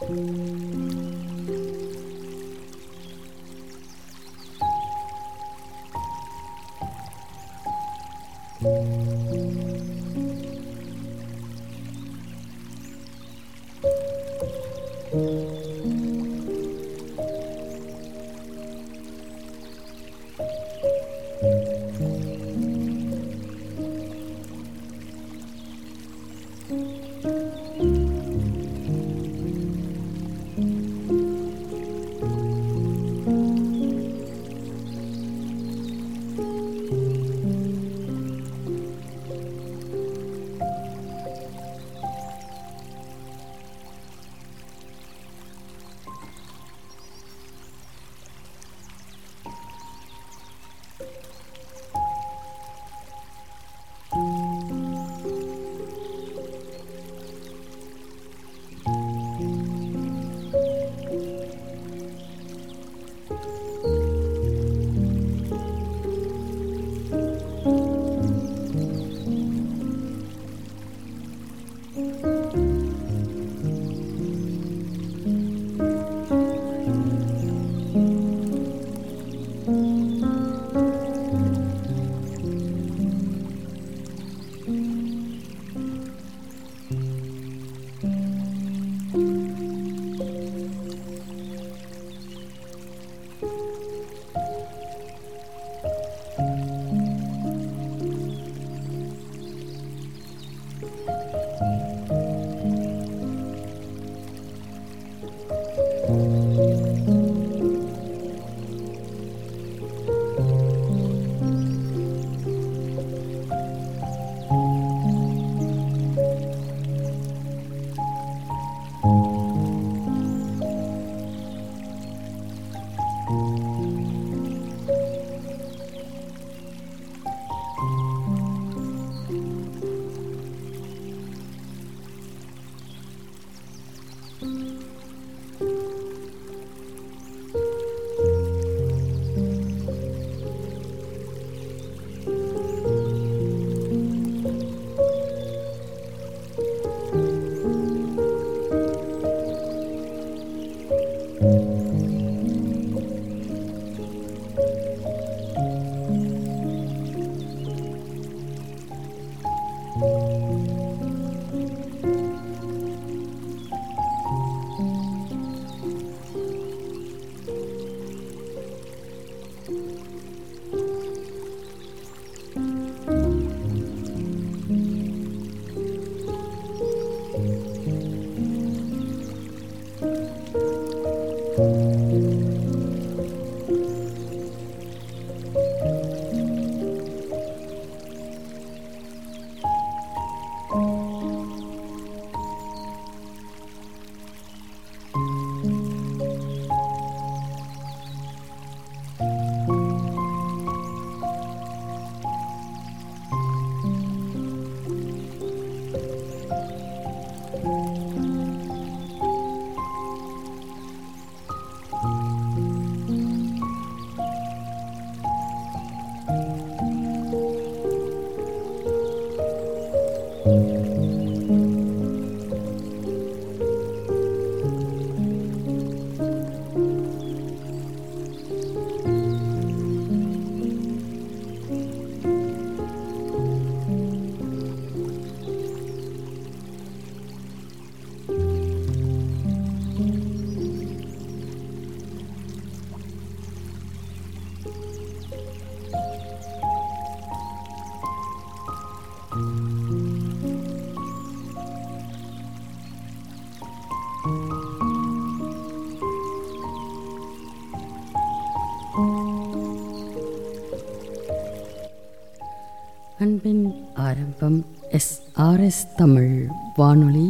அன்பின் ஆரம்பம் S R S Tamil வானொலி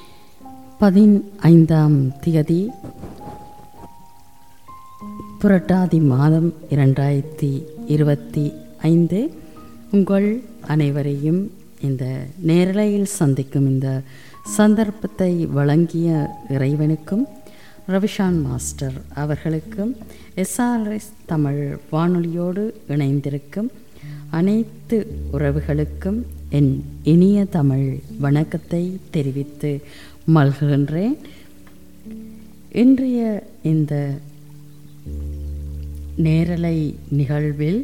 பதினைந்தாம் திகதி புரட்டாதி மாதம் இரண்டாயிரத்தி இருபத்தி ஐந்து உங்கள் அனைவரையும் இந்த நேரலையில் சந்திக்கும் இந்த சந்தர்ப்பத்தை வழங்கிய இறைவனுக்கும் ரவிஷான் மாஸ்டர் அவர்களுக்கும் எஸ்ஆர்எஸ் தமிழ் வானொலியோடு இணைந்திருக்கும் அனைத்து உறவுகளுக்கும் என் இனிய தமிழ் வணக்கத்தை தெரிவித்து மல்கின்றேன் இன்றைய இந்த நேரலை நிகழ்வில்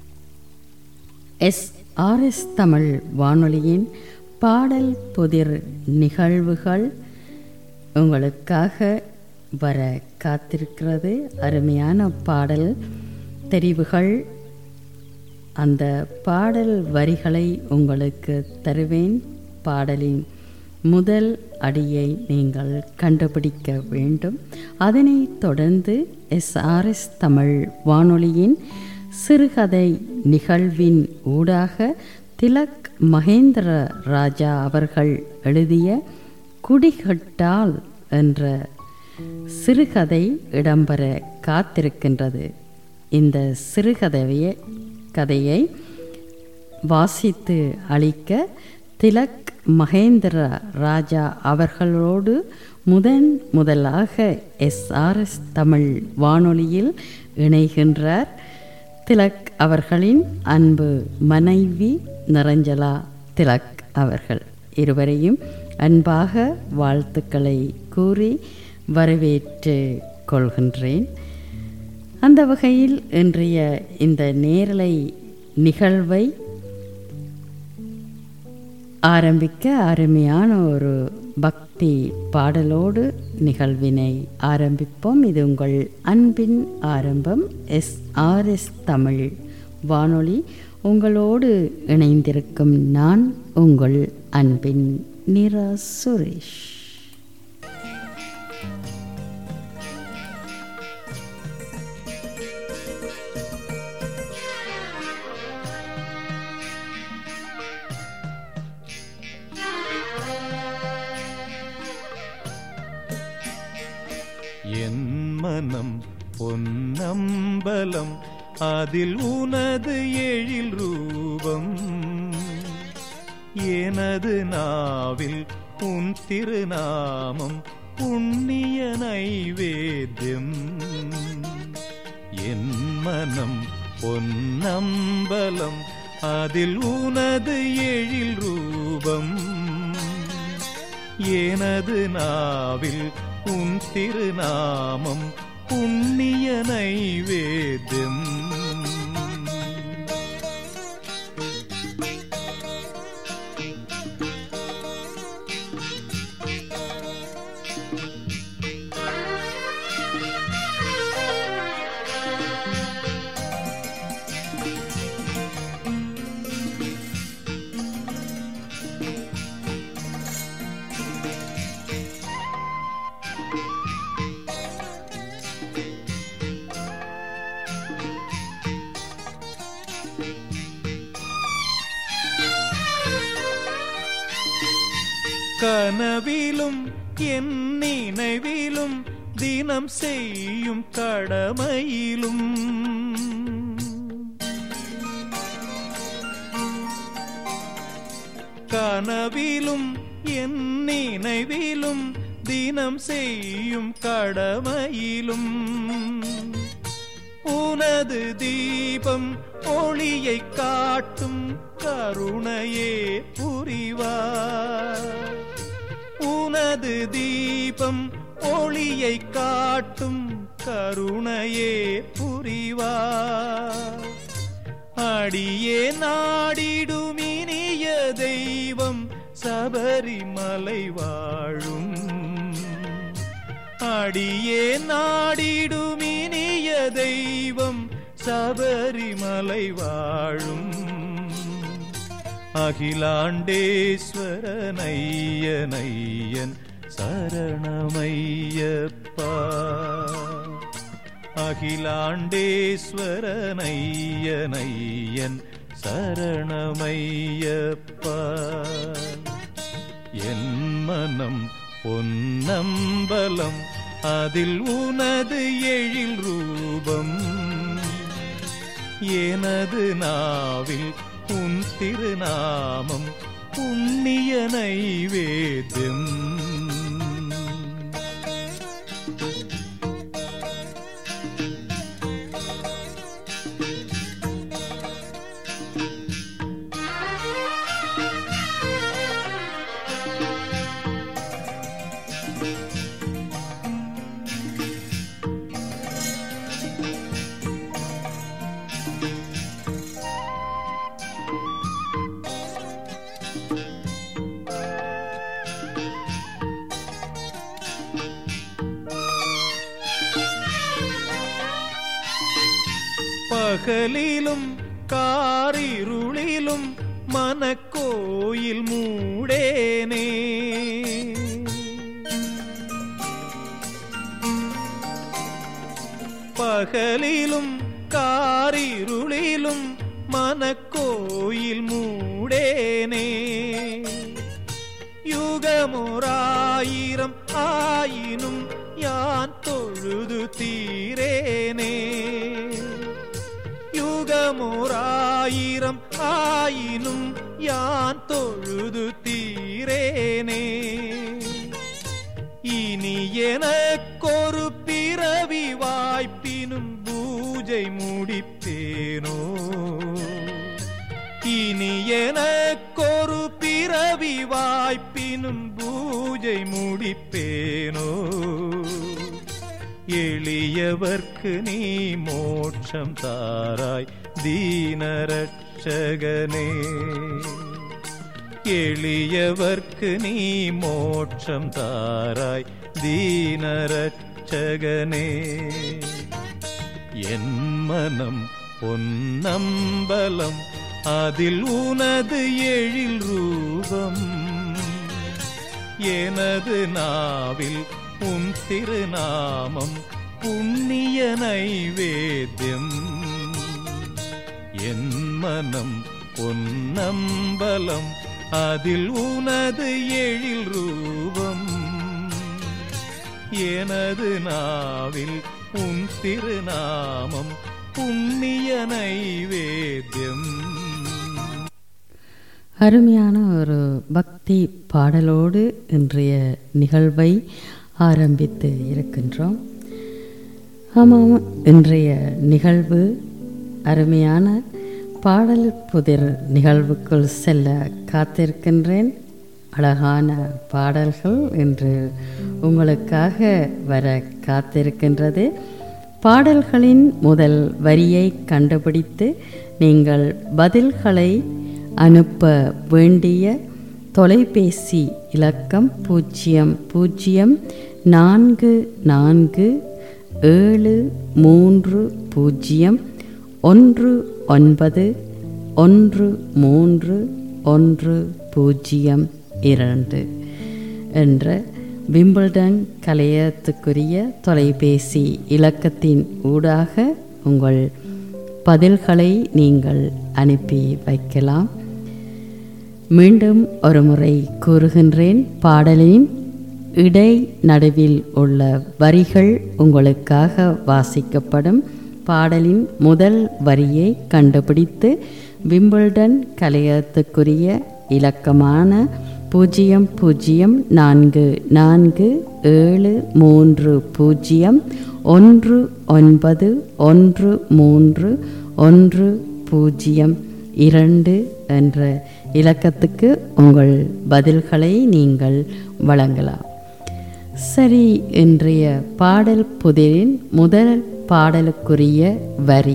எஸ் ஆர்எஸ் தமிழ் வானொலியின் பாடல் புதிர் நிகழ்வுகள் உங்களுக்காக வர காத்திருக்கிறது அருமையான பாடல் தெரிவுகள் அந்த பாடல் வரிகளை உங்களுக்கு தருவேன் பாடலின் முதல் அடியை நீங்கள் கண்டுபிடிக்க வேண்டும் அதனைத் தொடர்ந்து எஸ்ஆர்எஸ் தமிழ் வானொலியின் சிறுகதை நிகழ்வின் ஊடாக திலக் மகேந்திர ராஜா அவர்கள் எழுதிய குடிகட்டால் என்ற சிறுகதை இடம்பெற காத்திருக்கின்றது இந்த சிறுகதையை கதையை வாசித்து அளிக்க திலக் மகேந்திர ராஜா அவர்களோடு முதன் முதலாக எஸ்ஆர்எஸ் தமிழ் வானொலியில் இணைகின்றார் திலக் அவர்களின் அன்பு மனைவி நிரஞ்சலா திலக் அவர்கள் இருவரையும் அன்பாக வாழ்த்துக்களை கூறி வரவேற்று கொள்கின்றேன் அந்த வகையில் இன்றைய இந்த நேரலை நிகழ்வை ஆரம்பிக்க அருமையான ஒரு பக்தி பாடலோடு நிகழ்வினை ஆரம்பிப்போம் இது உங்கள் அன்பின் ஆரம்பம் எஸ் ஆர் எஸ் தமிழ் வானொலி உங்களோடு இணைந்திருக்கும் நான் உங்கள் அன்பின் நிரா சுரேஷ் என் மனம் பொன்னம்பலம் அதில் உனது எழில் ரூபம் எனது நாவில் உன் திருநாமம் புண்ணிய நைவேத்தியம் என் மனம் பொன்னம்பலம் அதில் உனது எழில் ரூபம் எனது நாவில் உன் திருநாமம் புண்ணிய நைவேத்தியம் கனவிலும் என் நினைவிலும் தினம் செய்யும் கடமையிலும் கனவிலும் என் நினைவிலும் தினம் செய்யும் கடமையிலும் உனது தீபம் ஒளியை காட்டும் கருணையே புரிவார் உனது தீபம் ஒளியை காட்டும் கருணையே புரிவார் அடியே நாடிடுமினிய தெய்வம் சபரிமலை வாழும் அடியே நாடிடுமினிய தெய்வம் சபரிமலை வாழும் அகிலாண்டேஸ்வரனையனையன் சரணமையப்பா அகிலாண்டேஸ்வரனையனையன் சரணமையப்பா என் மனம் பொன்னம்பலம் அதில் உனது எழில் ரூபம் எனது நாவில் உன் திருநாமம் புண்ணிய நைவேத்தியம் பகலிலும் காரிருளிலும் மனக்கோயில் மூடேனே பகலிலும் காரிருளிலும் மனக்கோயில் மூடேனே யுகமுராயிரம் ஆயினும் யான் தொழுது தீரேனே யுகமுராயிரம் ஆயினும் யான் தொழுது தீரேனே இனி எனக்கொரு பிறவி வாய்ப்பினும் பூஜை முடிப்பேனோ இனி எனக்கொரு பிறவி வாய்ப்பினும் பூஜை முடிப்பேனோ எளியவர்க்கு நீ மோட்சம் தாராய் தீனரட்சகனே எளியவர்க்கு நீ மோட்சம் தாராய் தீனரட்சகனே என் மனம் பொன்னம்பலம் அதில் உனது எழில் ரூபம் எனது நாவில் உன் திருநாமம் புண்ணிய நைவேத்தியம் என் மனம் பொன்னம்பலம் அதில் உனது எழில் ரூபம் எனது நாவில் உன் திருநாமம் புண்ணிய நைவேத்தியம் அருமையான ஒரு பக்தி பாடலோடு இன்றைய நிகழ்வை ஆரம்பித்து இருக்கின்றோம் ஆமாம் இன்றைய நிகழ்வு அருமையான பாடல் புதிர் நிகழ்வுக்குள் செல்ல காத்திருக்கின்றேன் அழகான பாடல்கள் இன்று உங்களுக்காக வர காத்திருக்கின்றது பாடல்களின் முதல் வரியை கண்டுபிடித்து நீங்கள் பதில்களை அனுப்ப வேண்டிய தொலைபேசி இலக்கம் பூஜ்ஜியம் பூஜ்ஜியம் நான்கு நான்கு ஏழு மூன்று பூஜ்ஜியம் ஒன்று ஒன்பது ஒன்று மூன்று ஒன்று பூஜ்ஜியம் இரண்டு என்ற விம்பிள்டன் கலையத்துக்குரிய தொலைபேசி இலக்கத்தின் ஊடாக உங்கள் பதில்களை நீங்கள் அனுப்பி வைக்கலாம் மீண்டும் ஒரு முறை கூறுகின்றேன் பாடலின் இடை நடுவில் உள்ள வரிகள் உங்களுக்காக வாசிக்கப்படும் பாடலின் முதல் வரியை கண்டுபிடித்து விம்பிள்டன் கலையத்துக்குரிய இலக்கமான பூஜ்ஜியம் பூஜ்ஜியம் நான்கு நான்கு ஏழு மூன்று பூஜ்ஜியம் ஒன்று ஒன்பது ஒன்று மூன்று ஒன்று பூஜ்ஜியம் இரண்டு என்ற இலக்கத்துக்கு உங்கள் பதில்களை நீங்கள் வழங்கலாம் சரி இன்றைய பாடல் புதிரின் முதல் பாடலுக்குரிய வரி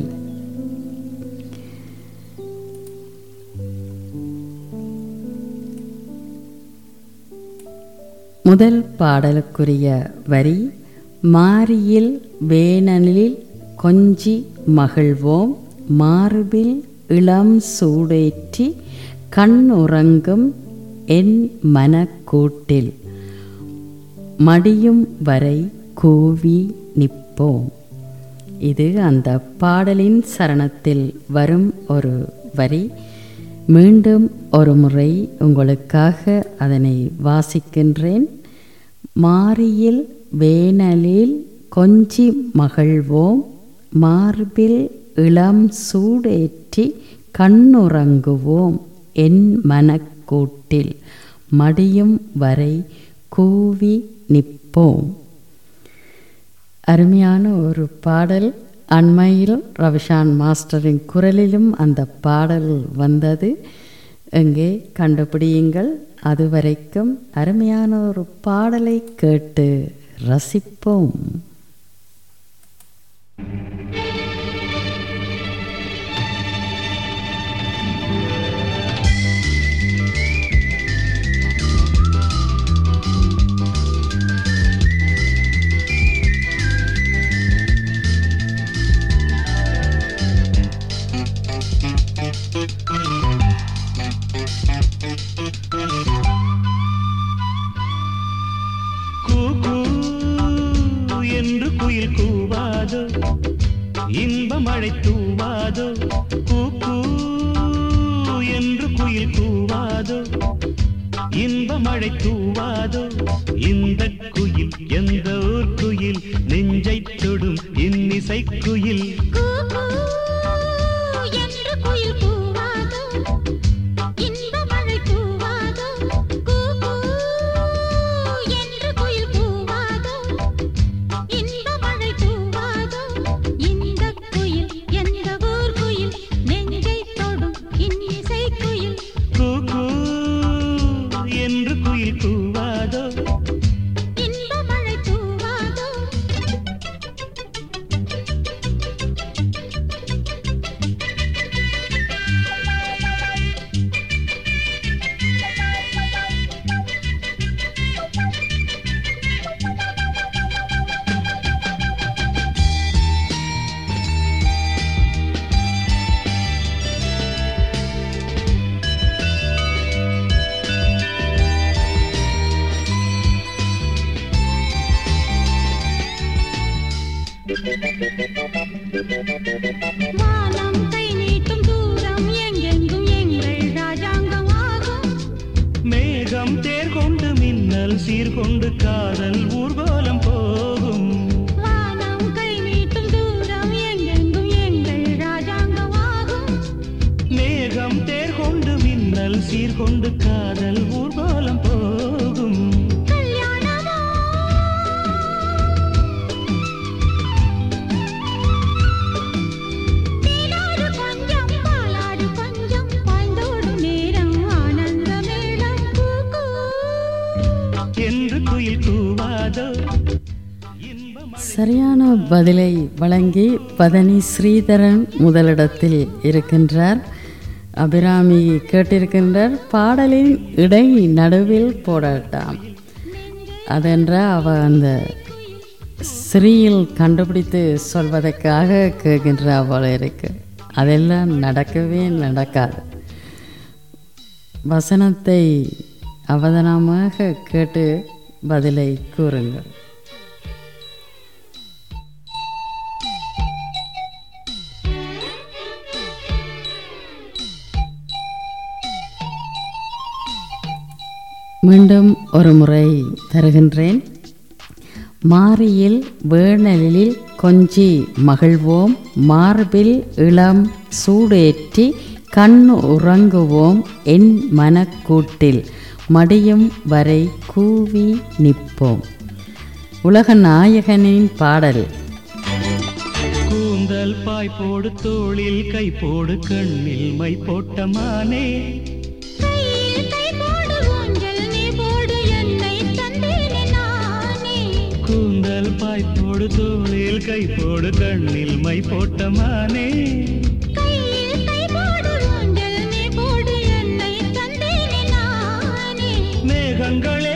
முதல் பாடலுக்குரிய வரி மாரியில் வேனலில் கொஞ்சி மகிழ்வோம் மார்பில் இளம் சூடேற்றி கண்ணுறங்கும் என் மனக்கூட்டில் மடியும் வரை கூவி நிற்போம் இது அந்த பாடலின் சரணத்தில் வரும் ஒரு வரி மீண்டும் ஒரு முறை உங்களுக்காக அதனை வாசிக்கின்றேன் மாரியில் வேனலில் கொஞ்சி மகிழ்வோம் மார்பில் இளம் சூடேற்றி கண்ணுறங்குவோம் என் மனக்கூட்டில் மடியும் வரை கூவி நிற்போம் அருமையான ஒரு பாடல் அண்மையில் ரவிஷான் மாஸ்டரின் குரலிலும் அந்த பாடல் வந்தது எங்கே கண்டுபிடியுங்கள் அதுவரைக்கும் அருமையான ஒரு பாடலை கேட்டு ரசிப்போம் மழை தூவாதோ கூ கூ என்று குயில் கூவாதோ இன்ப மழை தூவாதோ இந்த குயில் எந்த ஊர் குயில் நெஞ்சை தொடும் இன்னிசை குயில் கூ கூ என்று குயில் கூவாதோ இன்ப மழை தூவாதோ கூ கூ என்று குயில் கூவாதோ இன்ப மழை தூவாதோ இந்த குயில் எந்த ஊர் குயில் நெஞ்சை தொடும் இன்னிசை குயில் கூ கூ என்று குயில் கூவாதோ இன்ப மழை தூவாதோ வானம் கை நீட்டும் தூரம் எங்கெங்கும் எங்கள் ராஜாங்கமாகும் மேகம் தேர் கொண்டு மின்னல் சீர்கொண்டு காதல் ஊர்வலம் போகும் வானம் கை நீட்டும் தூரம் எங்கெங்கும் எங்கள் ராஜாங்கமாகும் மேகம் தேர் கொண்டு மின்னல் சீர்கொண்டு காதல் ஊர்வலம் போகும் கல்யாணமோ நீலாடு கொஞ்சம் பாலாடு கொஞ்சம் பாய்ந்தோடும் நேரம் ஆனந்த மேளம் கூ கூ என்று குயில் கூவாதோ இன்பம் சரியான பதிலை வழங்கி பதனி ஸ்ரீதரன் முதலிடத்தில் இருக்கின்றார் அபிராமி கேட்டிருக்கின்றார் பாடலின் இடை நடுவில் போடட்டாம் அதென்ற அவ அந்த ஸ்ரீயில் கண்டுபிடித்து சொல்வதற்காக கேட்கின்ற போல இருக்கு அதெல்லாம் நடக்கவே நடக்காது வசனத்தை அவதானமாக கேட்டு பதிலை கூறுங்கள் மீண்டும் ஒரு முறை தருகின்றேன் மாரியில் வேணலில் கொஞ்சி மகிழ்வோம் மார்பில் இளம் சூடேற்றி கண் உறங்குவோம் என் மனக்கூட்டில் மடியும் வரை கூவி நிற்போம் உலக நாயகனின் பாடல் கூந்தல் பாய் போடு தோளில் கை போடு கண்ணில் மை போட்ட மானே கையில் கை போடு ஊஞ்சல் நீ போடு என்னை தந்தேனே நானே கூந்தல் பாய் போடு தோளில் கை போடு கண்ணில் மை போட்ட மானே கையில் கை போடு ஊஞ்சல் நீ போடு என்னை தந்தேனே நானே மேகங்களே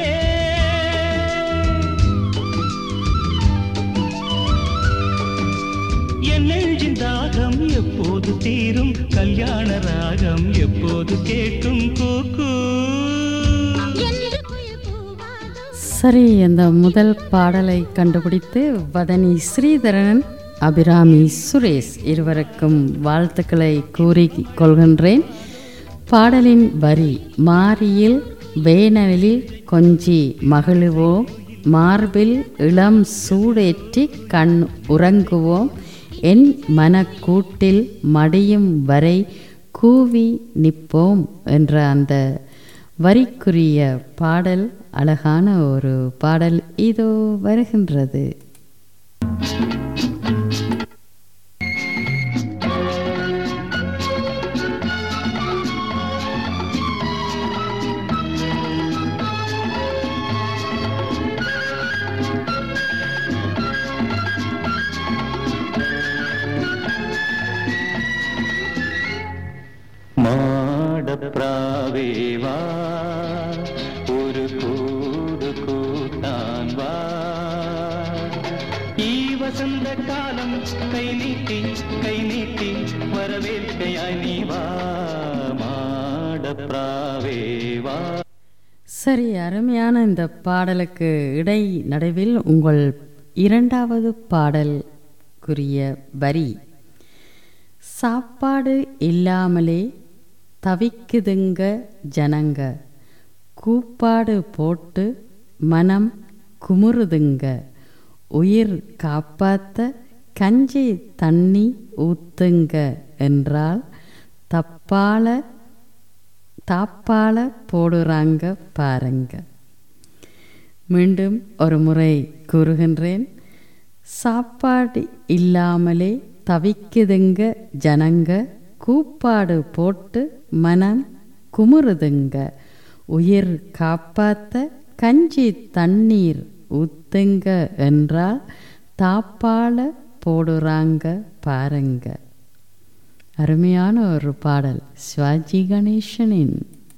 என் நெஞ்சின் தாகம் எப்போது தீரும் கல்யாண ராகம் எப்போது கேட்கும் கூக்கு என்று குயில் கூவாதோ சரி இந்த முதல் பாடலை கண்டுபிடித்து வதனி ஸ்ரீதரன் அபிராமி சுரேஷ் இருவருக்கும் வாழ்த்துக்களை கூறி கொள்கின்றேன் பாடலின் வரி மாரியில் வேனலில் கொஞ்சி மகிழுவோம் மார்பில் இளம் சூடேற்றி கண் உறங்குவோம் என் மனக்கூட்டில் மடியும் வரை கூவி நிற்போம் என்ற அந்த வரிக்குரிய பாடல் அழகான ஒரு பாடல் இதோ வருகின்றது മാടപ്രാവേവാ ഒരു കൂട് കൂട്ടാൻ വാ ഈ വസന്തകാലം കൈനീട്ടി കൈനീട്ടി വരവേൽക്കയായി നീ വാ മാടപ്രാവേവാ சரி அருமையான இந்த பாடலுக்கு இடை நடுவில் உங்கள் இரண்டாவது பாடலுக்குரிய வரி சாப்பாடு இல்லாமலே தவிக்குதுங்க ஜனங்க கூப்பாடு போட்டு மனம் குமுறுதுங்க உயிர் காப்பாத்த கஞ்சி தண்ணி ஊத்துங்க என்றால் தப்பால தாப்பால போடுறாங்க பாருங்க மீண்டும் ஒரு முறை கூறுகின்றேன் சாப்பாடு இல்லாமலே தவிக்குதுங்க ஜனங்க கூப்பாடு போட்டு மனம் குமுறுதுங்க உயிர் காப்பாத்த கஞ்சி தண்ணீர் ஊத்துங்க என்றால் தாப்பால போடுறாங்க பாருங்க அருமையான ஒரு பாடல் சிவாஜி கணேசனின்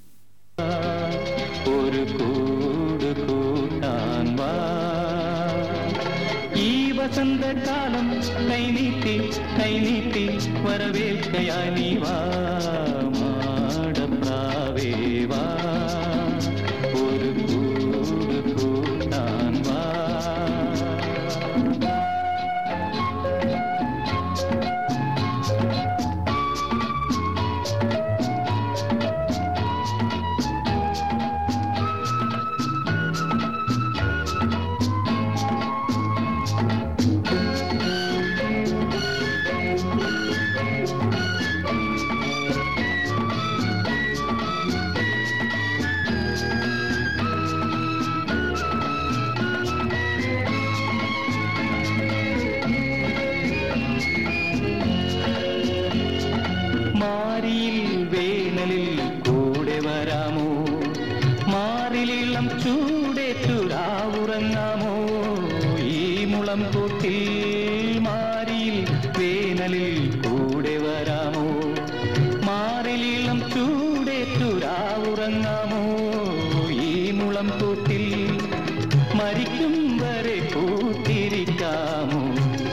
ஒரு கூடு கூட்டான் வா ஈ வசந்த காலம் கை நீட்டி கை நீட்டி வரவேற்கையாய் நீ வா மாடப்ராவே வா ஒரு கூடு கூட்டான் வா மாரியில் வேனலில் கூட வராமோ மாறிலிளம் சூடேற்றுரா உறங்காமோ ஈமுளம் கூட்டில் மாரியில் வேனலில் கூட வராமோ மாறிலிளம் சூடேற்றுரா உறங்காமோ ஈமுளம் கூட்டில் மறிக்கும் வரை கூட்டிரிக்காமோ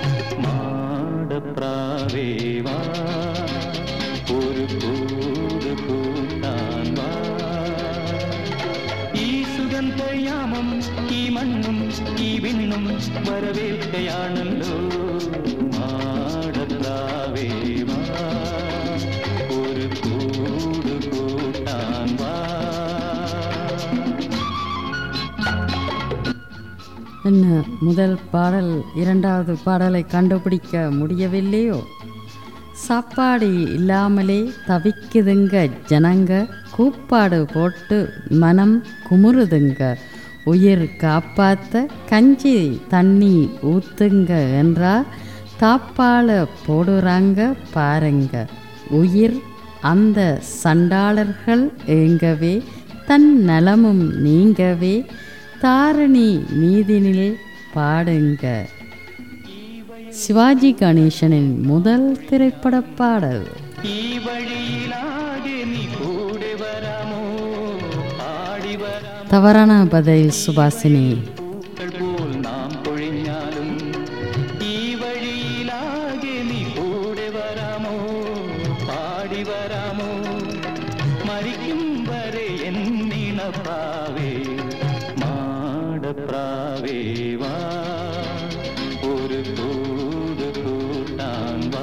மாடப்ராவேவா ஒரு கூடு கூட்டான் வா ഈ സുഗന്ധയാമം ഈ മണ്ണും ഈ വിണ്ണും വരവേൽക്കയാണല്ലോ മാടത്താവേ വാ ഒരു കൂട് കൂട്ടാൻ വാ என்ன முதல் பாடல் இரண்டாவது பாடலை கண்டுபிடிக்க முடியவில்லையோ சாப்பாடு இல்லாமலே தவிக்குதுங்க ஜனங்க கூப்பாடு போட்டு மனம் குமுறுதுங்க உயிர் காப்பாத்த கஞ்சி தண்ணி ஊத்துங்க என்றால் தாப்பால போடுறாங்க பாருங்க உயிர் அந்த சண்டாளர்கள் ஏங்கவே தன் நலமும் நீங்கவே தாரணி மீதினில் பாடுங்க சிவாஜி கணேசனின் முதல் திரைப்பட பாடல் ഈ വഴിയിലാകെ നീ കൂടെ വരാമോ പാടി വരാമോ தவறான பதில் சுபாசினி പൂക്കൾ പോൽ നാം പൊഴിഞ്ഞാലും ഈ വഴിയിലാകെ നീ കൂടെ വരാമോ പാടി വരാമോ മരിക്കും വരെ എന്നിണപ്പാവേ മാടപ്രാവേ വാ ഒരു കൂട് കൂട്ടാൻ വാ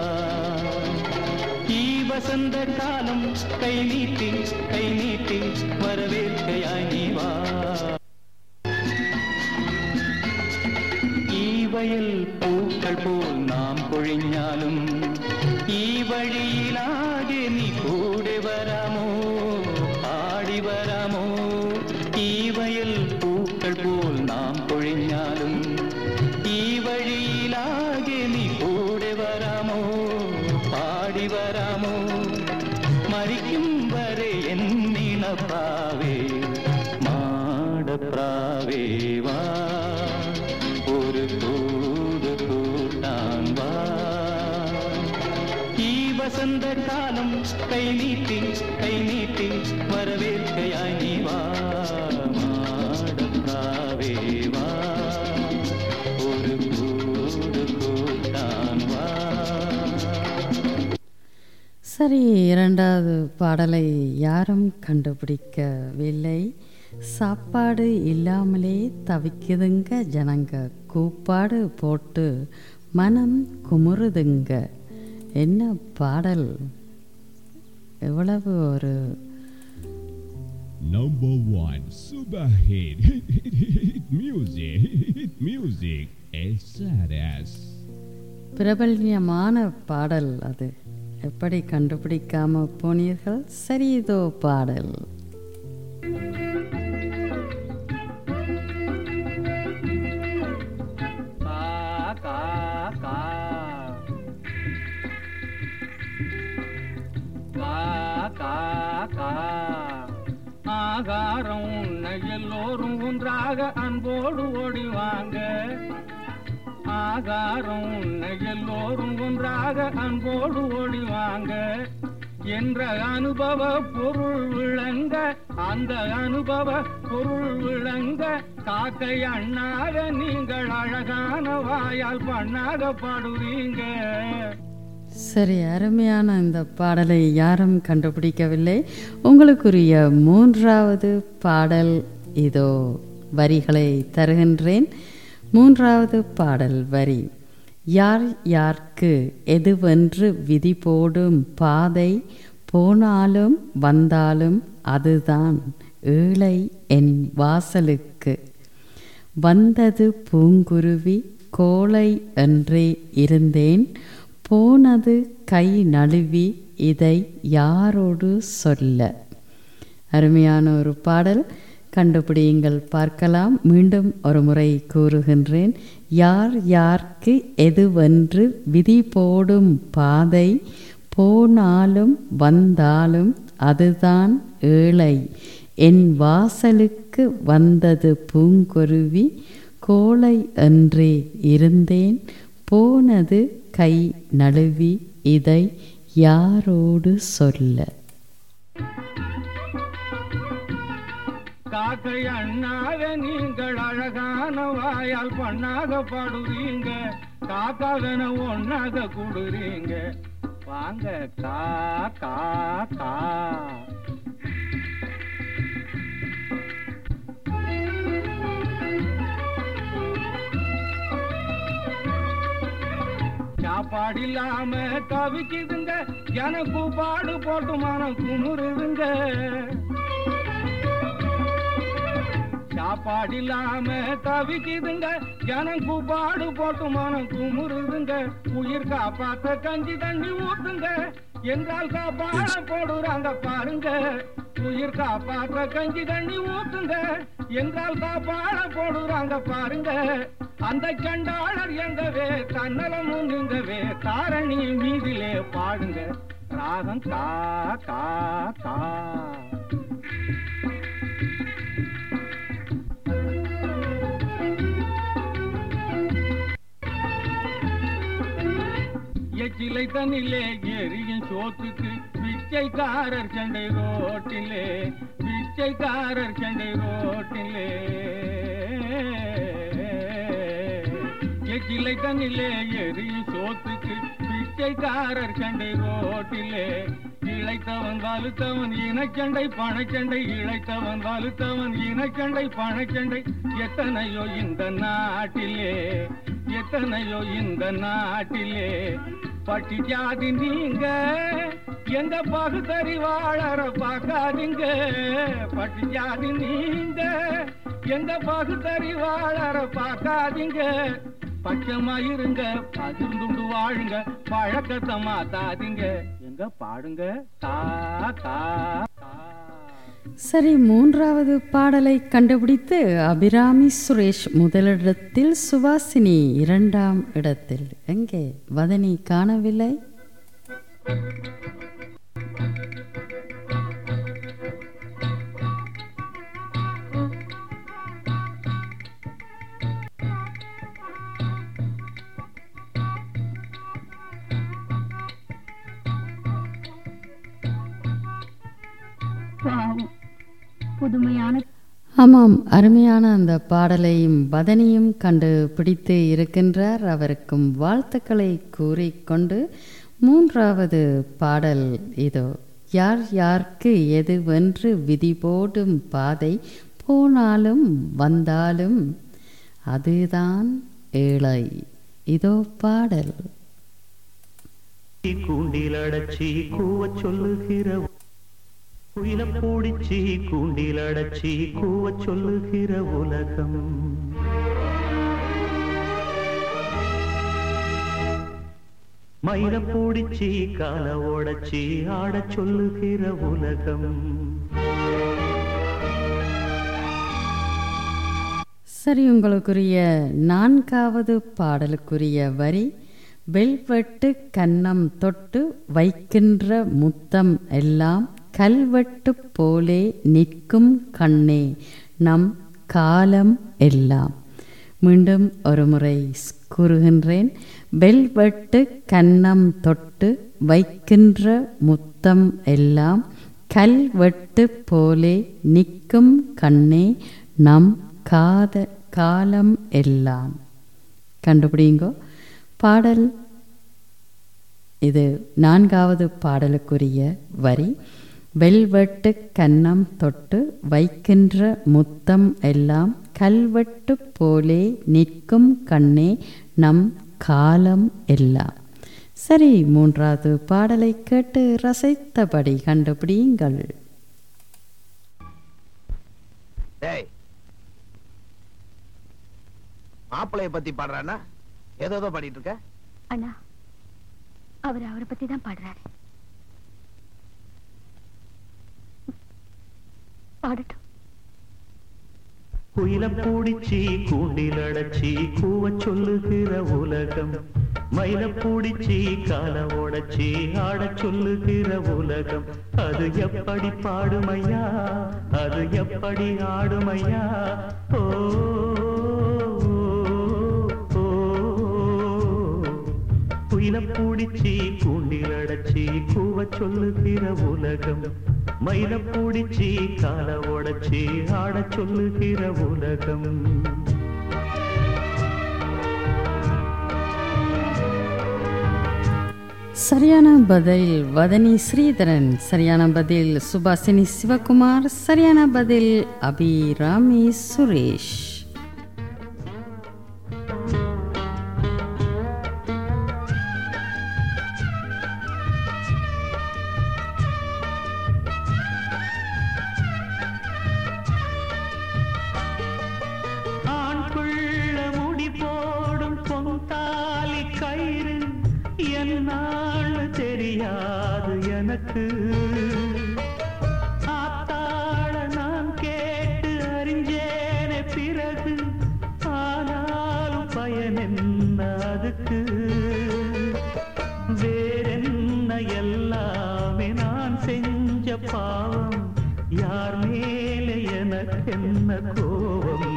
ഈ വസന്തകാലം കൈ നീട്ടി കൈ നീട്ടി വരവേൽക്കയായി നീ വാ ഈ വയൽ പൂക്കൾ പോൽ നാം പൊഴിഞ്ഞാലും ഈ വഴിയിലാകെ നീ കൂടെ വരാമോ പാടി വരാമോ ഈ വയൽ പൂക്കൾ പോൽ നാം പൊഴിഞ്ഞാലും ഈ വഴിയിലാകെ നീ കൂടെ വരാമോ പാടി വരാമോ മരിക്കും വരെ എന്നിണപ്പാവേ മാടപ്രാവേ വാ ഒരു കൂട് കൂട്ടാൻ വാ ഈ വസന്തകാലം കൈ നീട്ടി കൈ നീട്ടി വരവേൽക്കയായി നീ വാ മാടപ്രാവേ വാ ഒരു കൂട് കൂട്ടാൻ വാ சரி இரண்டாவது பாடலை யாரும் கண்டுபிடிக்கவில்லை சாப்பாடு இல்லாமலே தவிக்குதுங்க ஜனங்க கூப்பாடு போட்டு மனம் குமுறுதுங்க என்ன பாடல் எவ்வளவு ஒரு Number one, super hit, hit, hit, hit music, hit music, SRS. பிரபல்யமான பாடல் அது எப்படி கண்டுபிடிக்காம போனீர்கள் சரி இதோ பாடல் கா கா கா கா கா கா ஆகாரம் உன்னை எல்லோரும் ஒன்றாக அன்போடு ஓடிவாங்க ஆகாரம் உன்னை எல்லோரும் ஒன்றாக அன்போடு ஓடிவாங்க என்ற அனுபவ பொருள் விளங்க அந்த அனுபவ பொருள் விளங்க காக்கை அண்ணாக நீங்கள் அழகான வாயால் பண்ணாக பாடுவீங்க சரி அருமையான இந்த பாடலை யாரும் கண்டுபிடிக்கவில்லை உங்களுக்குரிய மூன்றாவது பாடல் இதோ வரிகளை தருகின்றேன் மூன்றாவது பாடல் வரி யார் யார்க்கு எதுவென்று விதி போடும் பாதை போனாலும் வந்தாலும் அதுதான் ஏழை என் வாசலுக்கு வந்தது பூங்குருவி கோளை என்றே இருந்தேன் போனது கை நழுவி இதை யாரோடு சொல்ல அருமையான ஒரு பாடல் கண்டுபிடியுங்கள் பார்க்கலாம் மீண்டும் ஒரு முறை கூறுகின்றேன் யார் யார்க்கு எதுவென்று விதி போடும் பாதை போனாலும் வந்தாலும் அதுதான் ஏழை என் வாசலுக்கு வந்தது பூங்கொருவி கோளை என்றே இருந்தேன் போனது கை நழுவி இதை யாரோடு சொல்ல காக்கை அண்ணாக நீங்கள் அழகான வாயால் பண்ணாக பாடுவீங்க காக்காகன ஒன்னாக கூடுறீங்க வாங்க கா கா கா சாப்பாடு இல்லாம தவிக்குதுங்க எனக்கு பாடு போட்டு மனம் குமுறுதுங்க சாப்பாடு இல்லாம தவிக்குதுங்க ஜனங்கு பாடு போட்டு மனம் குமுறுதுங்க உயிர் காப்பாத்த கஞ்சி தண்ணி ஊத்துங்க என்றால் காப்பாட போடுறாங்க பாருங்க உயிர் காப்பாற்ற கஞ்சி தண்ணி ஊத்துங்க என்றால் காப்பாட போடுறாங்க பாருங்க அந்த சண்டாளர் எங்கவே தன்னலமும் நீங்கவே தாரணி மீதிலே பாடுங்க ராகம் கா கா கா எச்சிலை தண்ணிலே எரியும் சோத்துக்கு பிச்சைக்காரர் சண்டை ரோட்டிலே பிச்சைக்காரர் சண்டை ரோட்டிலே எச்சிலை தண்ணிலே எரியும் சோத்துக்கு பிச்சைக்காரர் சண்டை ரோட்டிலே இழைத்தவன் வலுத்தவன் இனச்சண்டை பணச்சண்டை இழைத்தவன் வலுத்தவன் இனச்சண்டை பணச்சண்டை எத்தனையோ இந்த நாட்டிலே எத்தனையோ இந்த நாட்டிலே பட்டி ஜாதி நீங்க எந்த பகுத்தறிவாளர பார்க்காதீங்க பட்டி ஜாதி நீங்க எந்த பகுத்தறிவாளர பார்க்காதீங்க பட்சமா இருங்க பகிர்ந்துண்டு வாழுங்க பழக்கத்தை மாத்தாதீங்க எங்க பாடுங்க தா தா தா சரி மூன்றாவது பாடலை கண்டுபிடித்து அபிராமி சுரேஷ் முதலிடத்தில் சுவாசினி இரண்டாம் இடத்தில் எங்கே வதனி காணவில்லை பாவம் புதுமையான ஆமாம் அருமையான அந்த பாடலையும் வதனியும் கண்டு பிடித்து இருக்கின்றார் அவருக்கும் வாழ்த்துக்களை கூறிக்கொண்டு மூன்றாவது பாடல் இதோ யார் யார்க்கு எதுவென்று விதி போடும் பாதை போனாலும் வந்தாலும் அதுதான் ஏழை இதோ பாடல் கூண்டில் அடைச்சி கூவச் சொல்லுகிற குயில பூடிச்சி கூண்டில் அடைச்சி கூவச் சொல்லுகிற உலகம் மயில பூடிச்சி கால ஓடச்சி ஆடச் சொல்லுகிற உலகம் சரி உங்களுக்குரிய நான்காவது பாடலுக்குரிய வரி வெல்வெட்டு கன்னம் தொட்டு வைக்கின்ற முத்தம் எல்லாம் கல்வெட்டு போலே நிற்கும் கண்ணே நம் காலம் எல்லாம் மீண்டும் ஒரு முறை ஸ்- கூறுகின்றேன் வெல்வெட்டு கன்னம் தொட்டு வைக்கின்ற முத்தம் எல்லாம் கல்வெட்டு போலே நிற்கும் கண்ணே நம் காத காலம் எல்லாம் கண்டுபிடிங்கோ பாடல் இது நான்காவது பாடலுக்குரிய வரி வெல்வெட்டு கன்னம் தொட்டு வைக்கின்ற முத்தம் எல்லாம் கல்வெட்டு போலே நிற்கும் கண்ணே நம் காலம் எல்லாம் சரி மூன்றாவது பாடலை கேட்டு ரசித்தபடி கண்டுபிடியுங்கள் டேய் மாப்பிளைய பத்தி பாடுறானா ஏதோ ஏதோ பாடிட்டு இருக்க அண்ணா அவர் அவரை பத்தி தான் பாடுறாரு பாடட்டும் குயில பூடிச்சி கூண்டில் அடைச்சி கூவச் சொல்லுகிற உலகம் மயில பூடிச்சி கால ஓடச்சி ஆடச் சொல்லுகிற உலகம் அது எப்படி பாடுமையா அது எப்படி ஆடுமையா ஓ ஓ, குயில பூடிச்சி கூண்டில் அடைச்சி கூவச் சொல்லுகிற உலகம் மயில பூடிச்சி கால உடைச்சி ஆடச் சொல்லுகிற உலகம் சரியான பதில் வதனி ஸ்ரீதரன் சரியான பதில் சுபாசினி சிவகுமார் சரியான பதில் அபிராமி சுரேஷ் ஆண் பிள்ள முடி போடும் பொந்தாலி கயிறு என்னாள் தெரியாது எனக்கு ஆத்தாள நான் கேட்டு அறிஞ்சேனே பிறகு ஆனாலும் பயன் என்ன அதுக்கு வேறென்ன எல்லாமே நான் செஞ்ச பாவம் யார் மேலே எனக்கென்ன கோபம்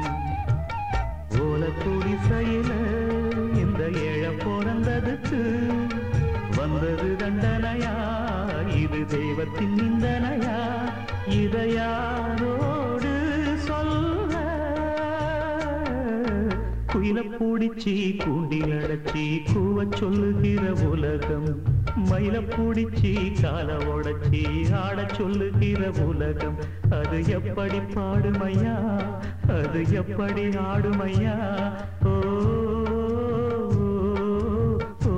ஓலக்குடி செயல இந்த ஏழ பிறந்ததுக்கு வந்தது தண்டனையா இது தெய்வத்தின் நிந்தனையா இதை யாரோடு சொல்ல குயில பூடிச்சி கூண்டில் அடைச்சி கூவச் சொல்லுகிற உலகம் மயில பூடிச்சி கால உடைச்சி ஆடச் சொல்லுகிற உலகம் அது எப்படி பாடுமையா அது எப்படி ஆடுமையா ஓ ஓ,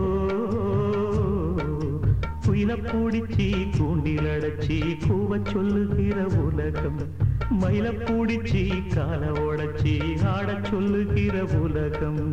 குயில பூடிச்சி கூண்டில் அடைச்சி கூவச் சொல்லுகிற உலகம் மயில பூடிச்சி கால உடைச்சி ஆடச் சொல்லுகிற உலகம்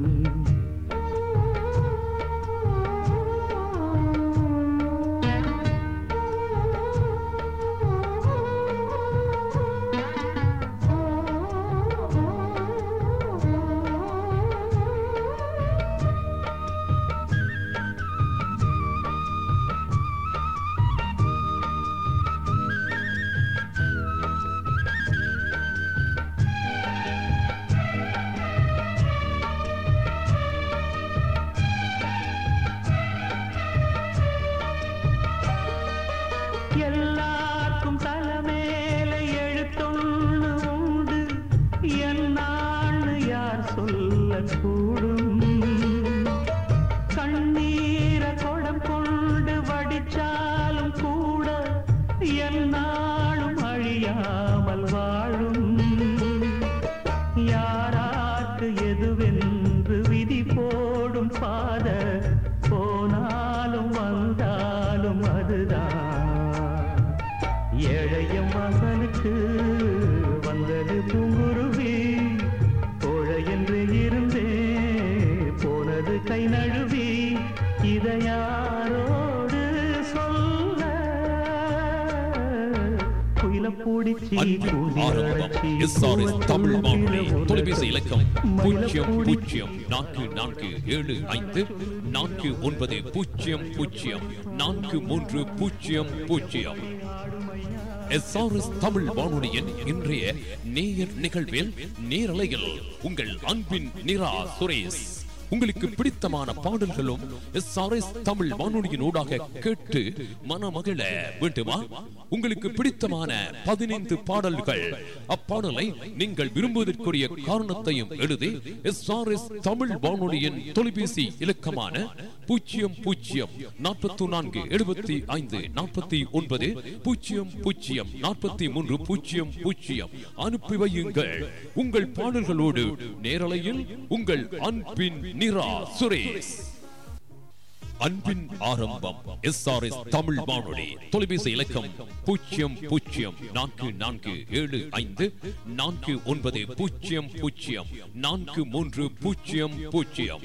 அழைச்சி அன்பின் ஊதி ஆரம்பம் அழைச்சி SRS தமிழ் வானொலி பூவத்தம் தொலைபேசி இலக்கம் மயில பூஜ்ஜியம் கூடி பூஜ்ஜியம் நான்கு நான்கு ஏழு ஐந்து நான்கு ஒன்பது பூஜ்ஜியம் பூஜ்ஜியம் நான்கு மூன்று பூஜ்ஜியம் பூஜ்ஜியம் எஸ்ஆர்எஸ் தமிழ் வானொலியின் இன்றைய நேயர் நிகழ்வில் நேரலையில் உங்கள் அன்பின் நிரா சுரேஷ் உங்களுக்கு பிடித்தமான பாடல்களும் எஸ்ஆர்எஸ் தமிழ் வானொலியின் ஊடாக கேட்டு மனமகிழ வேண்டுமா உங்களுக்கு பிடித்தமான பதினைந்து பாடல்கள் அப்பாடலை நீங்கள் விரும்புவதற்குரிய காரணத்தையும் எழுதி எஸ்ஆர்எஸ் தமிழ் வானொலியின் தொலைபேசி இலக்கமான பூஜ்ஜியம் பூஜ்ஜியம் நாற்பத்தி நான்கு எழுபத்தி ஐந்து நாற்பத்தி ஒன்பது பூஜ்ஜியம் பூஜ்ஜியம் நாற்பத்தி மூன்று பூஜ்ஜியம் பூஜ்ஜியம் அனுப்பி வையுங்கள் உங்கள் பாடல்களோடு நேரலையில் உங்கள் அன்பின் நிரா சுரேஷ் அன்பின் ஆரம்பம் எஸ் ஆர் எஸ் தமிழ் வானொலி தொலைபேசி இலக்கம் பூஜ்ஜியம் பூஜ்ஜியம் நான்கு நான்கு ஏழு ஐந்து நான்கு ஒன்பது பூஜ்ஜியம் பூஜ்ஜியம் நான்கு மூன்று பூஜ்ஜியம் பூஜ்ஜியம்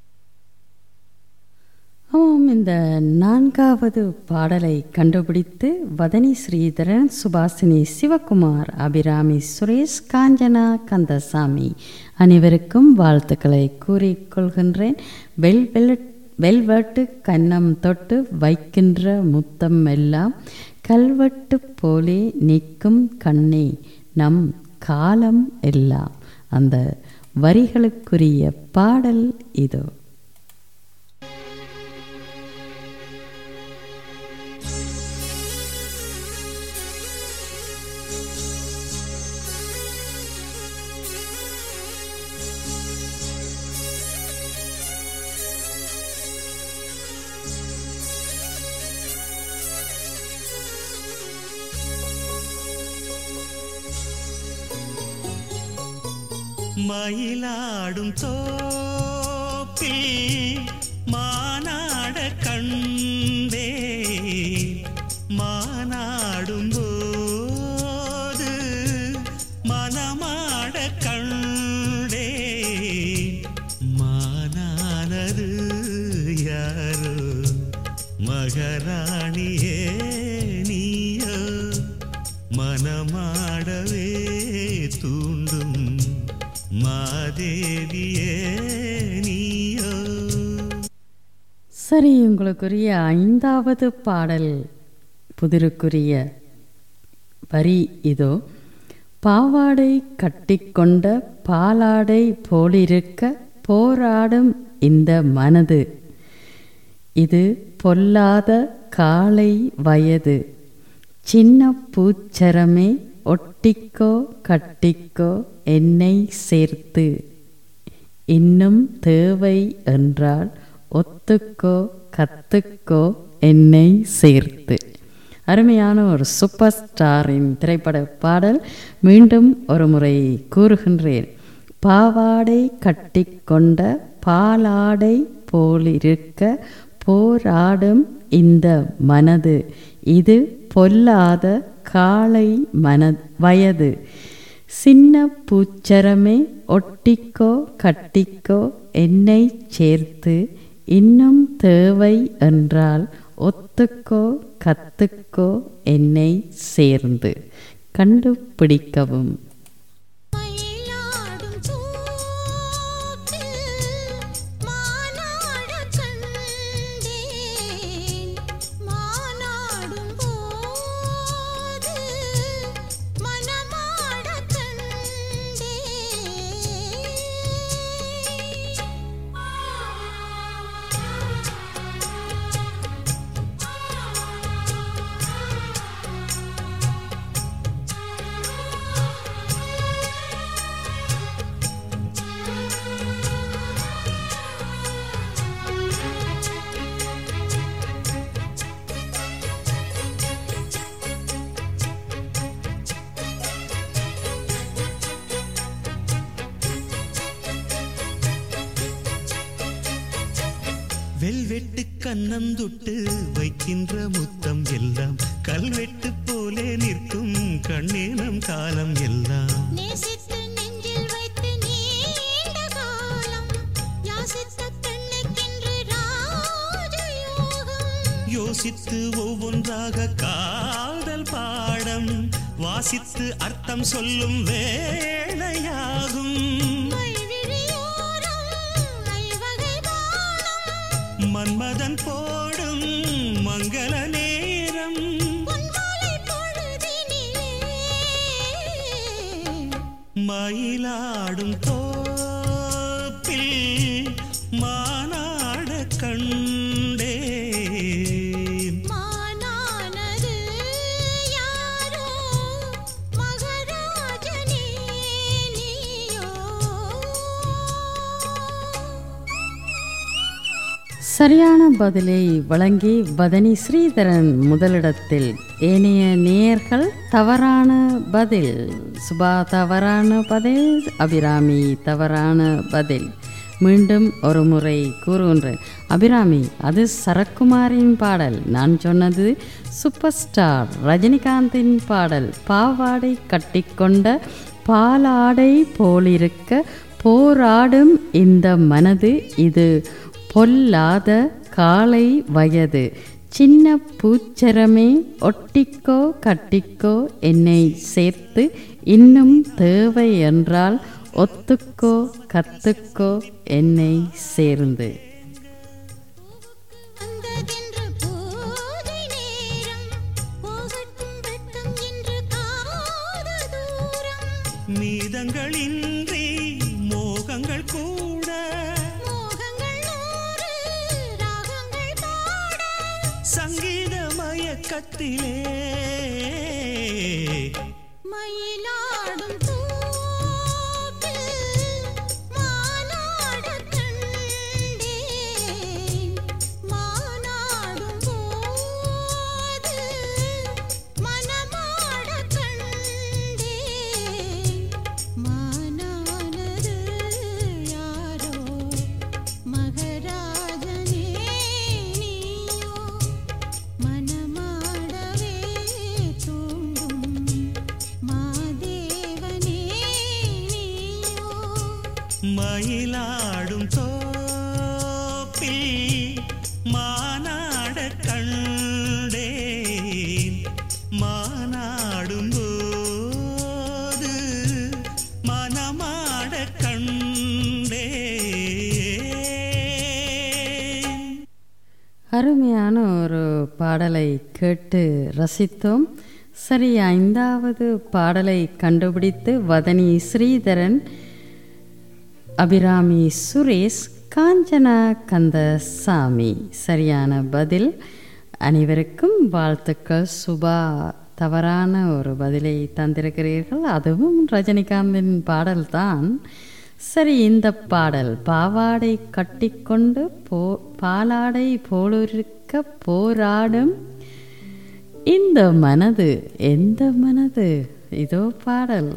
ஆமாம் இந்த நான்காவது பாடலை கண்டுபிடித்து வதனி ஸ்ரீதரன் சுபாசினி சிவகுமார் அபிராமி சுரேஷ் காஞ்சனா கந்தசாமி அனைவருக்கும் வாழ்த்துக்களை கூறிக்கொள்கின்றேன் வெல் வெல் வெல்வெட்டு கன்னம் தொட்டு வைக்கின்ற முத்தம் எல்லாம் கல்வெட்டு போலே நிற்கும் கண்ணே நம் காலம் எல்லாம் அந்த வரிகளுக்குரிய பாடல் இதோ மயிலாடும் தோப்பில் மானாட கண்டே மானாடும் போது மனமாட கண்டே மானானது யாரோ மகராணியே நீயோ மனமாடவே தூண்டும் மாதேவியே நீயோ சரி உங்களுக்குரிய ஐந்தாவது பாடல் புதிருக்குரிய வரி இதோ பாவாடை கட்டிக்கொண்ட பாலாடை போலிருக்க போராடும் இந்த மனது இது பொல்லாத காலை வயது சின்ன பூச்சரமே ஒட்டிக்கோ கட்டிக்கோ என்னை சேர்த்து இன்னும் தேவை என்றால் ஒத்துக்கோ கத்துக்கோ என்னை சேர்த்து அருமையான ஒரு சூப்பர் ஸ்டாரின் திரைப்பட பாடல் மீண்டும் ஒரு முறை கூறுகின்றேன் பாவாடை கட்டிக்கொண்ட பாலாடை போலிருக்க போராடும் இந்த மனது இது பொல்லாத காலை மன வயது சின்ன பூச்சரமே ஒட்டிக்கோ கட்டிக்கோ என்னை சேர்த்து இன்னும் தேவை என்றால் ஒத்துக்கோ கத்துக்கோ என்னை சேர்ந்து கண்டுபிடிக்கவும் மயிலாடும் தோப்பில் மானாட கண்டேன் மானாடும் போது மனமாட வெல்வெட்டு கண்ணந்துட்டு வைக்கின்ற முத்தம் எல்லாம் கல்வெட்டு போலே நிற்கும் கண்ணேனம் காலம் எல்லாம் நேசித்து நெஞ்சில் வைத்து நீண்ட காலம் யாசித்த பெண்ணுக்கென்று ராஜயோகம் யோசித்து ஒவ்வொன்றாக காதல் பாடம் வாசித்து அர்த்தம் சொல்லும் வேளையாகும் மைவிழியோரம் ஐவகை வானம் மன்மதன் போடும் மங்கள நேரம் பொன்மாலை பொழுதினிலே மயிலாடும் தோப்பில் மானாட கண்டேன் மானானது யாரோ மகராஜனே நீயோ சரியான பதிலை வழங்கி பதனி ஸ்ரீதரன் முதலிடத்தில் ஏனைய நேயர்கள் தவறான பதில் சுபா தவறான பதில் அபிராமி தவறான பதில் மீண்டும் ஒரு முறை கூறுகின்றேன் அபிராமி அது சரத்குமாரின் பாடல் நான் சொன்னது சூப்பர் ஸ்டார் ரஜினிகாந்தின் பாடல் பாவாடை கட்டிக்கொண்ட பாலாடை போலிருக்க போராடும் இந்த மனது இது பொல்லாத காலை வயது சின்ன பூச்சரமே ஒட்டிக்கோ கட்டிக்கோ என்னை சேர்த்து இன்னும் தேவை என்றால் ஒத்துக்கோ கத்துக்கோ என்னை சேர்ந்து வந்ததென்று பூஜை நேரம் போகட்டும் வெட்கம் என்று காத தூரம் மீதங்களின்றி மோகங்கள் கூட மோகங்கள் நூறு ராகங்கள் பாட சங்கீத மயக்கத்திலே மயிலாடும் தோப்பில் மானாடக் கண்டேன். மானாடும் போது மனமாடக் கண்டேன். மானானது யாரோ மகராஜனே நீயோ மனமாடவே தூண்டும் மாதேவனே நீயோ மயிலாடும் தோப்பில் மானாட கண்டேன் மானாடும் போது மனமாட கண்டேன் அருமையான ஒரு பாடலை கேட்டு ரசித்தோம் சரி ஐந்தாவது பாடலை கண்டுபிடித்து வதனி ஸ்ரீதரன் அபிராமி சுரேஷ் காஞ்சனா கந்தசாமி சரியான பதில் அனைவருக்கும் வாழ்த்துக்கள் சுபா தவறான ஒரு பதிலை தந்திருக்கிறீர்கள் அதுவும் ரஜினிகாந்தின் பாடல்தான் சரி இந்த பாடல் பாவாடை கட்டிக்கொண்டு போ பாலாடை போலிருக்க போராடும் இந்த மனது எந்த மனது இதோ பாடல்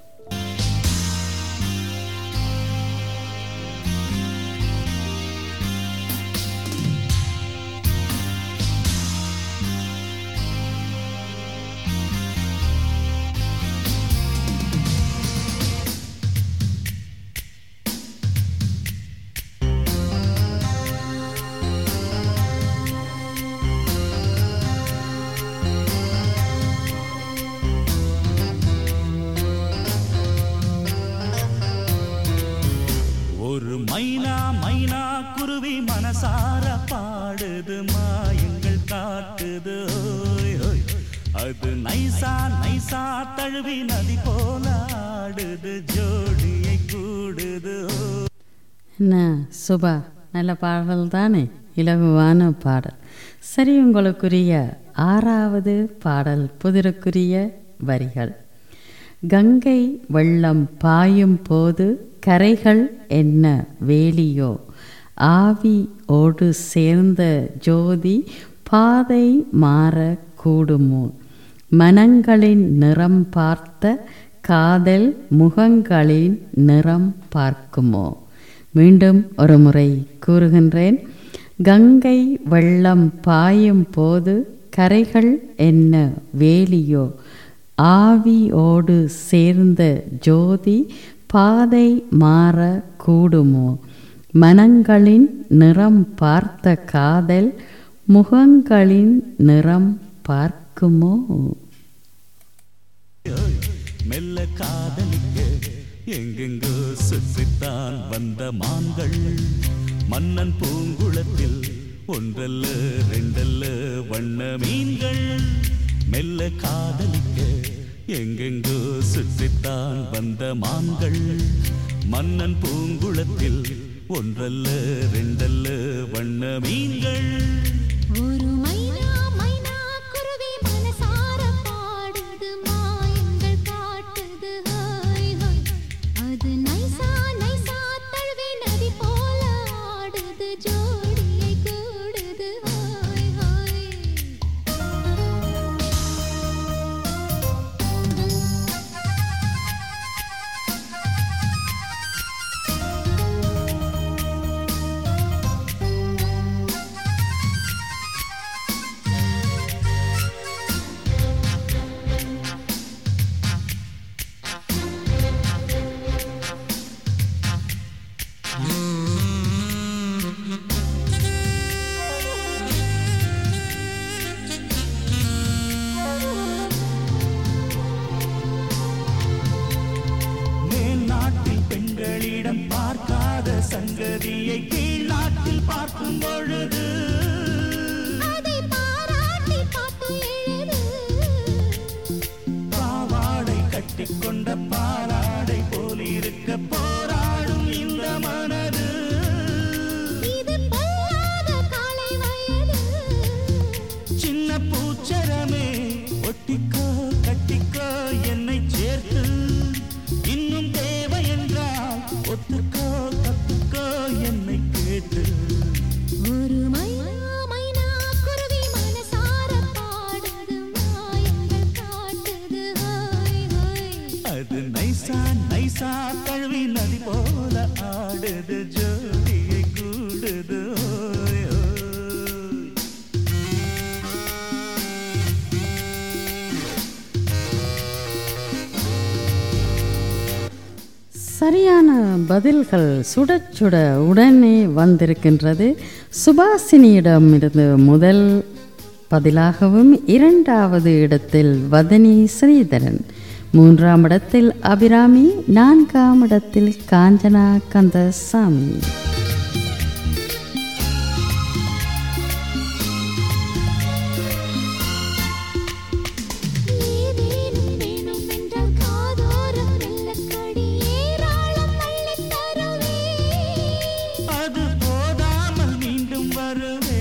ஒரு மைனா மைனா குருவி மனசார பாடுது மாயங்கள் காட்டுது ஓய், ஓய். அது நைசா நைசா தழுவி நதி போல ஆடுது ஜோடியை கூடுது ஓய். என்ன சுபா நல்ல பாடல் தானே இலகுவான பாடல் சரி உங்களுக்குரிய ஆறாவது பாடல் புதிருக்குரிய வரிகள் கங்கை வெள்ளம் பாயும் போது கரைகள் என்ன வேலியோ ஆவி ஓடு சேர்ந்த ஜோதி பாதை மாற கூடுமோ மனங்களின் நிறம் பார்த்த காதல் முகங்களின் நிறம் பார்க்குமோ மீண்டும் ஒரு முறை கூறுகின்றேன் கங்கை வெள்ளம் பாயும் போது கரைகள் என்ன வேலியோ ஆவியோடு சேர்ந்த ஜோதி பாதை மாற கூடுமோ மனங்களின் நிறம் பார்த்த காதல் முகங்களின் நிறம் பார்க்குமோ மெல்ல காதலிக்க எங்கெங்கோ சுற்றித்தான் வந்த மான்கள் மன்னன் பூங்குளத்தில் ஒன்றல்ல ரெண்டல்ல வண்ண மீன்கள் மெல்ல காதலிக்க எங்கெங்கோ சுற்றித்தான் வந்த மான்கள் மன்னன் பூங்குளத்தில் ஒன்றல்ல ரெண்டல்ல வண்ண மீன்கள் ஒரு மைனா மைனா குருவி மனசார பாடுது மாயங்கள் காட்டுது ஹாய் ஹாய் அது நைசா நைசா தழுவி நதி போல ஆடுது ஜோடியை கூடுது ஹாய் ஹாய் மேல் நாட்டில் பெண்களிடம் பார்க்காத சங்கதியை கீழ் நாட்டில் பார்க்கும் பொழுது அதை பாராட்டி பாட்டு எழுது பாவாடை கட்டிக்கொண்ட பாலாடை போலிருக்க போராடும் இந்த மனது இது பொல்லாத காலை வயது சின்ன பூச்சரமே ஒட்டிக்கோ கட்டிக்கோ என்னை சேர்த்து இன்னும் தேவை என்றால் ஒத்துக்கோ கத்துக்கோ என்னை கேட்டு ஒரு மைனா மைனா குருவி மனசார பாடுது மாயங்கள் காட்டுது ஹாய் ஹாய் அது நைசா நைசா தழுவி நதி போல ஆடுது ஜோடியை கூடுது ஓய், ஓய். சரியான பதில்கள் சுட சுட உடனே வந்திருக்கின்றது சுபாசினியிடம் இருந்து முதல் பதிலாகவும் இரண்டாவது இடத்தில் வதனி ஸ்ரீதரன் மூன்றாம் இடத்தில் அபிராமி நான்காம் இடத்தில் காஞ்சனா கந்தசாமி ஏதேனும் வேணும் என்றால் காதோரம் மெல்லக்கடி ஏராளம் அள்ளித் தருவே அது போதாமல் மீண்டும் வருவே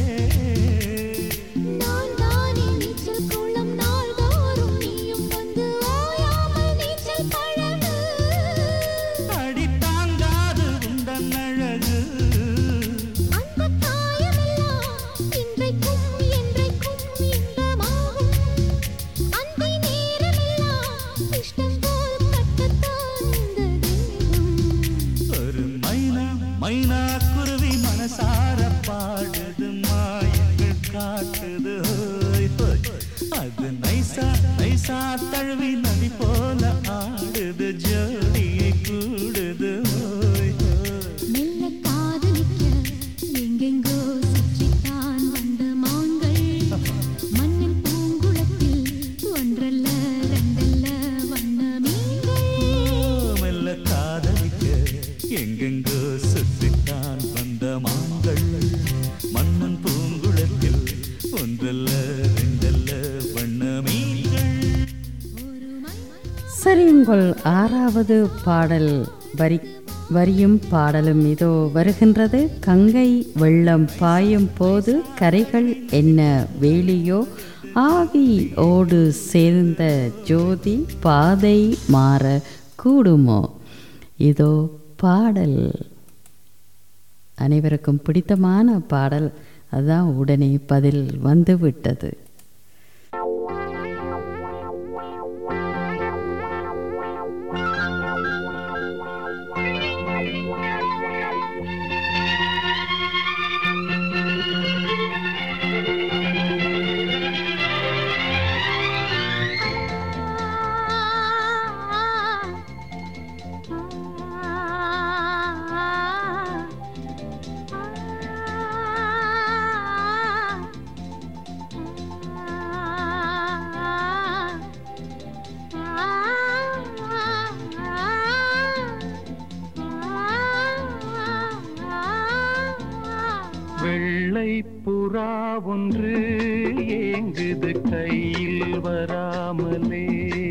நான் தானே நீச்சல் குளம் நாள்தோறும் நீயும் வந்து ஓயாமல் நீச்சல் பழகு அடி தாங்காது உந்தன் அழகு அந்த காயமெல்லாம் இன்றைக்கும் என்றைக்கும் இன்பமாகும் அந்தி நேரமெல்லாம் இஷ்டம் போல் கட்டத்தான் இந்த தேகம் ஒரு மைனா மைனா குருவி மனசார பாடுது மாயங்கள் காட்டுது ஹோய், ஹோய். அது நைசா நைசா தழுவி நதி போல ஆடுது ஜோடியை கூடுது ஹோய், ஹோய். மெல்ல காதலிக்க எங்கெங்கோ சுற்றித்தான் வந்த மான்கள் மண்ணின் பூங்குளத்தில் ஒன்றல்ல ரெண்டல்ல வண்ண மீன்கள் மெல்ல காதலிக்க எங்கெங்கோ சுற்றித்தான் வந்த மான்கள் மன்னன் பூங்குளத்தில் ஒன்றல்ல ரெண்டல்ல வண்ண மீன்கள் சரி உங்கள் ஆறாவது பாடல் வரி வரியும் பாடலும் இதோ வருகின்றது கங்கை வெள்ளம் பாயும் போது கரைகள் என்ன வேலியோ ஆவி ஓடு சேர்ந்த ஜோதி பாதை மாற கூடுமோ இதோ பாடல் அனைவருக்கும் பிடித்தமான பாடல் அதான் உடனே பதில் வந்து விட்டது ஆ வெள்ளை புறா ஒன்று ஏங்குது கையில் வராமலே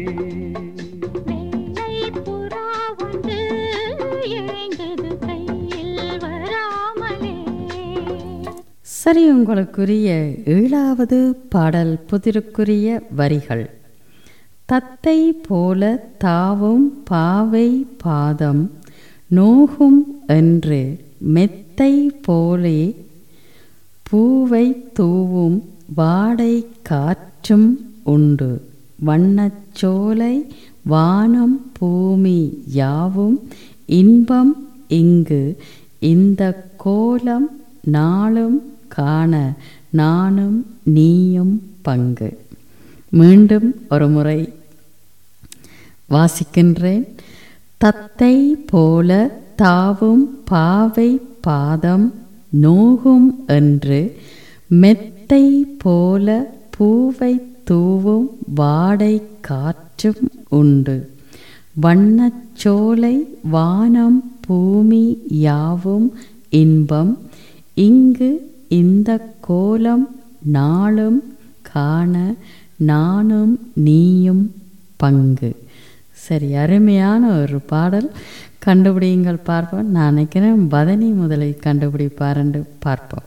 வெள்ளை புறா ஒன்று ஏங்குது கையில் வராமலே சரி உங்களுக்குரிய ஏழாவது பாடல் புதிருக்குரிய வரிகள் தத்தை போல தாவும் பாவை பாதம் நோகும் என்று மெத்தை போலே பூவை தூவும் வாடை காற்றும் உண்டு வண்ணச்சோலை வானம் பூமி யாவும் இன்பம் இங்கு இந்த கோலம் நாளும் காண நானும் நீயும் பங்கு மீண்டும் ஒரு முறை வாசிக்கின்றேன் தத்தை போல தாவும் பாவை பாதம் நோகும் என்று மெத்தை போல பூவை தூவும் வாடை காற்றும் உண்டு வண்ணச்சோலை வானம் பூமி யாவும் இன்பம் இங்கு இந்த கோலம் நாளும் காண நானும் நீயும் பங்கு சரி அருமையான ஒரு பாடல் கண்டுபிடியுங்கள் பார்ப்போம் நான் நினைக்கிறேன் பதனி முதலை கண்டுபிடிப்பாருன்னு பார்ப்போம்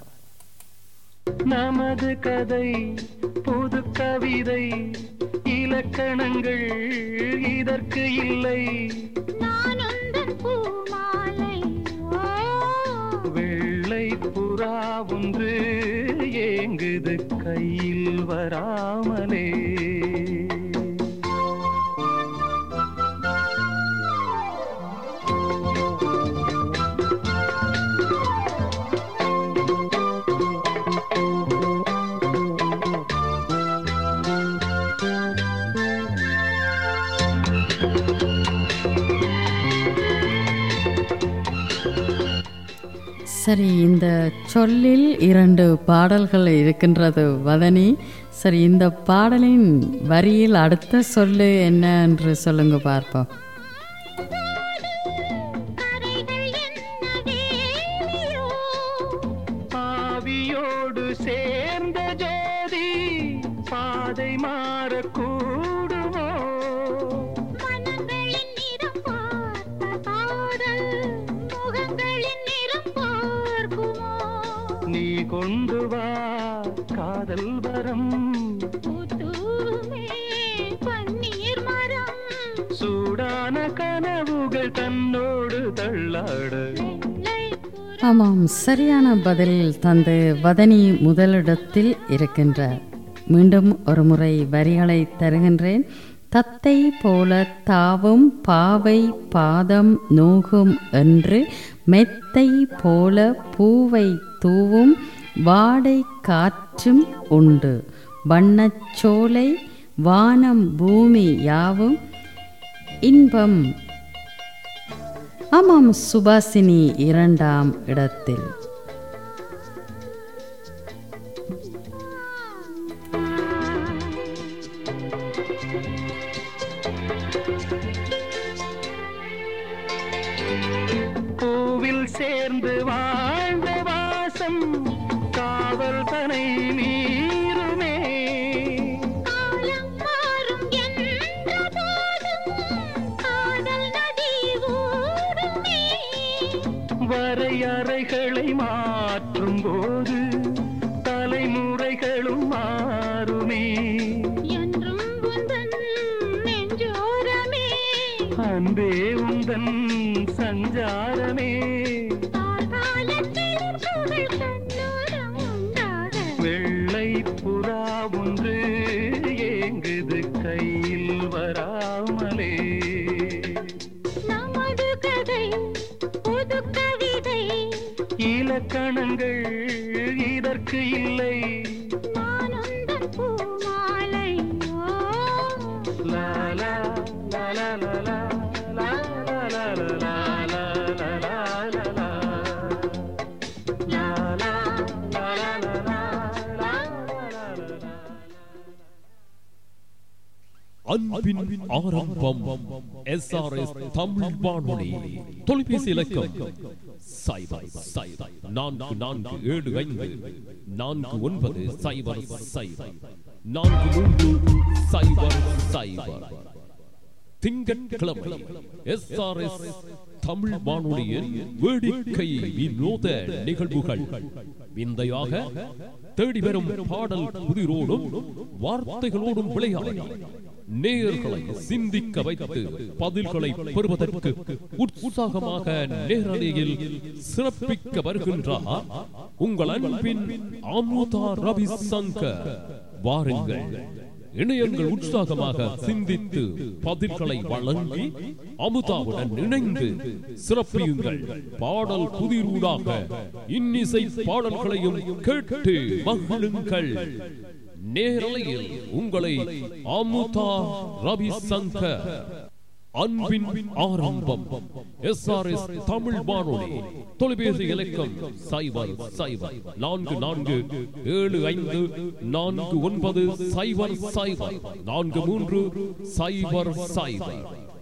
நமது கதை புது கவிதை இலக்கணங்கள் இதற்கு இல்லை நான் உந்தன் பூமாலை ஓ வெள்ளை புறா ஒன்று ஏங்குது கையில் வராமலே சரி இந்த சொல்லில் இரண்டு பாடல்கள் இருக்கின்றது வதனி சரி இந்த பாடலின் வரியில் அடுத்த சொல்லு என்ன என்று சொல்லுங்க பார்ப்போம் கரைகள் என்ன வேலியோ ஆவியோடு சேர்ந்த ஜோதி பாதை மாறக்கூடுமோ மனங்களின் நிறம் பார்த்த காதல் முகங்களின் நிறம் பார்க்குமோ நீ கொண்டு வா காதல் வரம் பூத்தூமே பன்னீர் மரம் சூடான கனவுகள் தன்னோடு தள்ளாட வெள்ளை புறா ஆமாம் சரியான பதில் தந்து வதனி முதலிடத்தில் இருக்கின்றார் மீண்டும் ஒரு முறை வரிகளை தருகின்றேன் தத்தை போல தாவும் பாவை பாதம் நோகும் என்று மெத்தை போல பூவை தூவும் வாடை காற்றும் உண்டு வண்ணச்சோலை வானம் பூமி யாவும் இன்பம் ஆமாம் சுபாசினி இரண்டாம் இடத்தில் பூவில் சேர்ந்து வாழ்ந்த வாசம் காவல் தனை மீறுமே காலம் மாறும் என்ற போதும் காதல் நதி ஓடுமே வரையறைகளை மாற்றும் போது தலைமுறைகளும் மாறுமே என்றும் உந்தன் நெஞ்சோரமே அன்பே உந்தன் சஞ்சாரமே காலத்தில் புகழ் கண்ணோரம் உண்டாக வெள்ளை புறா ஒன்று ஏங்குது கையில் வராமலே நமது கதை புது கவிதை இலக்கணங்கள் இதற்கு இல்லை நான் உந்தன் பூமாலை ஓ லா லா லா லா லா லா லா லா லா லா லா லா லா லா லா. லா லா லா லா லா லா லா லா லா லா. அன்பின் ஆரம்பம் எஸ்ஆர்எஸ் தமிழ் வானொலி தொலைபேசி இலக்கம் சைபர் சைபர் நான்கு நான்கு ஏழு ஐந்து நான்கு ஒன்பது சைபர் சைபர் நான்கு மூன்று சைபர் சைபர் திங்கட்கிழமை எஸ்ஆர்எஸ் தமிழ் வானொலியில் வேடிக்கை வினோத நிகழ்வுகள் விந்தையாக தேடி வரும் பாடல் புதிரோடும் வார்த்தைகளோடும் விளையாடி நேயர்களை சிந்திக்க வைத்து பதில்களை பெறுவதற்கு உற்சாகமாக நேரலையில் சிறப்பிக்க வருகின்றார் உங்கள் அன்பின் அமுதா ரவிசங்கர் வாருங்கள் இணையங்கள் உற்சாகமாக சிந்தித்து பதில்களை வழங்கி அமுதாவுடன் இணைந்து சிறப்பியுங்கள் பாடல் புதிரூடாக இன்னிசை பாடல்களையும் கேட்டு மகிழுங்கள் நேரலையில் உங்களை அமுதா ரவிசங்கர் அன்பின் ஆரம்பம் எஸ் ஆர் எஸ் தமிழ் வானொலி தொலைபேசி இலக்கம் சைபர் சைபர் நான்கு நான்கு ஏழு ஐந்து நான்கு ஒன்பது சைபர் சைபர் நான்கு மூன்று சைபர் சைபர்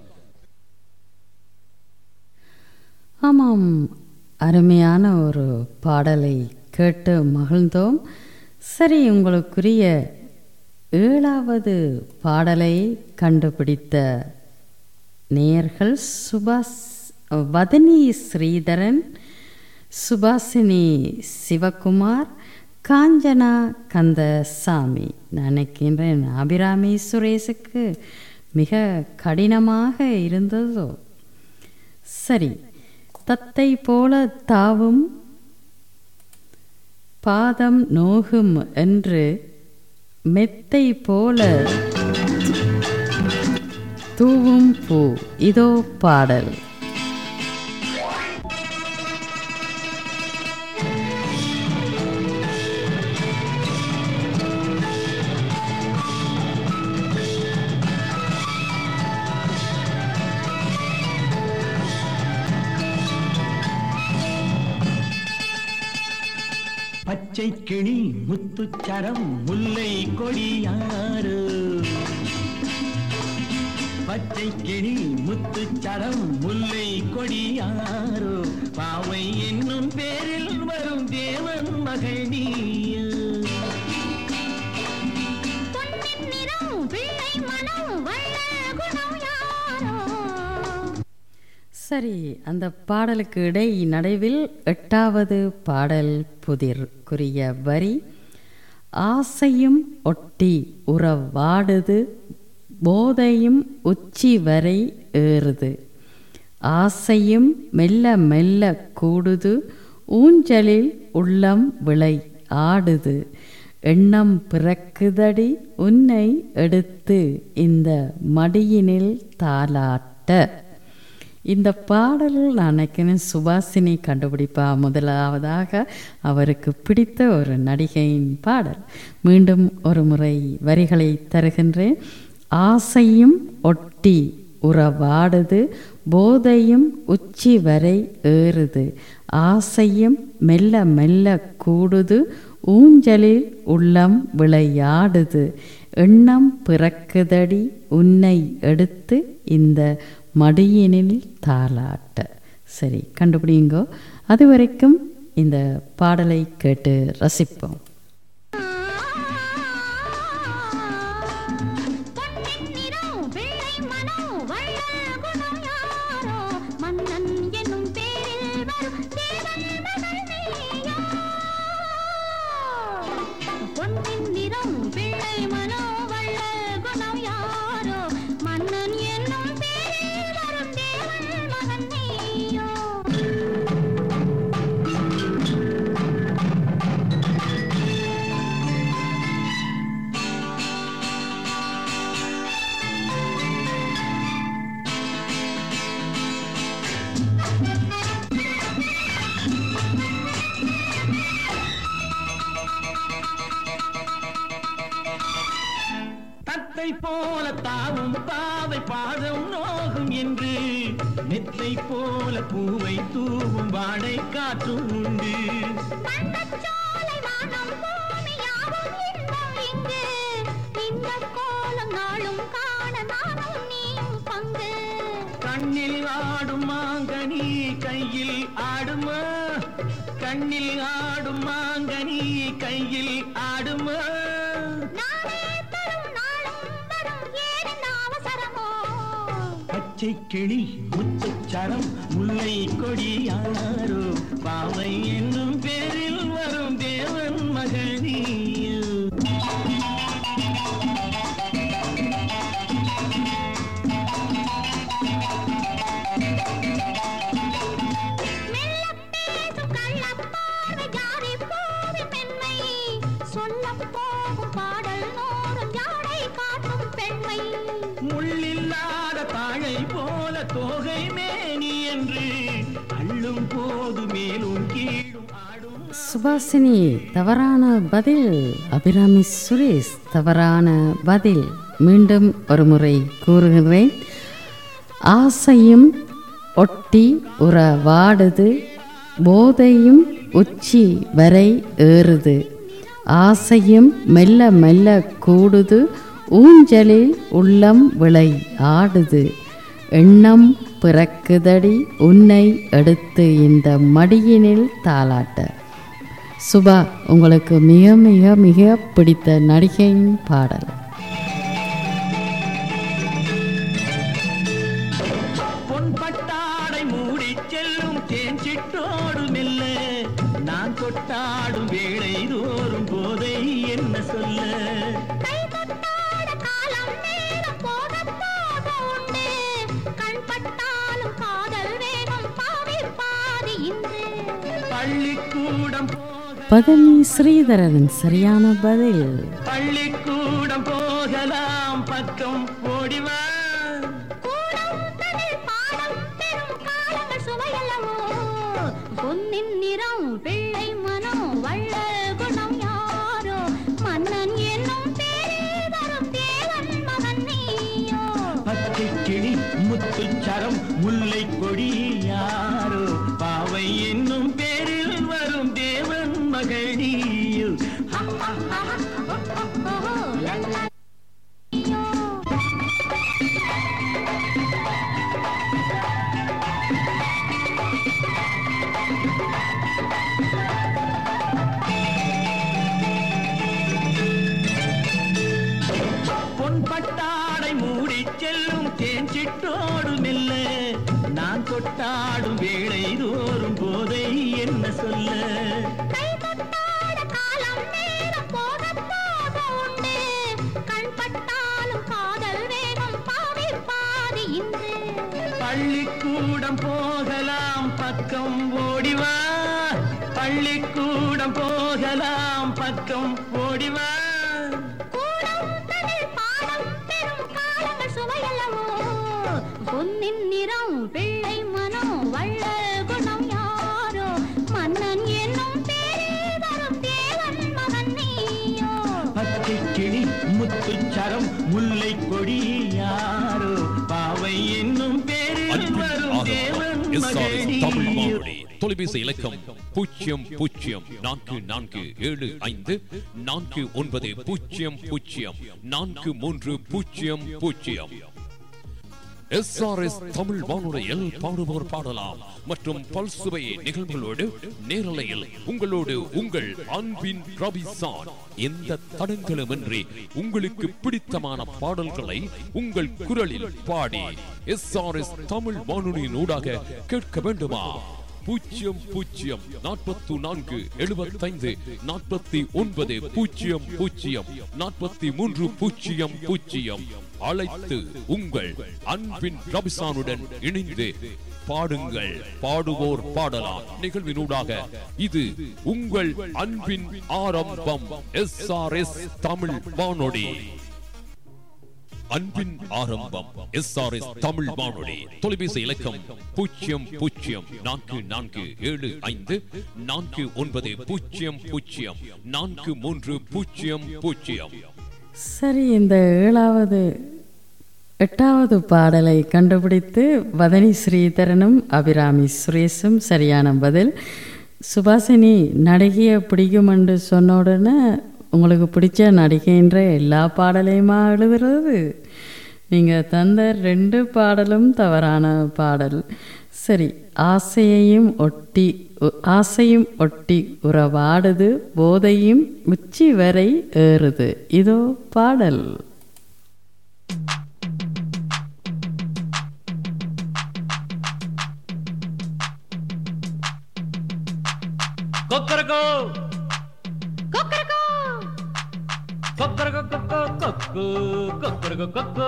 ஆமாம் அருமையான ஒரு பாடலை கேட்டு மகிழ்ந்தோம் சரி உங்களுக்குரிய ஏழாவது பாடலை கண்டுபிடித்த நேயர்கள் சுபாஷ் வதனி ஸ்ரீதரன் சுபாசினி சிவகுமார் காஞ்சனா கந்தசாமி நான் நினைக்கின்றேன் அபிராமி சுரேஷுக்கு மிக கடினமாக இருந்ததோ சரி தத்தை போல தாவும் பாதம் நோகும் என்று மெத்தை போல தூவும் பூ இதோ பாடல் பச்சை கிளி முத்துச்சரம் முல்லை கொடியாறு பச்சை கிளி முத்துச்சரம் முல்லை கொடியாறு பாவை என்னும் பேரில் வரும் தேவன் மகள் நீயு பொன்னின் நிறம் பிள்ளை மனம் வள்ள குணம் யாரோ சரி அந்த பாடலுக்கு இடை நடுவில் எட்டாவது பாடல் புதிர்க்குரிய வரி ஆசையும் ஒட்டி உறவாடுது போதையும் உச்சி வரை ஏறுது ஆசையும் மெல்ல மெல்ல கூடுது ஊஞ்சலில் உள்ளம் விளை ஆடுது எண்ணம் பிறக்குதடி உன்னை எடுத்து இந்த மடியினில் தாலாட்ட இந்த பாடலில் நான் நினைக்கிறேன் சுபாசினி கண்டுபிடிப்பா முதலாவதாக அவருக்கு பிடித்த ஒரு நடிகையின் பாடல் மீண்டும் ஒரு முறை வரிகளை தருகின்றேன் ஆசையும் ஒட்டி உறவாடுது போதையும் உச்சி வரை ஏறுது ஆசையும் மெல்ல மெல்ல கூடுது ஊஞ்சலில் உள்ளம் விளையாடுது எண்ணம் பிறக்குதடி உன்னை எடுத்து இந்த மடியினில் தாளாட்ட சரி கண்டுபிடிங்கோ அது வரைக்கும் இந்த பாடலை கேட்டு ரசிப்போம் பொன்னின் நிறம் பிள்ளை மனம் வள்ள குணம் யாரோ மன்னன் என்னும் பேரில் வரும் தேவன் மகள் நீயோ பொன்னின் நிறம் பிள்ளை மனம் வள்ள குணம் யாரோ மன்னன் என்னும் பேரில் வரும் தேவன் மகன் நீயோ தத்தை போல தாவும் பாவை பாதம் நோகும் என்று நெத்தை போல பூவை தூவும் வாடை காற்றும் உண்டு வண்ணச்சோலை வானம் பூமி யாவும் இன்பம் இங்கு. இன்பக் கோலம் நாளும் காண நானும் நீயும் பங்கு. கண்ணில் ஆடும் மாங்கனி கையில் ஆடுமா கண்ணில் ஆடும் மாங்கனி கையில் ஆடுமா நானே தரும் நாளும் வரும் ஏன் இந்த அவசரமோ பச்சை கிளி முத்துச்சரம் முல்லை கொடி யாரோ பாவை என்னும் பேரில் வரும் தேவன் மகள் நீயோ மெல்லப் பேசும் கள்ளப்பார்வை ஜாதி பூவின் மென்மை. சொல்லப் போகும் பாடல் நூறும் ஜாடை காட்டும் பெண்மை. முள்ளில்லாத தாழை போல தோகை மேனி என்று அள்ளும் போது மேலும் கீழும் ஆடும் சுபாசினி தவறான பதில் அபிராமி சுரேஷ் தவறான பதில் மீண்டும் ஒரு முறை கூறுகிறேன் ஆசையும் ஒட்டி உறவாடுது போதையும் உச்சி வரை ஏறுது ஆசையும் மெல்ல மெல்ல கூடுது ஊஞ்சலில் உள்ளம் விளை ஆடுது எண்ணம் பிறக்குதடி உன்னை எடுத்து இந்த மடியினில் தாளாட்ட சுபா உங்களுக்கு மிக மிக மிக பிடித்த நடிகையின் பாடல் பொன் பட்டாடை மூடி செல்லும் தேன் சிட்டோடு மெல்ல நான் கொட்டாடும் வேளை தோறும் போதை என்ன சொல்ல கை தொட்டாட காலம் நேரம் போகப் போக உண்டு. கண் பட்டாலும் காதல் வேகம் பாவி பாதி இன்று பள்ளிக்கூடம் போக பதனி ஸ்ரீதரன் சரியான பதில் பள்ளிக்கூடம் போகலாம் பக்கம் ஓடிவா கூடம் தனில் பாடம் பெறும் காலங்கள் சுவையல்லவோ பொன்னின் நிறம் பிள்ளை மனம் வள்ளல் குணம் யாரோ மன்னன் என்னும் பேரில் வரும் தேவன் மகன் நீயோ பச்சை கிளி முத்துச்சரம் முல்லை கொடி யாரோ பாவை என்னும் பேரில் வரும் தேவன் மகனியோ பொன் பட்டாடை மூடி செல்லும் தேன் சிட்டோடு மெல்ல நான் கொட்டாடும் வேளை தோறும் போதை என்ன சொல்ல கை தொட்டாட காலம் நேரம் போகப் போக உண்டு. கண் பட்டாலும் காதல் வேகம் பாவி பாதி இன்று பள்ளிக்கூடம் போகலாம் பக்கம் ஓடிவா பள்ளிக்கூடம் போகலாம் பக்கம் ஓடிவா கூடம் தனில் பாடம் பெறும் காலங்கள் சுவையல்லவோ பொன்னின் நிறம் பிள்ளை மனம் வள்ளல் குணம் யாரோ மன்னன் என்னும் பேரில் வரும் தேவன் மகன் நீயோ பச்சை கிளி முத்துச்சரம் முல்லை கொடி யாரோ பாவை என்னும் பேரில் அன்பின் வரும் தேவன் ஆதரவாளர் SRS தமிழ் மகனியோ வானொலி தொலைபேசி இலக்கம் பூஜ்ஜியம் பூஜ்ஜியம் நான்கு நான்கு ஏழு ஐந்து நான்கு ஒன்பது பூஜ்ஜியம் பூஜ்ஜியம் நான்கு மூன்று பூஜ்ஜியம் பூஜ்ஜியம் எஸ்ஆர்எஸ் தமிழ் வானொலியில் பாடுவோர் பாடலாம் மற்றும் பல்சுவை நிகழ்வுகளோடு நேரலையில் உங்களோடு உங்கள் அன்பின் ரபிசான் எந்த தடங்களுமின்றி உங்களுக்கு பிடித்தமான பாடல்களை உங்கள் குரலில் பாடி எஸ்ஆர்எஸ் தமிழ் வானொலியின் ஊடாக கேட்க வேண்டுமா பூஜ்ஜியம் பூஜ்ஜியம் நாற்பத்து நான்கு எழுபத்தைந்து நாற்பத்தி ஒன்பது பூஜ்ஜியம் பூஜ்ஜியம் நாற்பத்தி மூன்று பூஜ்ஜியம் பூஜ்ஜியம் அழைத்து உங்கள் அன்பின் ரபிசானுடன் இணைந்து பாடுங்கள் பாடுவோர் பாடலாம் நிகழ்வினூடாக இது உங்கள் அன்பின் ஆரம்பம் எஸ் ஆர் எஸ் தமிழ் வானொலி அன்பின் ஆரம்பம் எஸ் ஆர் எஸ் தமிழ் வானொலி தொலைபேசி இலக்கம் பூஜ்ஜியம் பூஜ்ஜியம் நான்கு நான்கு ஏழு ஐந்து நான்கு ஒன்பது பூஜ்ஜியம் பூஜ்ஜியம் நான்கு மூன்று பூஜ்ஜியம் பூஜ்ஜியம் சரி இந்த ஏழாவது எட்டாவது பாடலை கண்டுபிடித்து வதனி ஸ்ரீதரனும் அபிராமி சுரேஷும் சரியான பதில் சுபாசினி நடிகையை பிடிக்கும் என்று சொன்ன உடனே உங்களுக்கு பிடிச்ச நடிகைன்ற எல்லா பாடலையுமா எழுதுறது நீங்கள் தந்த ரெண்டு பாடலும் தவறான பாடல் சரி ஆசையையும் ஒட்டி உ- ஆசையும் ஒட்டி உறவாடுது போதையும் உச்சி வரை ஏறுது இதோ பாடல் கொக்கரகோ கொக்கரகோ கொக்கரகோ கொக்கோ கொக்கு கொக்கரகோ கொக்கோ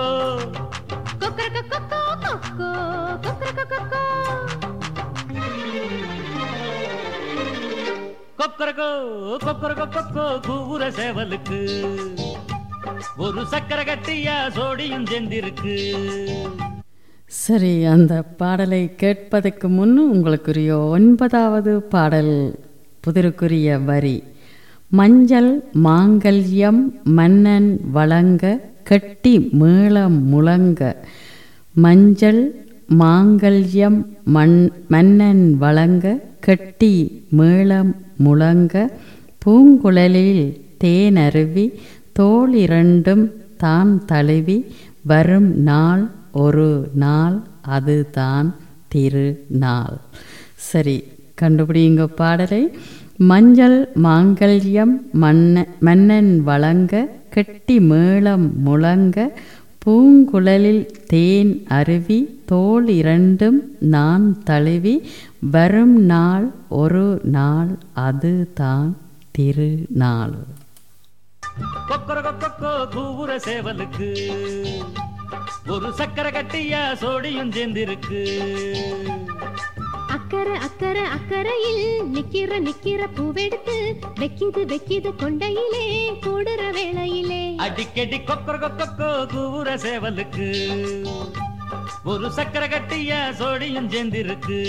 கொக்கரகோ கொக்கரகோ கொக்கோ கூவுற சேவலுக்கு ஒரு சக்கர கட்டியா சோடியும் செந்திருக்கு சரி அந்த பாடலை கேட்பதற்கு முன் உங்களுக்குரிய ஒன்பதாவது பாடல் புதிருக்குரிய வரி மஞ்சள் மாங்கல்யம் மன்னன் வழங்க கட்டி மேளம் முழங்க மஞ்சள் மாங்கல்யம் மண் மன்னன் வழங்க கட்டி மேளம் முழங்க பூங்குழலில் தேனருவி தோள் இரண்டும் தான் தழுவி வரும் நாள் ஒரு நாள் அதுதான் திருநாள் சரி கண்டுபிடிங்க பாடலை மஞ்சள் மாங்கல்யம் மன்ன மன்னன் வழங்க கெட்டி மேளம் முழங்க பூங்குழலில் தேன் அருவி தோள் இரண்டும் நான் தழுவி வரும் நாள் ஒரு நாள் அதுதான் திருநாள் கொக்கரகோ கொக்கோ கூவுற சேவலுக்கு ஒரு சக்கர கட்டியா சோடியும் சேர்ந்திருக்கு அக்கறை அக்கறை அக்கறையில் நிக்கிற நிக்கிற பூவெடுத்து வெக்கிது வெக்கிது கொண்டையிலே கூடுற வேளையிலே அடிக்கடி கொக்கரகோ கொக்கோ கூவுற சேவலுக்கு ஒரு சக்கர கட்டியா சோடியும் சேர்ந்திருக்கு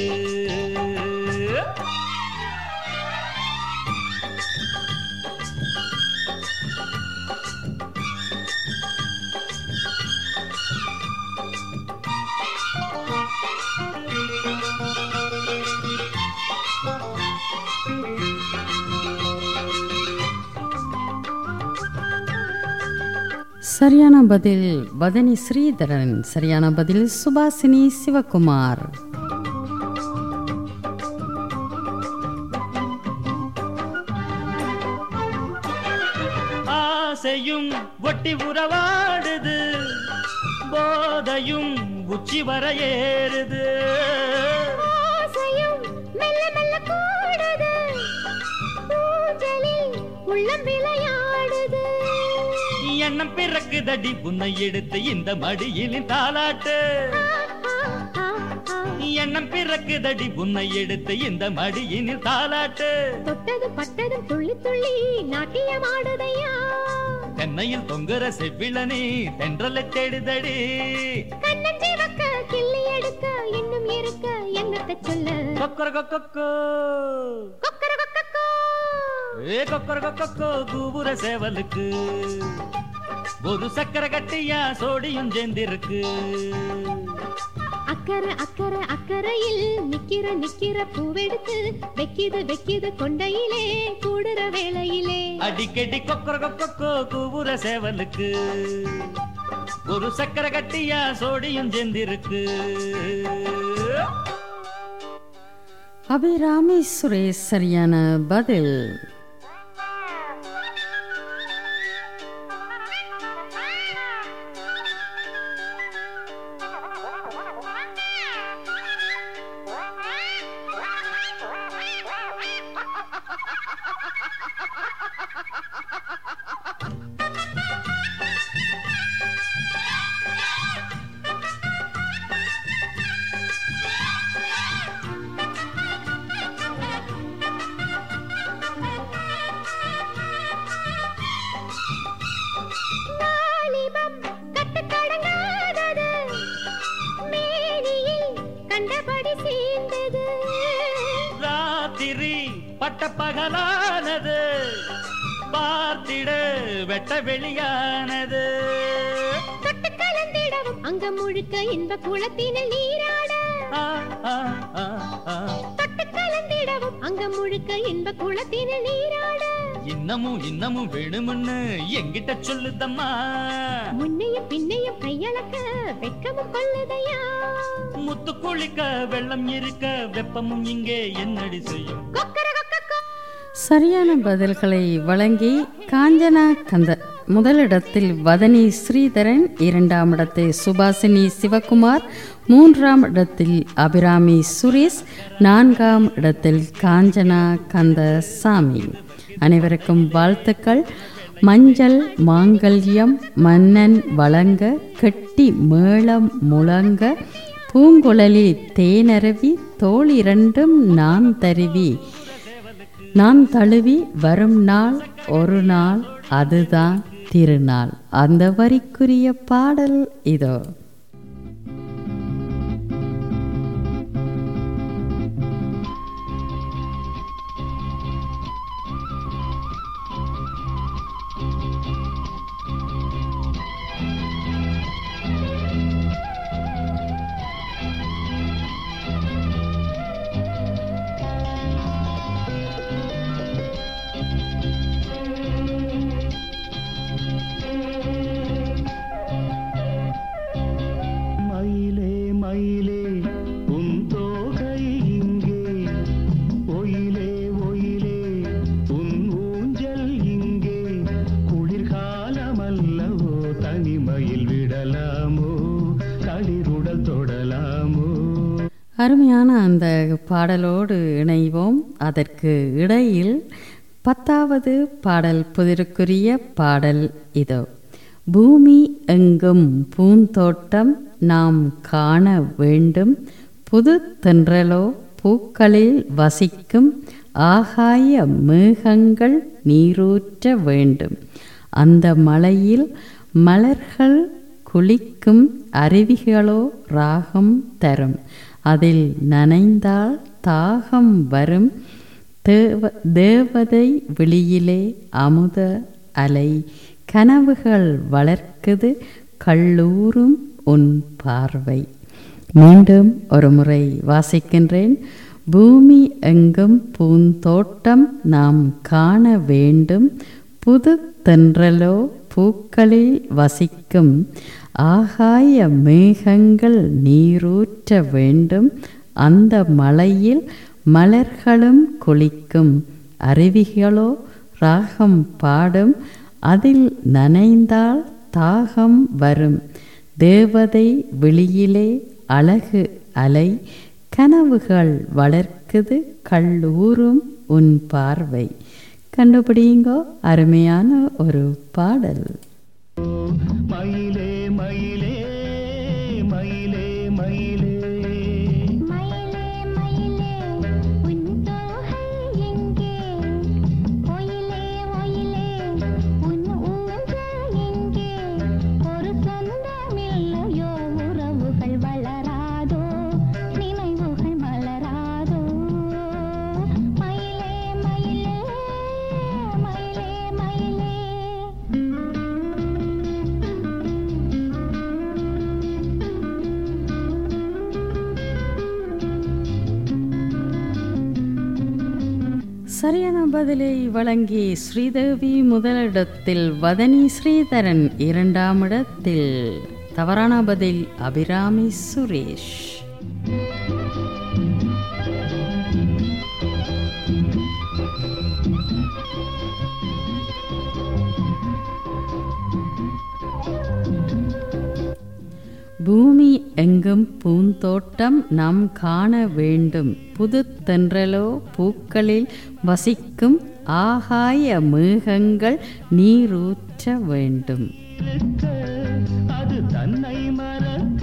சரியான பதில் வதனி ஸ்ரீதரன் சரியான பதில் சுபாசினி சிவகுமார் ஆசையும் ஒட்டி உறவாடுது போதையும் உச்சி வர ஏறுது ஆசையும் மெல்ல மெல்ல கூடுது ஊஞ்சலில் உள்ளம் விளையாடுது எண்ணம் பிறக்குதடி உன்னை எடுத்து இந்த மடியில் தாலாட்டு எண்ணம் பிறக்குதடி உன்னை எடுத்து இந்த மடியில் தாலாட்டு தொட்டதும் பட்டதும் துள்ளி துள்ளி நாட்டியம் ஆடுதையா தென்னையில் தொங்குற செவ்விளனே தென்றலை தேடுதடி கண்ணன் சிவக்க கிள்ளி எடுக்க இன்னும் இருக்க என்னத்தை சொல்ல கொக்கர கொக்கோ கொக்கர கொக்கோ ஏ கொக்கர கொக்கோ கூவுற சேவலுக்கு ஒரு சக்கர கட்டியா சோடியும் சேர்ந்திருக்கு அக்கறை அக்கறை அக்கறையில் நிக்கிற நிக்கிற பூவெடுத்து வெக்கிது வெக்கிது கொண்டையிலே கூடுற வேளையிலே அடிக்கடி கொக்கர கொக்கோ கூவுற சேவலுக்கு ஒரு சக்கர கட்டியா சோடியும் சேர்ந்திருக்கு அபிராமி சுரேஷ் சரியான பதில் வாலிபம் கட்டுக்கடங்காதது மேனியில் கண்டபடி சேர்ந்தது ராத்திரி பட்ட பகலானது பார்த்திட வெட்ட வெளியானது தொட்டு கலந்திடவும் அங்க முழுக்க இன்ப குளத்தினில் நீராட ஆ, ஆ, ஆ, ஆ. தொட்டு கலந்திடவும் அங்க முழுக்க இன்ப குளத்தினில் நீராட இன்னமும் இன்னமும் வேணும்னு எங்கிட்ட சொல்லுதம்மா முன்னையும் பின்னையும் கையளக்க வெக்கமும் கொள்ளுதையா முத்து குளிக்க வெள்ளம் இருக்க வெப்பமும் இங்கே என்னடி செய்யும் சரியான பதில்களை வழங்கி காஞ்சனா கந்த முதலிடத்தில் வதனி ஸ்ரீதரன் இரண்டாம் இடத்தில் சுபாசினி சிவகுமார் மூன்றாம் இடத்தில் அபிராமி சுரேஷ் நான்காம் இடத்தில் காஞ்சனா கந்தசாமி அனைவருக்கும் வாழ்த்துக்கள் மஞ்சள் மாங்கல்யம் மன்னன் வழங்க கெட்டி மேளம் முழங்க பூங்குழலி தேனருவி தோள் இரண்டும் நான் தருவி நான் தழுவி வரும் நாள் ஒரு நாள் அதுதான் திருநாள் அந்த வரிக்குரிய பாடல் இதோ மயிலே மயிலே உன் தோகை இங்கே ஒயிலே ஒயிலே உன் ஊஞ்சல் இங்கே குளிர்காலமல்லவோ தனிமையில் விடலாமோ களிருடல் தொடலாமோ அருமையான அந்த பாடலோடு இணைவோம் அதற்கு இடையில் பத்தாவது பாடல் புதிருக்குரிய பாடல் இதோ பூமி எங்கும் பூந்தோட்டம் நாம் காண வேண்டும் புது தென்றலோ பூக்களில் வசிக்கும் ஆகாய மேகங்கள் நீரூற்ற வேண்டும் அந்த மலையில் மலர்கள் குளிக்கும் அருவிகளோ ராகம் தரும் அதில் நனைந்தால் தாகம் வரும் தேவ தேவதை வெளியிலே அமுத அலை கனவுகள் வளர்க்குது கல்லூரும் உன் பார்வை மீண்டும் ஒரு முறை வாசிக்கின்றேன் பூமி எங்கும் பூந்தோட்டம் நாம் காண வேண்டும் புது தென்றலோ பூக்களில் வசிக்கும் ஆகாய மேகங்கள் நீரூற்ற வேண்டும் அந்த மலையில் மலர்களும் குளிக்கும் அருவிகளோ ராகம் பாடும் அதில் நனைந்தால் தாகம் வரும் தேவதை வெளியிலே அழகு அலை கனவுகள் வளர்க்குது கல்லூரும் உன் பார்வை கண்டுபிடிங்கோ அருமையான ஒரு பாடல் மயிலே மயிலே மயிலே மயிலே மயிலே மயிலே உன் தோகை எங்கே ஒயிலே ஒயிலே உன் ஊஞ்சல் எங்கே ஒரு சொந்தமில்லையோ உறவுகள் வளராதோ நினைவுகள் மலராதோ மயிலே மயிலே மயிலே மயிலே சரியான பதிலை வழங்கி ஸ்ரீதேவி முதலிடத்தில் வதனி ஸ்ரீதரன் இரண்டாம் இடத்தில் தவறான பதில் அபிராமி சுரேஷ் பூமி எங்கும் பூந்தோட்டம் நாம் காண வேண்டும் புது தென்றலோ பூக்களில் வசிக்கும் ஆகாய மேகங்கள் நீரூற்ற வேண்டும் இருக்க, அது தன்னை மறக்க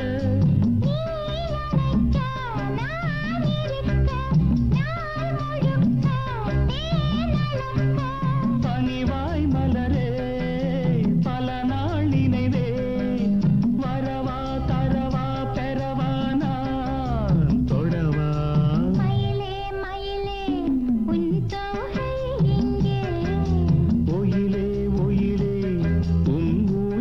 பனிவாய் மலரே பல நாள் நினைவே வரவா தரவா பெறவா நான் தொடவா மயிலே மயிலே உன் தோகை எங்கே ஒயிலே ஒயிலே உன்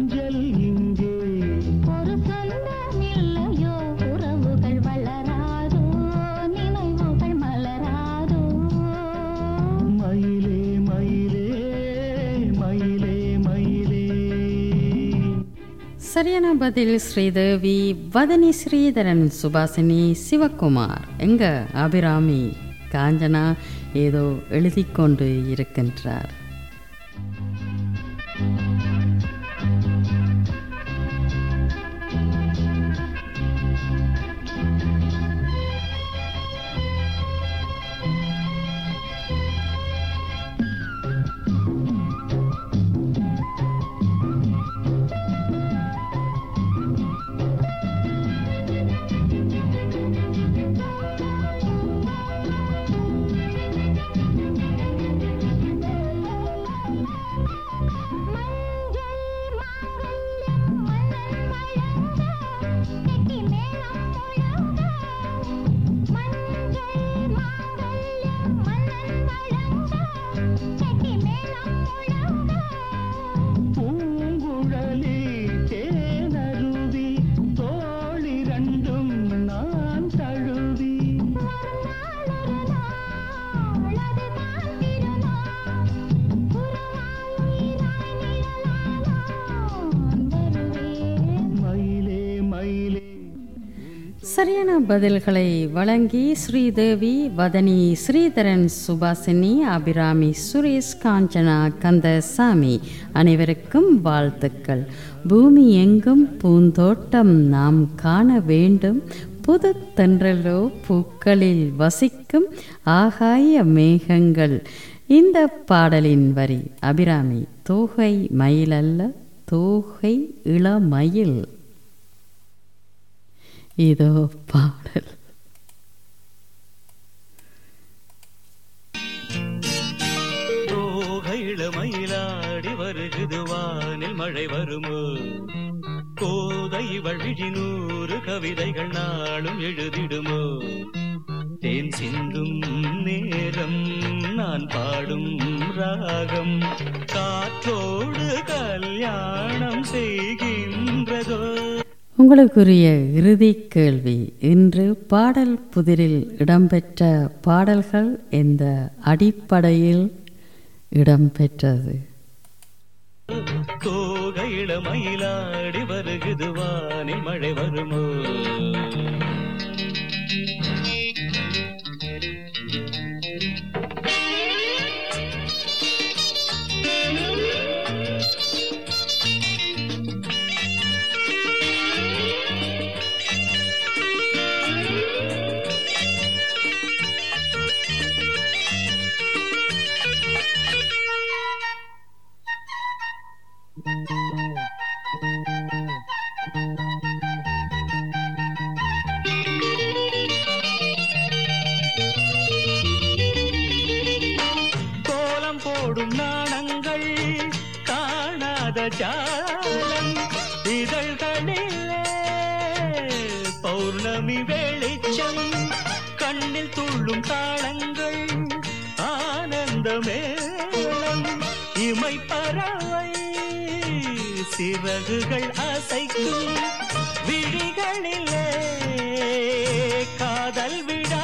சரியான பதில் ஸ்ரீதேவி வதனி ஸ்ரீதரன் சுபாசினி சிவகுமார் எங்க அபிராமி காஞ்சனா ஏதோ எழுதி கொண்டு இருக்கின்றார் பூங்குழலி தேனருவி தோளிரண்டும் நான் தழுவி மயிலே மயிலே சரியான பதில்களை வழங்கி ஸ்ரீதேவி வதனி ஸ்ரீதரன் சுபாசினி அபிராமி சுரேஷ் காஞ்சனா கந்தசாமி அனைவருக்கும் வாழ்த்துக்கள் பூமி எங்கும் பூந்தோட்டம் நாம் காண வேண்டும் புது தென்றலோ பூக்களில் வசிக்கும் ஆகாய மேகங்கள் இந்த பாடலின் வரி அபிராமி தோகை மயில் அல்ல தோகை இளமயில் இதோ பாடல் தோகையில மயிலாடி வருகுது வானில் மழை வருமோ கோதை இவள் விழி நூறு கவிதைகள் நாளும் எழுதிடுமோ தேன் சிந்தும் நேரம் நான் பாடும் ராகம் காற்றோடு கல்யாணம் செய்கின்றதோ உங்களுக்குரிய இறுதி கேள்வி இன்று பாடல் புதிரில் இடம்பெற்ற பாடல்கள் எந்த அடிப்படையில் இடம்பெற்றது தோகையில மயிலாடி வருகுது வானில் மழை வருமோ கோலம் போடும் நாணங்கள் காணாத ஜாலம் இதழ்களிலே பௌர்ணமி வெளிச்சம் கண்ணில் துள்ளும் தாளங்கள் ஆனந்த மேளம் இமை பறவை சிறகுகள் அசைக்கும் விழிகளிலே காதல் விழா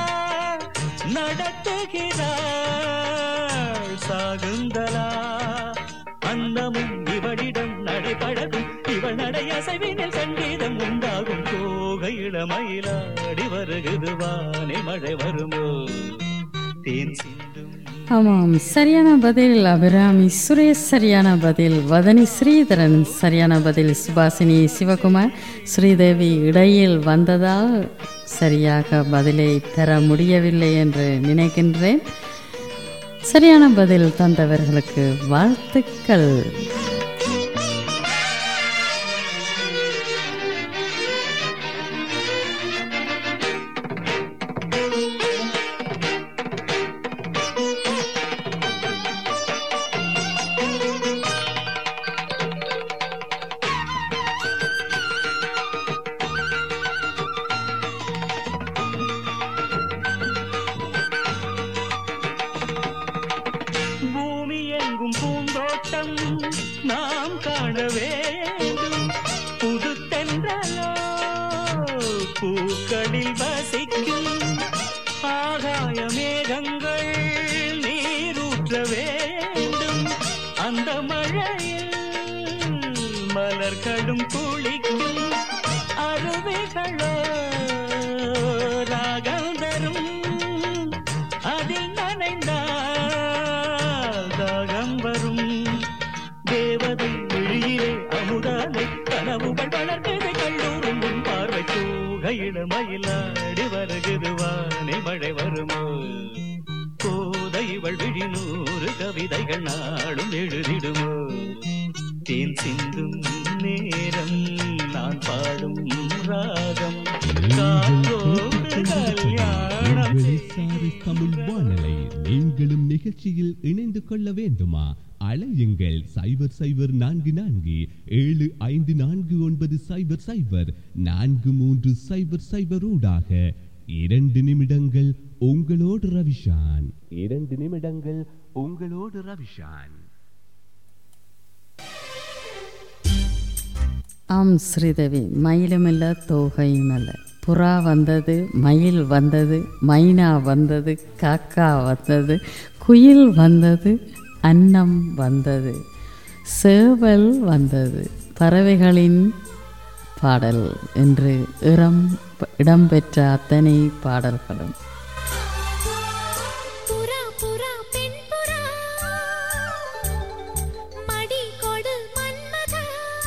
நடத்துகிறாள் சாகுந்தலா அன்னமும் இவளிடம் நடைபழகும் இவள் நடை அசைவினில் சங்கீதம் உண்டாகும் தோகை இளமயிலாடி வருகுது வானில் மழை வருமோ தேன் சிந்தும் ஆமாம் சரியான பதில் அபிராமி சுரேஷ் சரியான பதில் வதனி ஸ்ரீதரன் சரியான பதில் சுபாசினி சிவகுமார் ஸ்ரீதேவி இடையில் வந்ததால் சரியாக பதிலை தர முடியவில்லை என்று நினைக்கின்றேன் சரியான பதில் தந்தவர்களுக்கு வாழ்த்துக்கள் பூமி எங்கும் பூந்தோட்டம் நாம் காண வேண்டும் புது தென்றலோ பூக்களில் வசிக்கும் ஆகாய மேகங்கள் நீரூற்ற வேண்டும் அந்த மழையில் மலர்கள் மகளும் குளிக்கும் அருவிகளோ ராகம் தரும் அதில் நனைந்தால் தாகம் வரும் தேவதை விழியிலே அமுதாலை கனவுகள் வளர்ந்தது கல்லூரும் முன் பார்வை தூகையிட மயிலாடி வருகுது வானை மழை வருமோ கோதை இவள் விழி நூறு கவிதைகள் நாளும் எழுதிடுமோ தேன் சிந்தும் நேரம் நான் பாடும் ராகம் காற்றோடு கல்யாணம் வெளிசாரி தமிழ் வானலை நீங்களும் நிகழ்ச்சியில் இணைந்து கொள்ள வேண்டுமா அலையுங்கள் சைபர் சைபர் நான்கு நான்கு ஏழு ஐந்து நான்கு ஒன்பது சைபர் சைபர் நான்கு மூன்று சைபர் சைபர் ஊடாக இரண்டு நிமிடங்கள் உங்களோடு ரவிஷான் இரண்டு நிமிடங்கள் உங்களோடு ரவிஷான் ஆம் ஸ்ரீதேவி மயிலுமில்ல தோகையுமல்ல புறா வந்தது மயில் வந்தது மைனா வந்தது காக்கா வந்தது குயில் வந்தது அன்னம் வந்தது சேவல் வந்தது பறவைகளின் பாடல் என்று இடம் இடம்பெற்ற அத்தனை பாடல்களும் புறா புறா பெண் புறா மடி கொடு மன்மதா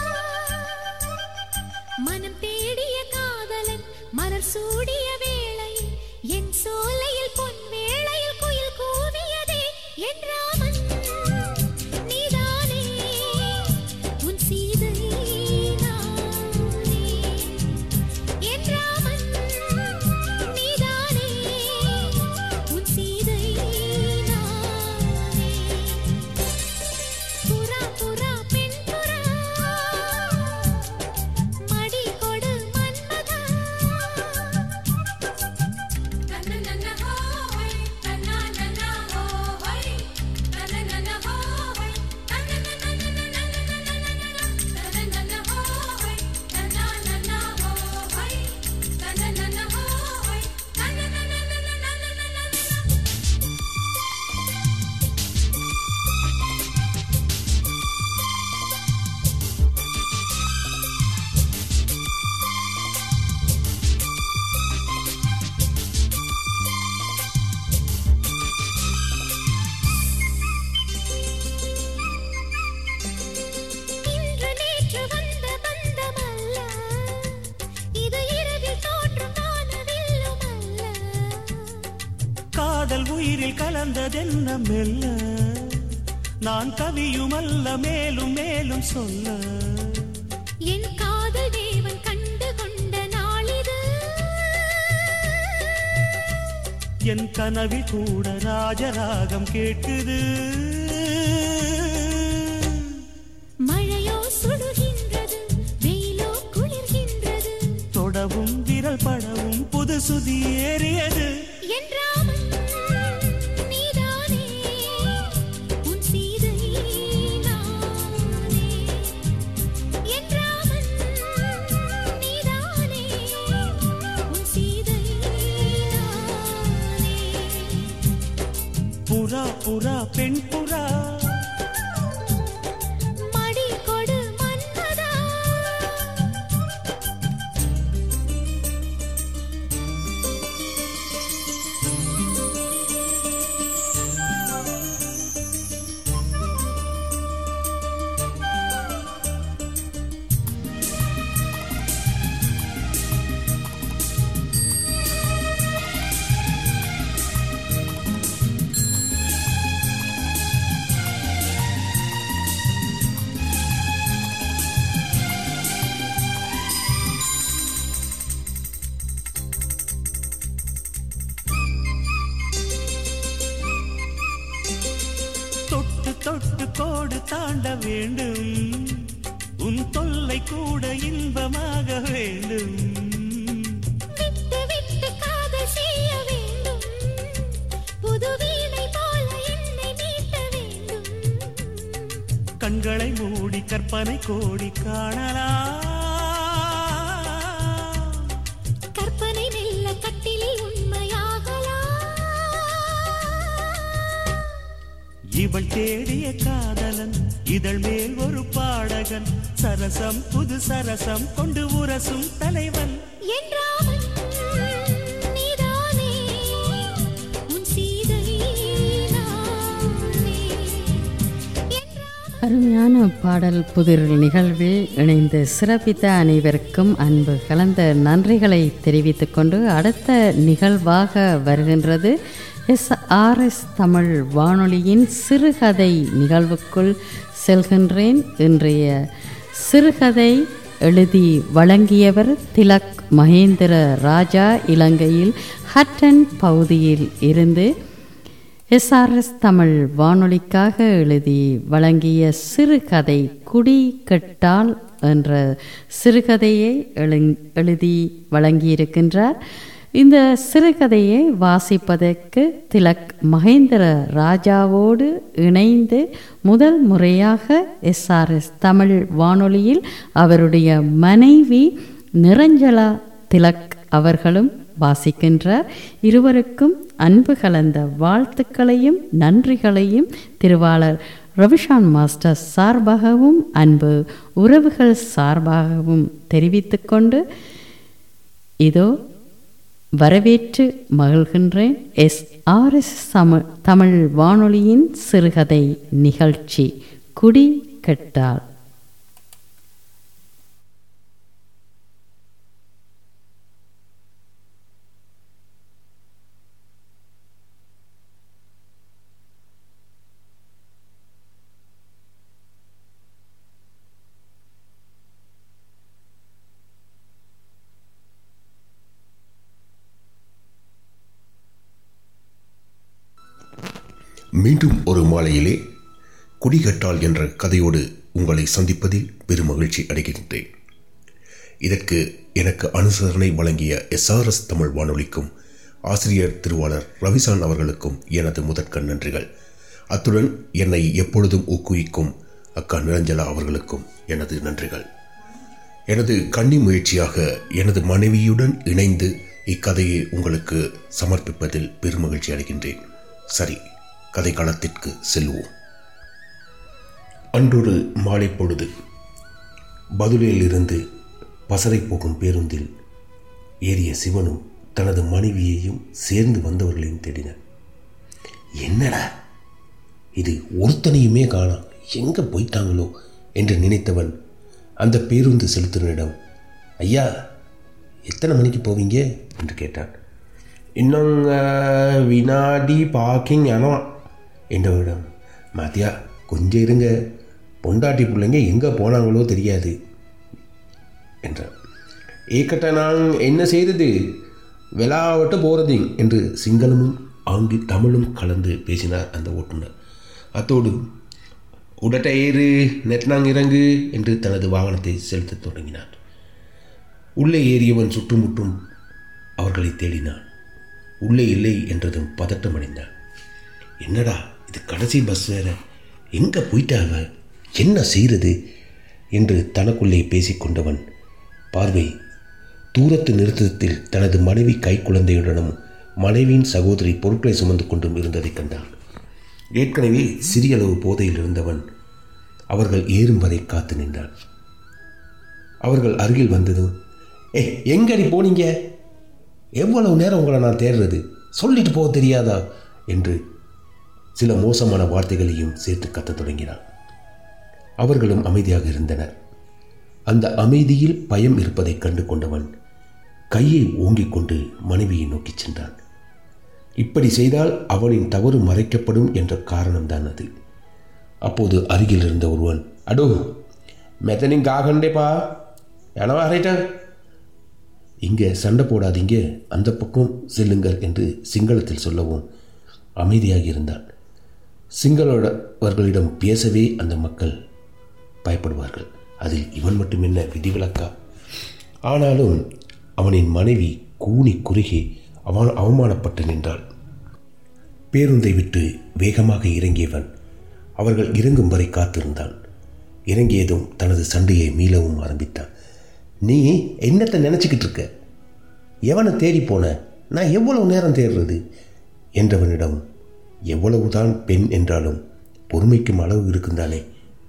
மனம் தேடிய காதலன் மலர் சூடிய வேளை என் சோலையில் பொன் வேளையில் குயில் கூவியதே என் ராமன் நீதானே உன் சீதை நானே என் ராமன் நீதானே உன் சீதை நானே புறா புறா பெண் புறா மடி கொடு மன்மதா தன்னன்னன ஹோய் தன்னன்னன ஹோய் தன்னன்னன ஹோய் தன்னன்னன ஹோய் தன்னன்னன ஹோய் தன்னன்னன ஹோய் தன்னன்னன இன்று நேற்று வந்த பந்தமல்ல இது இரவில் தோன்றும் வானவில்லும் அல்ல காதல் உயிரில் கலந்ததென்ன மெல்ல நான் கவியுமல்ல மேலும் மேலும் சொல்ல என் காதல் தேவன் கண்டு கொண்ட நாளிது என் கனவில் கூட ராஜராகம் கேட்குது மழையோ சுடுகின்றது வெயிலோ குளிர்கின்றது தொடவும் விரல் படவும் புது சுதி ஏறியது என் ராமன் நீதானே உன் சீதை நானே என் ராமன் நீதானே உன் சீதை நானே புறா புறா பெண் புறா மடி கொடு மன்மதா தொட்டு தொட்டு கோடு தாண்ட வேண்டும் உன் தொல்லை கூட இன்பமாக வேண்டும் விட்டு விட்டு காதல் செய்ய வேண்டும் புது வீணை போல என்னை மீட்ட வேண்டும் கண்களை மூடி கற்பனை கோடி காணலாம் கற்பனை மெல்ல கட்டிலில் உண்மையாகலாம் இவள் தேடிய காதலன் இதழ் மேல் ஒரு பாடகன் சரசம் புது சரசம் கொண்டு உரசும் தலைவன் என்றாவன் நீதானே உன் சீதை நானே அருமையான பாடல் புதிர் நிகழ்வில் இணைந்து சிறப்பித்த அனைவருக்கும் அன்பு கலந்த நன்றிகளை தெரிவித்துக் கொண்டு அடுத்த நிகழ்வாக வருகின்றது எஸ் ஆர்எஸ் தமிழ் வானொலியின் சிறுகதை நிகழ்வுக்குள் செல்கின்றேன் இன்றைய சிறுகதை எழுதி வழங்கியவர் திலக் மகேந்திர ராஜா இலங்கையில் ஹட்டன் பகுதியில் இருந்து எஸ்ஆர்எஸ் தமிழ் வானொலிக்காக எழுதி வழங்கிய சிறுகதை குடி கெட்டால் என்ற சிறுகதையை எழு- எழுதி வழங்கியிருக்கின்றார் இந்த சிறுகதையை வாசிப்பதற்கு திலக் மகேந்திர ராஜாவோடு இணைந்து முதல் முறையாக எஸ்ஆர்எஸ் தமிழ் வானொலியில் அவருடைய மனைவி நிரஞ்சலா திலக் அவர்களும் வாசிக்கின்றார் இருவருக்கும் அன்பு கலந்த வாழ்த்துக்களையும் நன்றிகளையும் திருவாளர் ரவிஷான் மாஸ்டர் சார்பாகவும் அன்பு உறவுகள் சார்பாகவும் தெரிவித்துக்கொண்டு இதோ வரவேற்று மகிழ்கின்றேன் எஸ் ஆர்எஸ் தமிழ் தமிழ் வானொலியின் சிறுகதை நிகழ்ச்சி குடி கெட்டால் மீண்டும் ஒரு மாலையிலே குடிகட்டால் என்ற கதையோடு உங்களை சந்திப்பதில் பெரும் மகிழ்ச்சி அடைகின்றேன் இதற்கு எனக்கு அனுசரணை வழங்கிய எஸ்ஆர்எஸ் தமிழ் வானொலிக்கும் ஆசிரியர் திருவாளர் ரவிசான் அவர்களுக்கும் எனது முதற்கண் நன்றிகள் அத்துடன் என்னை எப்பொழுதும் ஊக்குவிக்கும் அக்கா நிரஞ்சலா அவர்களுக்கும் எனது நன்றிகள் எனது கன்னி முயற்சியாக எனது மனைவியுடன் இணைந்து இக்கதையை உங்களுக்கு சமர்ப்பிப்பதில் பெருமகிழ்ச்சி அடைகின்றேன் சரி கதை களத்திற்கு செல்வோம் அன்றொரு மாலை பொழுது பதுளையில் இருந்து பசறை போகும் பேருந்தில் ஏறிய சிவனும் தனது மனைவியையும் சேர்ந்து வந்தவர்களையும் தேடினார் என்னடா இது ஒருத்தனையுமே காணாம் எங்க போயிட்டாங்களோ என்று நினைத்தவன் அந்த பேருந்து செலுத்துனரிடம் ஐயா எத்தனை மணிக்கு போவீங்க என்று கேட்டான் இன்னும் வினாடி பார்க்கிங் ஆனோம் என்றவரிடம் மாத்தியா கொஞ்சம் இருங்க பொண்டாட்டி பிள்ளைங்க எங்கே போனாங்களோ தெரியாது என்றான் ஏக்கட்ட நான் என்ன செய்தது வெளாவட்டு போகிறது என்று சிங்களமும் ஆங்கி தமிழும் கலந்து பேசினார் அந்த ஓட்டுநர் அத்தோடு உடட்ட ஏறு நெட்னாங் இறங்கு என்று தனது வாகனத்தை செலுத்தத் தொடங்கினார் உள்ளே ஏறியவன் சுற்றுமுற்றும் அவர்களை தேடினான் உள்ளே இல்லை என்றதும் பதட்டம் அடைந்தான் என்னடா இது கடைசி பஸ் வேற எங்கே போயிட்டாங்க என்ன செய்கிறது என்று தனக்குள்ளே பேசிக்கொண்டவன் பார்வை தூரத்து நிறுத்தத்தில் தனது மனைவி கைக்குழந்தையுடனும் மனைவியின் சகோதரி பொருட்களை சுமந்து கொண்டும் இருந்ததைக் கண்டான் ஏற்கனவே சிறிய அளவு போதையில் இருந்தவன் அவர்கள் ஏறும் வரை காத்து நின்றான் அவர்கள் அருகில் வந்ததும் ஏ எங்கடி போனீங்க எவ்வளவு நேரம் உங்களை நான் தேடுறது சொல்லிட்டு போக தெரியாதா என்று சில மோசமான வார்த்தைகளையும் சேர்த்து கத்தத் தொடங்கினான் அவர்களும் அமைதியாக இருந்தனர் அந்த அமைதியில் பயம் இருப்பதைக் கண்டு கொண்டவன் கையை ஓங்கிக் கொண்டு மனைவியை நோக்கிச் சென்றான் இப்படி செய்தால் அவனின் தவறு மறைக்கப்படும் என்ற காரணம்தான் அது அப்போது அருகில் இருந்த ஒருவன் அடோ மெத்தனிங் காகண்டேப்பா எனவா ரைட்டர் இங்கே சண்டை போடாதீங்க அந்த பக்கம் செல்லுங்கள் என்று சிங்களத்தில் சொல்லவும் அமைதியாக இருந்தான் சிங்களவர்களிடம் பேசவே அந்த மக்கள் பயப்படுவார்கள் அதில் இவன் மட்டும் என்ன விதிவிலக்கா ஆனாலும் அவனின் மனைவி கூனி குறுகி அவன் அவமானப்பட்டு நின்றாள் பேருந்தை விட்டு வேகமாக இறங்கியவன் அவர்கள் இறங்கும் வரை காத்திருந்தான் இறங்கியதும் தனது சண்டையை மீளவும் ஆரம்பித்தான் நீ என்னத்தை நினச்சிக்கிட்டு இருக்க எவனை தேடி போன நான் எவ்வளவு நேரம் தேடுறது என்றவனிடம் எவ்வளவுதான் பெண் என்றாலும் பொறுமைக்கும் அளவு இருக்கும் தானே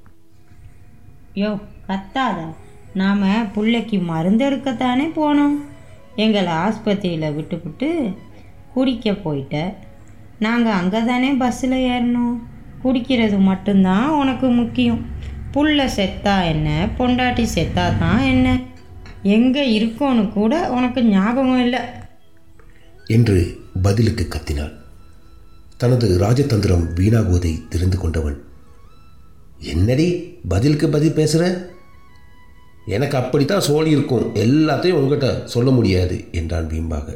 யோ கத்தாத நாம் பிள்ளைக்கு மருந்து எடுக்கத்தானே போனோம் எங்களை ஆஸ்பத்திரியில் விட்டுவிட்டு குடிக்க போயிட்ட நாங்கள் அங்கே தானே பஸ்ஸில் ஏறினோம் குடிக்கிறது மட்டும்தான் உனக்கு முக்கியம் புள்ள செத்தா என்ன பொண்டாட்டி செத்தா தான் என்ன எங்கே இருக்கோன்னு கூட உனக்கு ஞாபகம் இல்லை என்று பதிலுக்கு கத்தினாள் தனது ராஜதந்திரம் வீணாகுவதை தெரிந்து கொண்டவன் என்னடி பதிலுக்கு பதில் பேசுகிற எனக்கு அப்படித்தான் சோழி இருக்கும் எல்லாத்தையும் உங்ககிட்ட சொல்ல முடியாது என்றான் வீம்பாக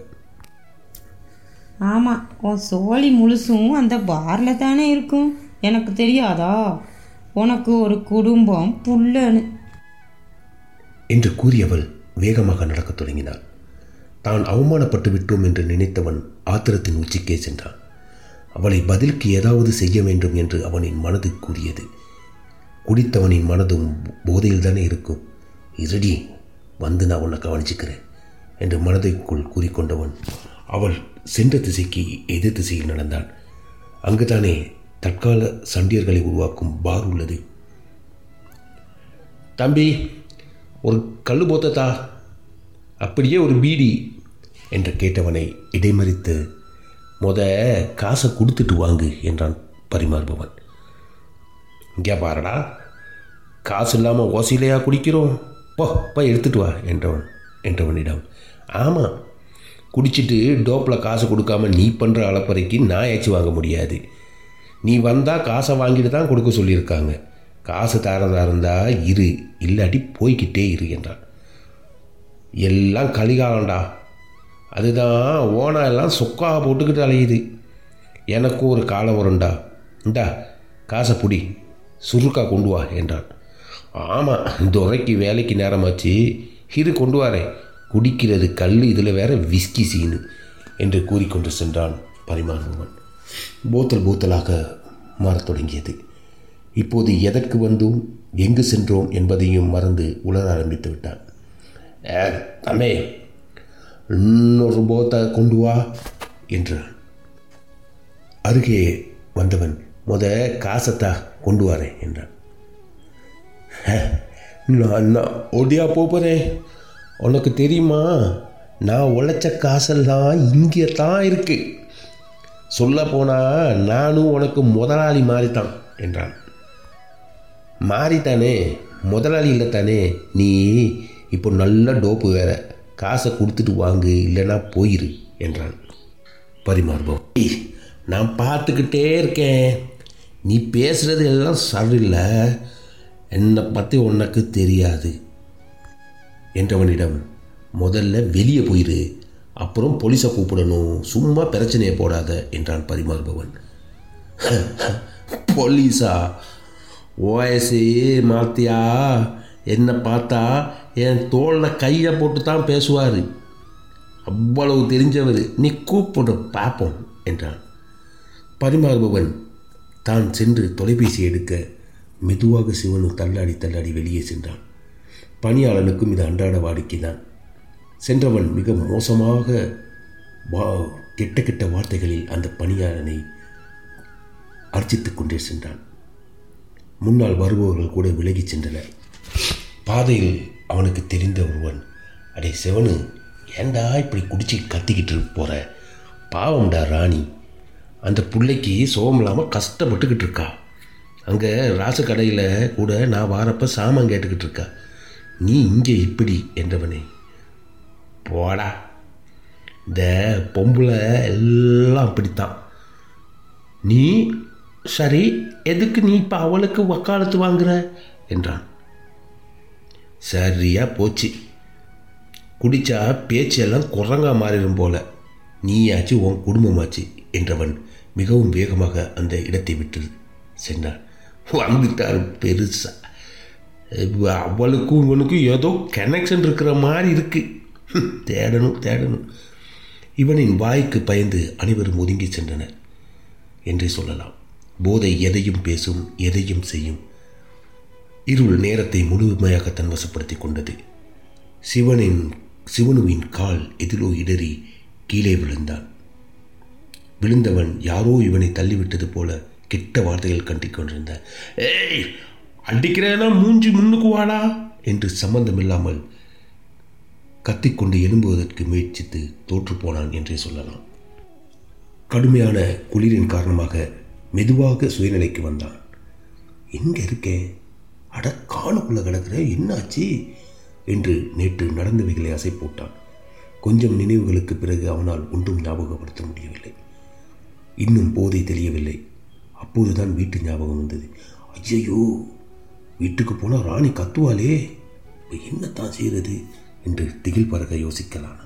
ஆமாம் உன் சோழி முழுசும் அந்த பாரில் தானே இருக்கும் எனக்கு தெரியாதா உனக்கு ஒரு குடும்பம் புள்ளன்னு என்று கூறியவள் வேகமாக நடக்கத் தொடங்கினாள் தான் அவமானப்பட்டு விட்டோம் என்று நினைத்தவன் ஆத்திரத்தின் உச்சிக்கே சென்றான் அவளை பதிலுக்கு ஏதாவது செய்ய வேண்டும் என்று அவனின் மனது கூறியது குடித்தவனின் மனதும் போதையில் தானே இருக்கும் இருடி வந்து நான் உன்னை கவனிச்சுக்கிறேன் என்று மனதைக்குள் கூறிக்கொண்டவன் அவள் சென்ற திசைக்கு எதிர் திசையில் நடந்தான் அங்குதானே தற்கால சண்டியர்களை உருவாக்கும் பார் உள்ளது தம்பி ஒரு கல் போத்தத்தா அப்படியே ஒரு பீடி என்று கேட்டவனை இடைமறித்து முத காசை கொடுத்துட்டு வாங்கு என்றான் பரிமாறுபவன் இங்கே பாருடா காசு இல்லாமல் ஓசையிலையா குடிக்கிறோம் போ போய் எடுத்துட்டு வா என்றவன் என்றவனிடம் ஆமாம் குடிச்சிட்டு டோப்பில் காசு கொடுக்காம நீ பண்ணுற அளப்பறைக்கு நான் ஏச்சு வாங்க முடியாது நீ வந்தால் காசை வாங்கிட்டு தான் கொடுக்க சொல்லியிருக்காங்க காசு தரதா இருந்தா இரு இல்லாட்டி போய்கிட்டே இரு என்றான் எல்லாம் கலிகாலம்டா அதுதான் ஓனா எல்லாம் சொக்காக போட்டுக்கிட்டு அலையுது எனக்கும் ஒரு காலம் வரும்டா இந்தா காசை புடி சுருக்கா கொண்டு வா என்றான் ஆமாம் துறைக்கு வேலைக்கு நேரமாச்சு இரு கொண்டு வரேன் குடிக்கிறது கல் இதில் வேற விஸ்கி சீனு என்று கூறிக்கொண்டு சென்றான் பரிமாறுபவன் போத்தல் போத்தலாக மாறத் தொடங்கியது இப்போது எதற்கு வந்தோம் எங்கு சென்றோம் என்பதையும் மறந்து உலர ஆரம்பித்து விட்டான் "ஏ, தம்பி இன்னொரு போத்தை கொண்டு வா என்றான் அருகே வந்தவன் முத காசத்தா கொண்டு வரேன் என்றான் "ஹ, நான் நான் ஒடியா போகிறேன் உனக்கு தெரியுமா நான் உழைச்ச காசெல்லாம் இங்கே தான் இருக்கு சொல்ல போனால் நானும் உனக்கு முதலாளி மாறித்தான் என்றான் மாறித்தானே முதலாளி இல்லை தானே நீ இப்போ நல்ல டோப்பு வேற காசை கொடுத்துட்டு வாங்கு இல்லைன்னா போயிரு என்றான் பரிமாறுபவன் "ஏய், நான் பார்த்துக்கிட்டே இருக்கேன் நீ பேசுகிறது எல்லாம் சரியில்லை என்னை பற்றி உனக்கு தெரியாது என்றவனிடம் முதல்ல வெளியே போயிரு அப்புறம் போலீஸை கூப்பிடணும் சும்மா பிரச்சனையை போடாத என்றான் பரிமாறுபவன் போலீஸா ஓஎஸ்சி மாத்தியா என்னை பார்த்தா என் தோளில் கையை போட்டு தான் பேசுவார் அவ்வளவு தெரிஞ்சவர் நீ கூப்பிடு பார்ப்போம் என்றான் பரிமாறுபவன் தான் சென்று தொலைபேசி எடுக்க மெதுவாக சிவனு தள்ளாடி தள்ளாடி வெளியே சென்றான் பணியாளனுக்கும் இது அன்றாட வாடிக்கைதான் சென்றவன் மிக மோசமாக வா கெட்ட கெட்ட வார்த்தைகளில் அந்த பணியாளனை அர்ச்சித்துக் கொண்டே சென்றான் முன்னால் வருபவர்கள் கூட விலகிச் சென்றனர் பாதையில் அவனுக்கு தெரிந்த ஒருவன் அடே சிவனு ஏன்டா இப்படி குடிச்சு கத்திக்கிட்டு போற பாவம்டா ராணி அந்த பிள்ளைக்கு சோகம் இல்லாமல் கஷ்டப்பட்டுக்கிட்டு இருக்கா அங்கே ராசு கடையில் கூட நான் வாரப்ப சாமான் கேட்டுக்கிட்டு இருக்கா நீ இங்கே இப்படி என்றவனே போடா இந்த பொம்பளை எல்லாம் அப்படித்தான் நீ சரி எதுக்கு நீ இப்போ அவளுக்கு வக்காலத்து வாங்குற என்றான் சரியா போச்சு குடிச்சா பேச்செல்லாம் குரங்கா மாறிடும் போல நீயாச்சு உன் குடும்பமாச்சு என்றவன் மிகவும் வேகமாக அந்த இடத்தை விட்டு சென்றான் வந்துட்டார் பெருசா அவளுக்கும் இவனுக்கும் ஏதோ கனெக்ஷன் இருக்கிற மாதிரி இருக்கு ஹம், தேடணும் தேடணும் இவனின் வாய்க்கு பயந்து அனைவரும் ஒதுங்கி சென்றனர் என்றே சொல்லலாம் போதை எதையும் பேசும் எதையும் செய்யும் இருள் நேரத்தை முழுமையாக தன் வசப்படுத்திக் கொண்டது சிவனின் சிவனுவின் கால் எதிலோ இடறி கீழே விழுந்தான் விழுந்தவன் யாரோ இவனை தள்ளிவிட்டது போல கெட்ட வார்த்தைகள் கண்டிக் கொண்டிருந்தார் ஏய் அடிக்கிறேன்னா மூஞ்சி முன்னுக்கு வாடா என்று சம்பந்தமில்லாமல் கத்திக்கொண்டு எழும்புவதற்கு முயற்சித்து தோற்றுப்போனான் என்றே சொல்லலாம் கடுமையான குளிரின் காரணமாக மெதுவாக சுயநிலைக்கு வந்தான் எங்கே இருக்கேன் அட காலுக்குள்ளே கிடக்கிறேன் என்னாச்சு என்று நேற்று நடந்தவைகளை அசை போட்டான் கொஞ்சம் நினைவுகளுக்கு பிறகு அவனால் ஒன்றும் ஞாபகப்படுத்த முடியவில்லை இன்னும் போதை தெரியவில்லை அப்போதுதான் வீட்டு ஞாபகம் வந்தது ஐயையோ வீட்டுக்கு போனால் ராணி கத்துவாளே இப்போ என்னத்தான் செய்கிறது என்று திகில் பறக்க யோசிக்கலானான்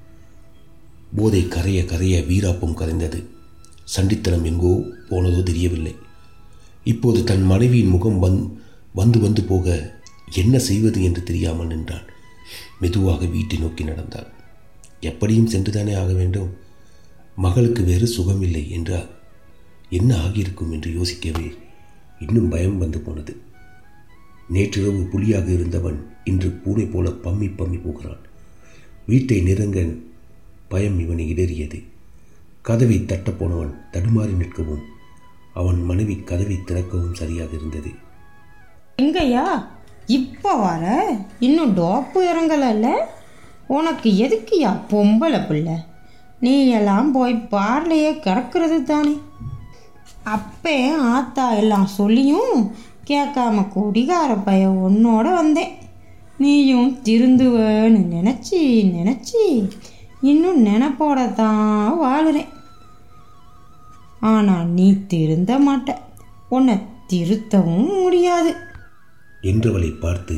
போதை கரைய கரைய வீராப்பம் கரைந்தது சண்டித்தனம் எங்கோ போனதோ தெரியவில்லை இப்போது தன் மனைவியின் முகம் வந் வந்து வந்து போக என்ன செய்வது என்று தெரியாமல் நின்றான் மெதுவாக வீட்டை நோக்கி நடந்தான் எப்படியும் சென்றுதானே ஆக வேண்டும் மகளுக்கு வேறு சுகமில்லை என்றார் என்ன ஆகியிருக்கும் என்று யோசிக்கவே இன்னும் பயம் வந்து போனது நேற்றிரவு புலியாக இருந்தவன் இன்று பூனை போல பம்மி பம்மி போகிறான் வீட்டை நெருங்க பயம் இவனை இடறியது கதவை தட்டப் போனவன் தடுமாறி நிற்கவும் அவன் மனைவி கதவை திறக்கவும் சரியாக இருந்தது எங்கய்யா இப்போ வர இன்னும் டோப்பு இறங்கலைல்ல உனக்கு எதுக்குயா பொம்பளை பிள்ளை நீ எல்லாம் போய் பார்லையே கிடக்கிறது தானே அப்பே ஆத்தா எல்லாம் சொல்லியும் கேட்காம குடிகார பைய உன்னோட வந்தேன் நீயும் திருந்துவேன்னு நினச்சி நினச்சி இன்னும் நினப்போட தான் வாழுறேன் ஆனால் நீ திருந்த மாட்ட உன்னை திருத்தவும் முடியாது என்றவளை பார்த்து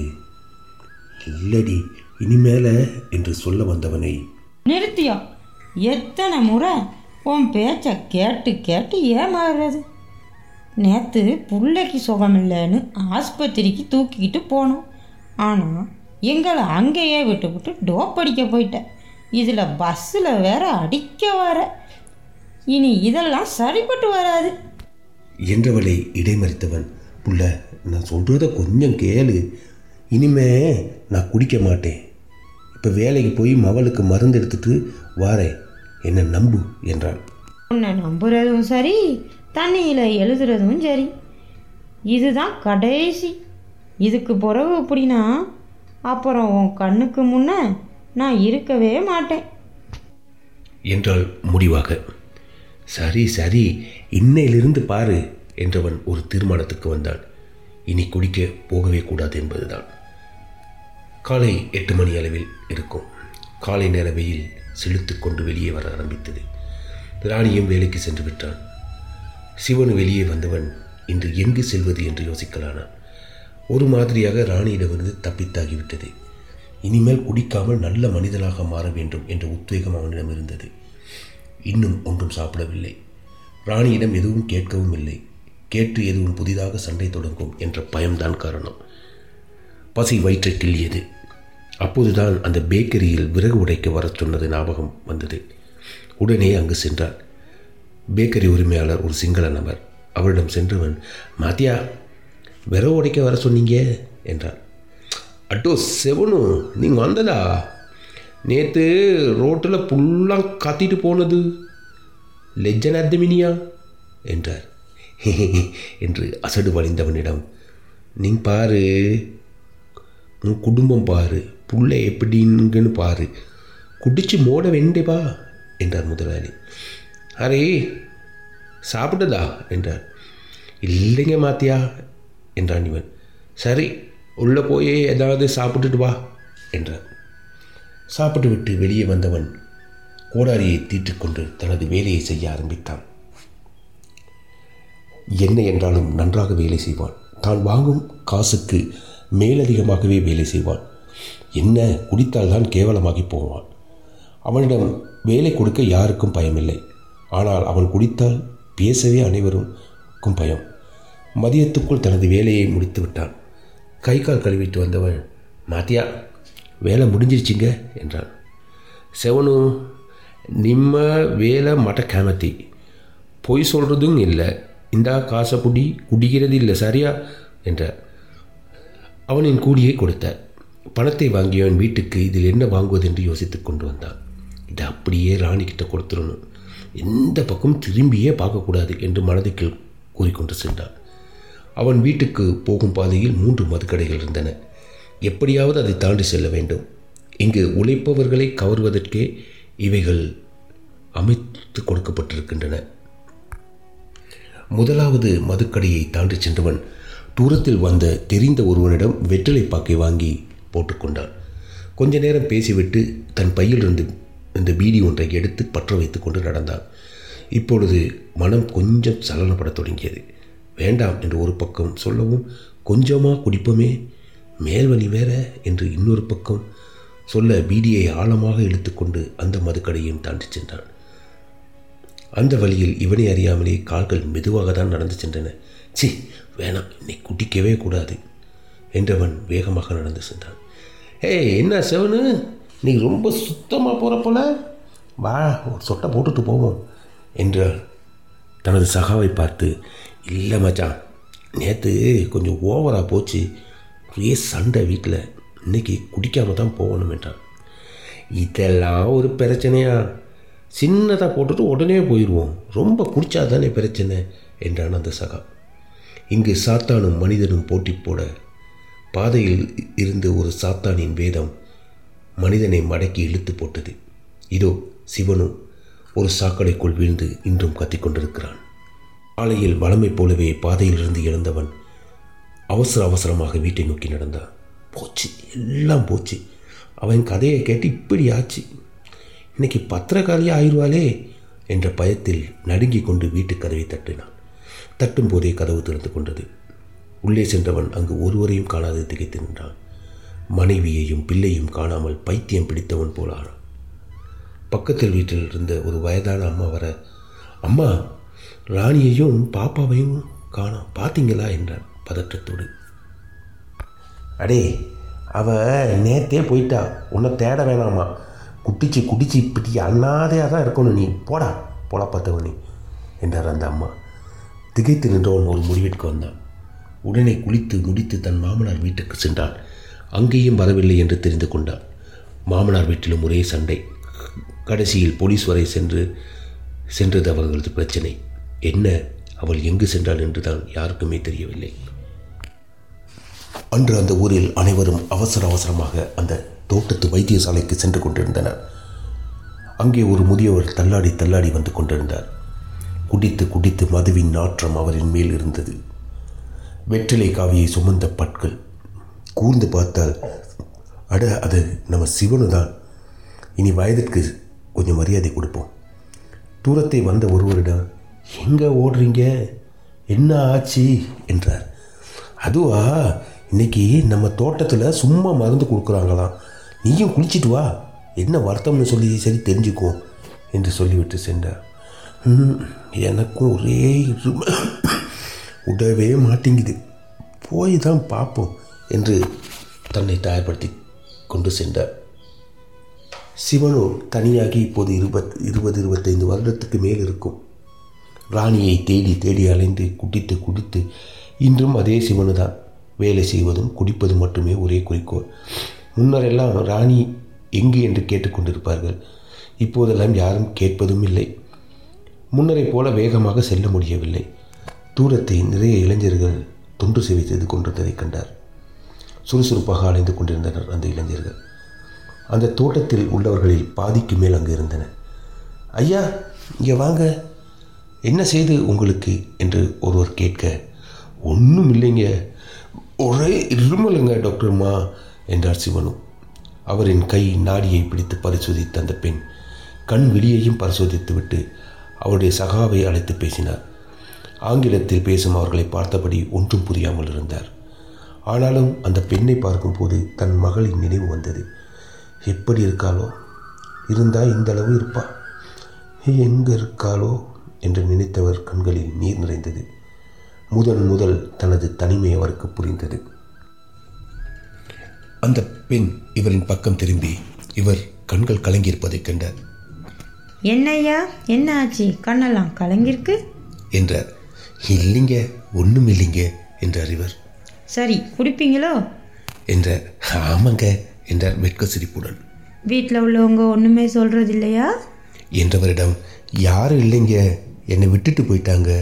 இல்லடி இனிமேல என்று சொல்ல வந்தவனை நிறுத்தியா எத்தனை முறை உன் பேச்சை கேட்டு கேட்டு ஏமாறுறது நேற்று பிள்ளைக்கு சுகமில்லைன்னு ஆஸ்பத்திரிக்கு தூக்கிக்கிட்டு போனோம் ஆனால் எங்களை அங்கேயே விட்டுவிட்டு டோப் அடிக்க போயிட்டேன் இதில் பஸ்ஸில் வேற அடிக்க வர இனி இதெல்லாம் சரிப்பட்டு வராது என்றவளை இடைமறித்தவன் புள்ள நான் சொல்கிறத கொஞ்சம் கேளு இனிமே நான் குடிக்க மாட்டேன் இப்போ வேலைக்கு போய் மவளுக்கு மருந்து எடுத்துட்டு வாரேன் என்னை நம்பு என்றான் உன்னை நம்புறதும் சரி தண்ணியில் எழுதுறதும் சரி இதுதான் கடைசி இதுக்கு பிறகு அப்படின்னா அப்புறம் உன் கண்ணுக்கு முன்ன நான் இருக்கவே மாட்டேன் என்றாள் முடிவாக சரி சரி இன்னையிலிருந்து பாரு என்றவன் ஒரு தீர்மானத்துக்கு வந்தான் இனி குடிக்க போகவே கூடாது என்பதுதான் காலை எட்டு மணி அளவில் இருக்கும் காலை நேர வெயில் செலுத்து கொண்டு வெளியே வர ஆரம்பித்தது ராணியும் வேலைக்கு சென்று விட்டான் சிவனு வெளியே வந்தவன் இன்று எங்கு செல்வது என்று யோசிக்கலானான் ஒரு மாதிரியாக ராணியிடமிருந்து தப்பித்தாகிவிட்டது இனிமேல் குடிக்காமல் நல்ல மனிதனாக மாற வேண்டும் என்ற உத்வேகம் அவனிடம் இருந்தது இன்னும் ஒன்றும் சாப்பிடவில்லை ராணியிடம் எதுவும் கேட்கவும் இல்லை கேட்டு எதுவும் புதிதாக சண்டை தொடங்கும் என்ற பயம்தான் காரணம் பசி வயிற்றை கிள்ளியது அப்போதுதான் அந்த பேக்கரியில் விறகு உடைக்க வரச் சொன்னது ஞாபகம் வந்தது உடனே அங்கு சென்றார் பேக்கரி உரிமையாளர் ஒரு சிங்கள நபர் அவரிடம் சென்றவன் மாத்தியா விறகு உடைக்க வர சொன்னீங்க என்றார் அட்டோ செவனு நீங்கள் வந்ததா நேற்று ரோட்டில் ஃபுல்லாக கத்திட்டு போனது லெஜ்ஜன் அர்த்தமினியா என்றார் என்று அசடு வழிந்தவனிடம் நீ பாரு உன் குடும்பம் பாரு புள்ள எப்படிங்கன்னு பாரு குடிச்சு மோட வேண்டேப்பா என்றார் முதலாளி அரே சாப்பிட்டதா என்றார் இல்லைங்க மாத்தியா என்றான் இவன் சரி உள்ளே போய் ஏதாவது சாப்பிட்டுட்டு வா என்றார் சாப்பிட்டு விட்டு வெளியே வந்தவன் கோடாரியை தீட்டுக்கொண்டு தனது வேலையை செய்ய ஆரம்பித்தான் என்ன என்றாலும் நன்றாக வேலை செய்வான் தான் வாங்கும் காசுக்கு மேலதிகமாகவே வேலை செய்வான் என்ன குடித்தால் தான் கேவலமாகி போவான் அவனிடம் வேலை கொடுக்க யாருக்கும் பயமில்லை ஆனால் அவன் குடித்தால் பேசவே அனைவருக்கும் பயம் மதியத்துக்குள் தனது வேலையை முடித்து விட்டான் கை கால் கழுவிட்டு வந்தவன் மாத்தியா வேலை முடிஞ்சிருச்சிங்க என்றான் செவனு நிம்ம வேலை மட்ட கேமத்தி பொய் சொல்கிறதும் இல்லை இந்தா காசை குடி குடிக்கிறது இல்லை சரியா என்றார் அவனின் கூலியை கொடுத்தார் பணத்தை வாங்கியவன் வீட்டுக்கு இதில் என்ன வாங்குவது என்று யோசித்து கொண்டு வந்தான் இதை அப்படியே ராணிக்கிட்ட கொடுத்துடணும் எந்த பக்கம் திரும்பியே பார்க்கக்கூடாது என்று மனதுக்குள் கூறிக்கொண்டு சென்றான் அவன் வீட்டுக்கு போகும் பாதையில் மூன்று மதுக்கடைகள் இருந்தன எப்படியாவது அதை தாண்டி செல்ல வேண்டும் இங்கு உழைப்பவர்களை கவர்வதற்கே இவைகள் அமைத்து கொடுக்கப்பட்டிருக்கின்றன முதலாவது மதுக்கடையை தாண்டி சென்றவன் தூரத்தில் வந்த தெரிந்த ஒருவனிடம் வெற்றிலை பாக்கை வாங்கி போட்டுக்கொண்டான் கொஞ்ச நேரம் பேசிவிட்டு தன் பையிலிருந்து இந்த பீடி ஒன்றை எடுத்து பற்ற வைத்து கொண்டு நடந்தான் இப்பொழுது மனம் கொஞ்சம் சலனப்படத் தொடங்கியது வேண்டாம் என்று ஒரு பக்கம் சொல்லவும் கொஞ்சமாக குடிப்போமே மேல்வழி வேற என்று இன்னொரு பக்கம் சொல்ல பீடியை ஆழமாக இழுத்துக்கொண்டு அந்த மதுக்கடையும் தாண்டி சென்றான் அந்த வழியில் இவனை அறியாமலே கால்கள் மெதுவாக தான் நடந்து சென்றன சி வேணாம் இன்னை குடிக்கவே கூடாது என்றவன் வேகமாக நடந்து சென்றான் ஏய் என்ன செவனு நீ ரொம்ப சுத்தமாக போகிற போல வா ஒரு சொட்டை போட்டுட்டு போவோம் என்றார் தனது சகாவை பார்த்து இல்லை மச்சான் நேற்று கொஞ்சம் ஓவராக போச்சு ஒரே சண்டை வீட்டில் இன்னைக்கு குடிக்காம தான் போகணும் என்றான் இதெல்லாம் ஒரு பிரச்சனையா சின்னதாக போட்டுட்டு உடனே போயிடுவோம் ரொம்ப குடிச்சா தானே பிரச்சனை என்றான் அந்த சகா இங்கு சாத்தானும் மனிதனும் போட்டி போட பாதையில் இருந்து ஒரு சாத்தானின் வேதம் மனிதனை மடக்கி இழுத்து போட்டது இதோ சிவனும் ஒரு சாக்கடைக்குள் வீழ்ந்து இன்றும் கத்திக்கொண்டிருக்கிறான் காலையில் வளமை போலவே பாதையிலிருந்து எழுந்தவன் அவசர அவசரமாக வீட்டை நோக்கி நடந்தான் போச்சு எல்லாம் போச்சு அவன் கதையை கேட்டு இப்படி ஆச்சு இன்னைக்கு பத்திரக்காரியாக ஆயிடுவாளே என்ற பயத்தில் நடுங்கிக் கொண்டு வீட்டு கதவை தட்டினான் தட்டும் போதே கதவு திறந்து கொண்டது உள்ளே சென்றவன் அங்கு ஒருவரையும் காணாது திகைத்து நின்றான் மனைவியையும் பிள்ளையும் காணாமல் பைத்தியம் பிடித்தவன் போலானான் பக்கத்தில் வீட்டில் இருந்த ஒரு வயதான அம்மா வர அம்மா ராணியையும் பாப்பாவையும் காணோம் பார்த்தீங்களா என்றான் பதற்றத்தோடு அடே அவ நேத்தே போயிட்டா உன்னை தேட வேணாமா குட்டிச்சு குடிச்சு இப்படி அண்ணாதையாக தான் இருக்கணும் நீ போடா போல பார்த்தவனி என்றார் அந்த அம்மா திகைத்து நின்றவன் ஒரு முடிவிற்கு வந்தான் உடனே குளித்து முடித்து தன் மாமனார் வீட்டுக்கு சென்றான் அங்கேயும் வரவில்லை என்று தெரிந்து கொண்டான் மாமனார் வீட்டிலும் ஒரே சண்டை கடைசியில் போலீஸ் வரை சென்று சென்றது அவர்களது பிரச்சனை என்ன அவள் எங்கு சென்றாள் என்றுதான் யாருக்குமே தெரியவில்லை அன்று அந்த ஊரில் அனைவரும் அவசர அவசரமாக அந்த தோட்டத்து வைத்தியசாலைக்கு சென்று கொண்டிருந்தனர் அங்கே ஒரு முதியவர் தள்ளாடி தள்ளாடி வந்து கொண்டிருந்தார் குடித்து குடித்து மதுவின் நாற்றம் அவரின் மேல் இருந்தது வெற்றிலை காவியை சுமந்த பற்கள் கூர்ந்து பார்த்தால் அட அது நம்ம சிவனு தான் இனி வயதிற்கு கொஞ்சம் மரியாதை கொடுப்போம் தூரத்தை வந்த ஒருவரிடம் எங்கே ஓடுறீங்க என்ன ஆச்சு என்றார் அதுவா இன்னைக்கு நம்ம தோட்டத்தில் சும்மா மருந்து கொடுக்குறாங்களாம் நீயும் குளிச்சிட்டு வா என்ன வருத்தம்னு சொல்லி சரி தெரிஞ்சுக்கோ என்று சொல்லிவிட்டு சென்றார் "ம், எனக்கும் ஒரே இரும உடவே மாட்டேங்குது போய் தான் பார்ப்போம் என்று தன்னை தயார்படுத்தி கொண்டு சென்றார் சிவனோ தனியாகி இப்போது இருபத் இருபது இருபத்தைந்து வருடத்துக்கு மேல் இருக்கும் ராணியை தேடி தேடி அலைந்து குடித்து குடித்து இன்றும் அதே சிவனு தான் வேலை செய்வதும் குடிப்பதும் மட்டுமே ஒரே குறிக்கோள் முன்னரெல்லாம் ராணி எங்கு என்று கேட்டுக்கொண்டிருப்பார்கள் இப்போதெல்லாம் யாரும் கேட்பதும் இல்லை முன்னரை போல வேகமாக செல்ல முடியவில்லை தூரத்தை நிறைய இளைஞர்கள் தொண்டு சேவை செய்து கொண்டிருந்ததை கண்டார் சுறுசுறுப்பாக அலைந்து கொண்டிருந்தனர் அந்த இளைஞர்கள் அந்த தோட்டத்தில் உள்ளவர்களில் பாதிக்கு மேல் அங்கு இருந்தன ஐயா இங்கே வாங்க என்ன செய்து உங்களுக்கு என்று ஒருவர் கேட்க ஒன்றும் இல்லைங்க ஒரே இருமலுங்க டாக்டர்மா என்றார் சிவனு அவரின் கை நாடியை பிடித்து பரிசோதித்த அந்த பெண் கண் விழியையும் பரிசோதித்துவிட்டு அவருடைய சகாவை அழைத்து பேசினார் ஆங்கிலத்தில் பேசும் அவர்களை பார்த்தபடி ஒன்றும் புரியாமல் இருந்தார் ஆனாலும் அந்த பெண்ணை பார்க்கும்போது தன் மகளின் நினைவு வந்தது எப்படி இருக்காளோ இருந்தால் இந்த அளவு இருப்பா எங்கே இருக்காளோ என்று நினைத்தவர் கண்களில் நீர் நிறைந்தது முதன் முதல் தனது தனிமை அவருக்கு புரிந்தது அந்த பெண் இவரின் பக்கம் திரும்பி இவர் கண்கள் கலங்கியிருப்பதைக் கண்டார் என்னய்யா என்ன ஆச்சு கண்ணெல்லாம் கலங்கிருக்கு என்றார் இல்லைங்க ஒன்றும் இல்லைங்க என்றார் இவர் சரி குடிப்பீங்களோ என்றார் ஆமாங்க என்றார் வெட்க சிரிப்புடன் வீட்டில் உள்ளவங்க ஒன்றுமே சொல்கிறது இல்லையா என்றவரிடம் யாரும் இல்லைங்க என்னை விட்டுட்டு போயிட்டாங்க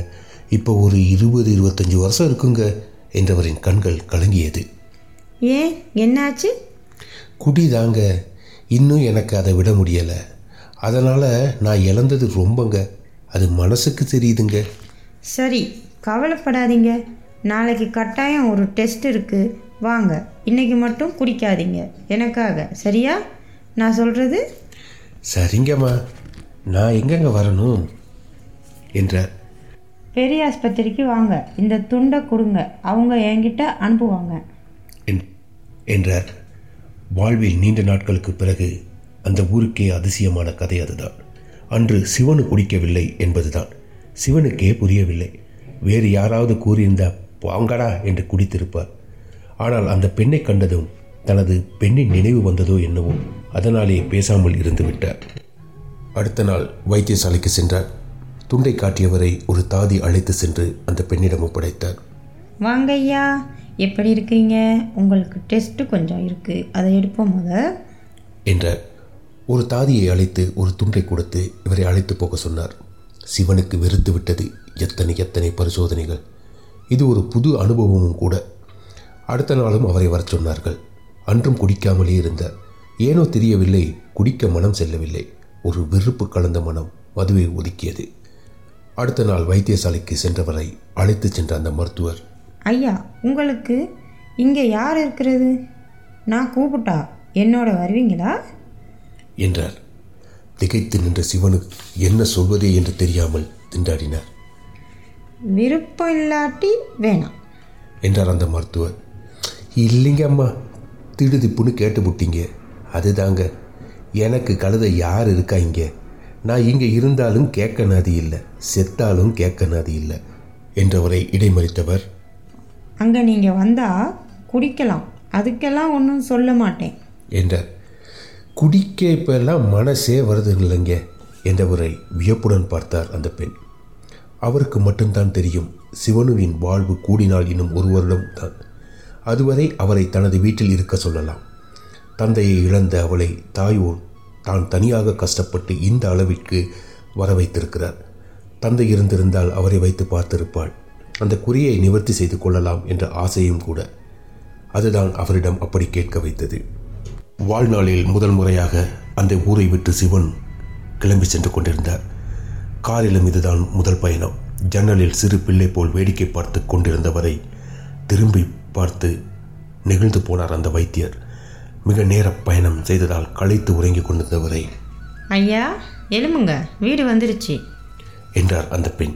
இப்போ ஒரு இருபது இருபத்தஞ்சு வருஷம் இருக்குங்க என்றவரின் கண்கள் கலங்கியது ஏன் என்னாச்சு குடிதாங்க இன்னும் எனக்கு அதை விட முடியலை அதனால் நான் இழந்தது ரொம்பங்க அது மனசுக்கு தெரியுதுங்க சரி கவலைப்படாதீங்க நாளைக்கு கட்டாயம் ஒரு டெஸ்ட் இருக்குது வாங்க இன்னைக்கு மட்டும் குடிக்காதீங்க எனக்காக சரியா நான் சொல்கிறது சரிங்கம்மா நான் எங்கங்க வரணும் என்றார் பெரிய ஆஸ்பத்திரிக்கு வாங்க இந்த துண்டை கொடுங்க அவங்க என்கிட்ட அனுப்புவாங்க என்- என்றார் வாழ்வில் நீண்ட நாட்களுக்கு பிறகு அந்த ஊருக்கே அதிசயமான கதை அதுதான் அன்று சிவனு குடிக்கவில்லை என்பதுதான் சிவனுக்கே புரியவில்லை வேறு யாராவது கூறியிருந்தா வாங்கடா என்று குடித்திருப்பார் ஆனால் அந்த பெண்ணை கண்டதும் தனது பெண்ணின் நினைவு வந்ததோ என்னவோ அதனாலே பேசாமல் இருந்து விட்டார் அடுத்த நாள் வைத்தியசாலைக்கு சென்றார் துண்டை காட்டியவரை ஒரு தாதி அழைத்து சென்று அந்த பெண்ணிடம் ஒப்படைத்தார் வாங்க ஐயா எப்படி இருக்கீங்க உங்களுக்கு டெஸ்ட்டு கொஞ்சம் இருக்குது அதை எடுப்போம் முத என்றார் ஒரு தாதியை அழைத்து ஒரு துண்டை கொடுத்து இவரை அழைத்து போக சொன்னார் சிவனுக்கு வெறுத்து விட்டது எத்தனை எத்தனை பரிசோதனைகள் இது ஒரு புது அனுபவமும் கூட அடுத்த நாளும் அவரை வரச் சொன்னார்கள் அன்றும் குடிக்காமலே இருந்தார் ஏனோ தெரியவில்லை குடிக்க மனம் செல்லவில்லை ஒரு வெறுப்பு கலந்த மனம் மதுவை ஒதுக்கியது அடுத்த நாள் வைத்தியசாலைக்கு சென்றவரை அழைத்துச் சென்ற அந்த மருத்துவர் ஐயா உங்களுக்கு இங்கே யார் இருக்கிறது நான் கூப்பிட்டா என்னோட வருவீங்களா என்றார் திகைத்து நின்ற சிவனுக்கு என்ன சொல்வதே என்று தெரியாமல் திண்டாடினார் விருப்பம் இல்லாட்டி வேணாம் என்றார் அந்த மருத்துவர் இல்லைங்க அம்மா திடுதிப்புன்னு கேட்டு விட்டீங்க அதுதாங்க எனக்கு கழுத யார் இருக்கா இங்கே நான் இங்கே இருந்தாலும் கேட்க நாதி இல்லை செத்தாலும் கேட்க நாதி இல்லை என்றவரை இடைமறித்தவர் அங்கே நீங்கள் வந்தால் குடிக்கலாம் அதுக்கெல்லாம் ஒன்றும் சொல்ல மாட்டேன் என்றார் குடிக்க இப்பெல்லாம் மனசே வருது இல்லைங்க என்றவரை வியப்புடன் பார்த்தார் அந்த பெண் அவருக்கு மட்டும்தான் தெரியும் சிவனுவின் வாழ்வு கூடினால் இன்னும் ஒரு வருடம் தான் அதுவரை அவரை தனது வீட்டில் இருக்க சொல்லலாம் தந்தையை இழந்த அவளை தாயோர் தான் தனியாக கஷ்டப்பட்டு இந்த அளவிற்கு வர வைத்திருக்கிறார் தந்தை இருந்திருந்தால் அவரை வைத்து பார்த்திருப்பாள் அந்த குறியை நிவர்த்தி செய்து கொள்ளலாம் என்ற ஆசையும் கூட அதுதான் அவரிடம் அப்படி கேட்க வைத்தது வாழ்நாளில் முதல் முறையாக அந்த ஊரை விட்டு சிவன் கிளம்பி சென்று கொண்டிருந்தார் காரிலும் இதுதான் முதல் பயணம் ஜன்னலில் சிறு பிள்ளை போல் வேடிக்கை பார்த்து கொண்டிருந்தவரை திரும்பி பார்த்து நெகிழ்ந்து போனார் அந்த வைத்தியர் மிக நேர பயணம் செய்ததால் களைத்து உறங்கிக் கொண்டிருந்தவரை ஐயா எலும்புங்க வீடு வந்துருச்சு என்றார் அந்த பெண்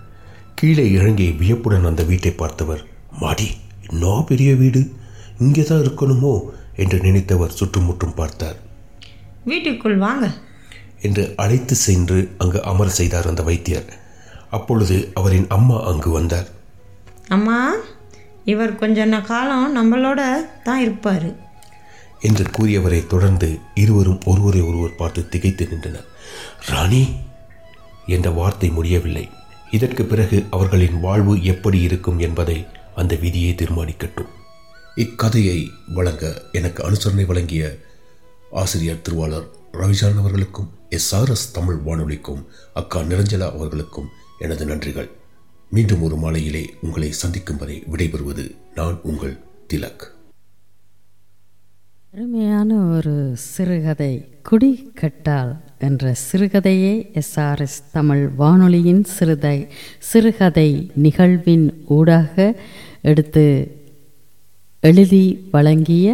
கீழே இறங்கி வியப்புடன் அந்த வீட்டை பார்த்தவர் மாடி இன்னும் பெரிய வீடு இங்கே தான் இருக்கணுமோ என்று நினைத்தவர் சுற்றுமுற்றும் பார்த்தார் வீட்டுக்குள் வாங்க என்று அழைத்து சென்று அங்கு அமர செய்தார் அந்த வைத்தியர் அப்பொழுது அவரின் அம்மா அங்கு வந்தார் அம்மா இவர் கொஞ்ச ந- காலம் நம்மளோட தான் இருப்பார் என்று கூறியவரை தொடர்ந்து இருவரும் ஒருவரை ஒருவர் பார்த்து திகைத்து நின்றனர் ராணி என்ற வார்த்தை முடியவில்லை இதற்கு பிறகு அவர்களின் வாழ்வு எப்படி இருக்கும் என்பதை அந்த விதியை தீர்மானிக்கட்டும் இக்கதையை வழங்க எனக்கு அனுசரணை வழங்கிய ஆசிரியர் திருவாளர் ரவிஜான் அவர்களுக்கும் எஸ் ஆர் எஸ் தமிழ் வானொலிக்கும் அக்கா நிரஞ்சலா அவர்களுக்கும் எனது நன்றிகள் மீண்டும் ஒரு மாலையிலே உங்களை சந்திக்கும் வரை விடைபெறுவது நான் உங்கள் திலக் அருமையான ஒரு சிறுகதை குடி கட்டால் என்ற சிறுகதையை எஸ்ஆர்எஸ் தமிழ் வானொலியின் சிறுதை சிறுகதை நிகழ்வின் ஊடாக எடுத்து எழுதி வழங்கிய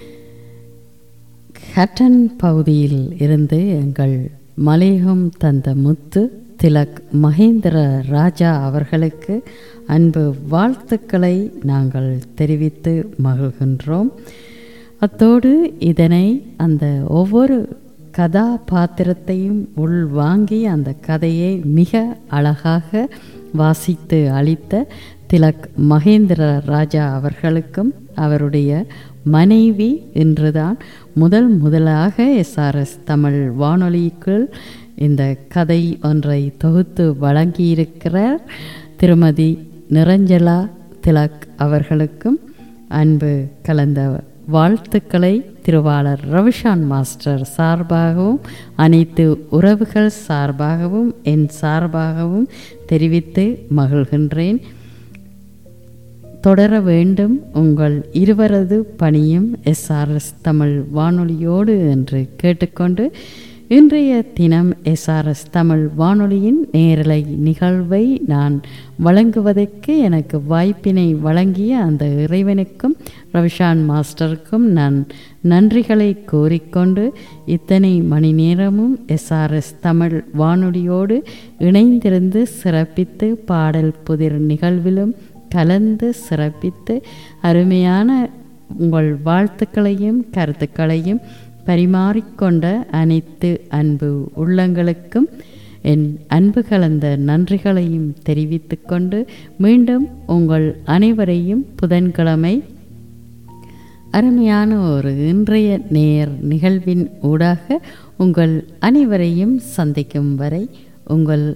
ஹட்டன் பகுதியில் இருந்து எங்கள் மலையகம் தந்த முத்து திலக் மகேந்திர ராஜா அவர்களுக்கு அன்பு வாழ்த்துக்களை நாங்கள் தெரிவித்து மகிழ்கின்றோம் அத்தோடு இதனை அந்த ஒவ்வொரு கதாபாத்திரத்தையும் உள்வாங்கி அந்த கதையை மிக அழகாக வாசித்து அளித்த திலக் மகேந்திர ராஜா அவர்களுக்கும் அவருடைய மனைவி இன்றுதான் முதல் முதலாக எஸ்ஆர்எஸ் தமிழ் வானொலிக்குள் இந்த கதை ஒன்றை தொகுத்து வழங்கியிருக்கிறார் திருமதி நிரஞ்சலா திலக் அவர்களுக்கும் அன்பு கலந்த வாழ்த்துக்களை திருவாளர் ரவிஷான் மாஸ்டர் சார்பாகவும் அனைத்து உறவுகள் சார்பாகவும் என் சார்பாகவும் தெரிவித்து மகிழ்கின்றேன் தொடர வேண்டும் உங்கள் இருவரது பணியும் எஸ்ஆர்எஸ் தமிழ் வானொலியோடு என்று கேட்டுக்கொண்டு இன்றைய தினம் எஸ்ஆர்எஸ் தமிழ் வானொலியின் நேரலை நிகழ்வை நான் வழங்குவதற்கு எனக்கு வாய்ப்பினை வழங்கிய அந்த இறைவனுக்கும் ரவிஷான் மாஸ்டருக்கும் நான் நன்றிகளை கூறிக்கொண்டு இத்தனை மணி நேரமும் எஸ்ஆர்எஸ் தமிழ் வானொலியோடு இணைந்திருந்து சிறப்பித்து பாடல் புதிர் நிகழ்விலும் கலந்து சிறப்பித்து அருமையான உங்கள் வாழ்த்துக்களையும் கருத்துக்களையும் பரிமாறிக்கொண்ட அனைத்து அன்பு உள்ளங்களுக்கும் என் அன்பு கலந்த நன்றிகளையும் தெரிவித்துக்கொண்டு மீண்டும் உங்கள் அனைவரையும் புதன்கிழமை அருமையான ஒரு இன்றைய நேர் நிகழ்வின் ஊடாக உங்கள் அனைவரையும் சந்திக்கும் வரை உங்கள்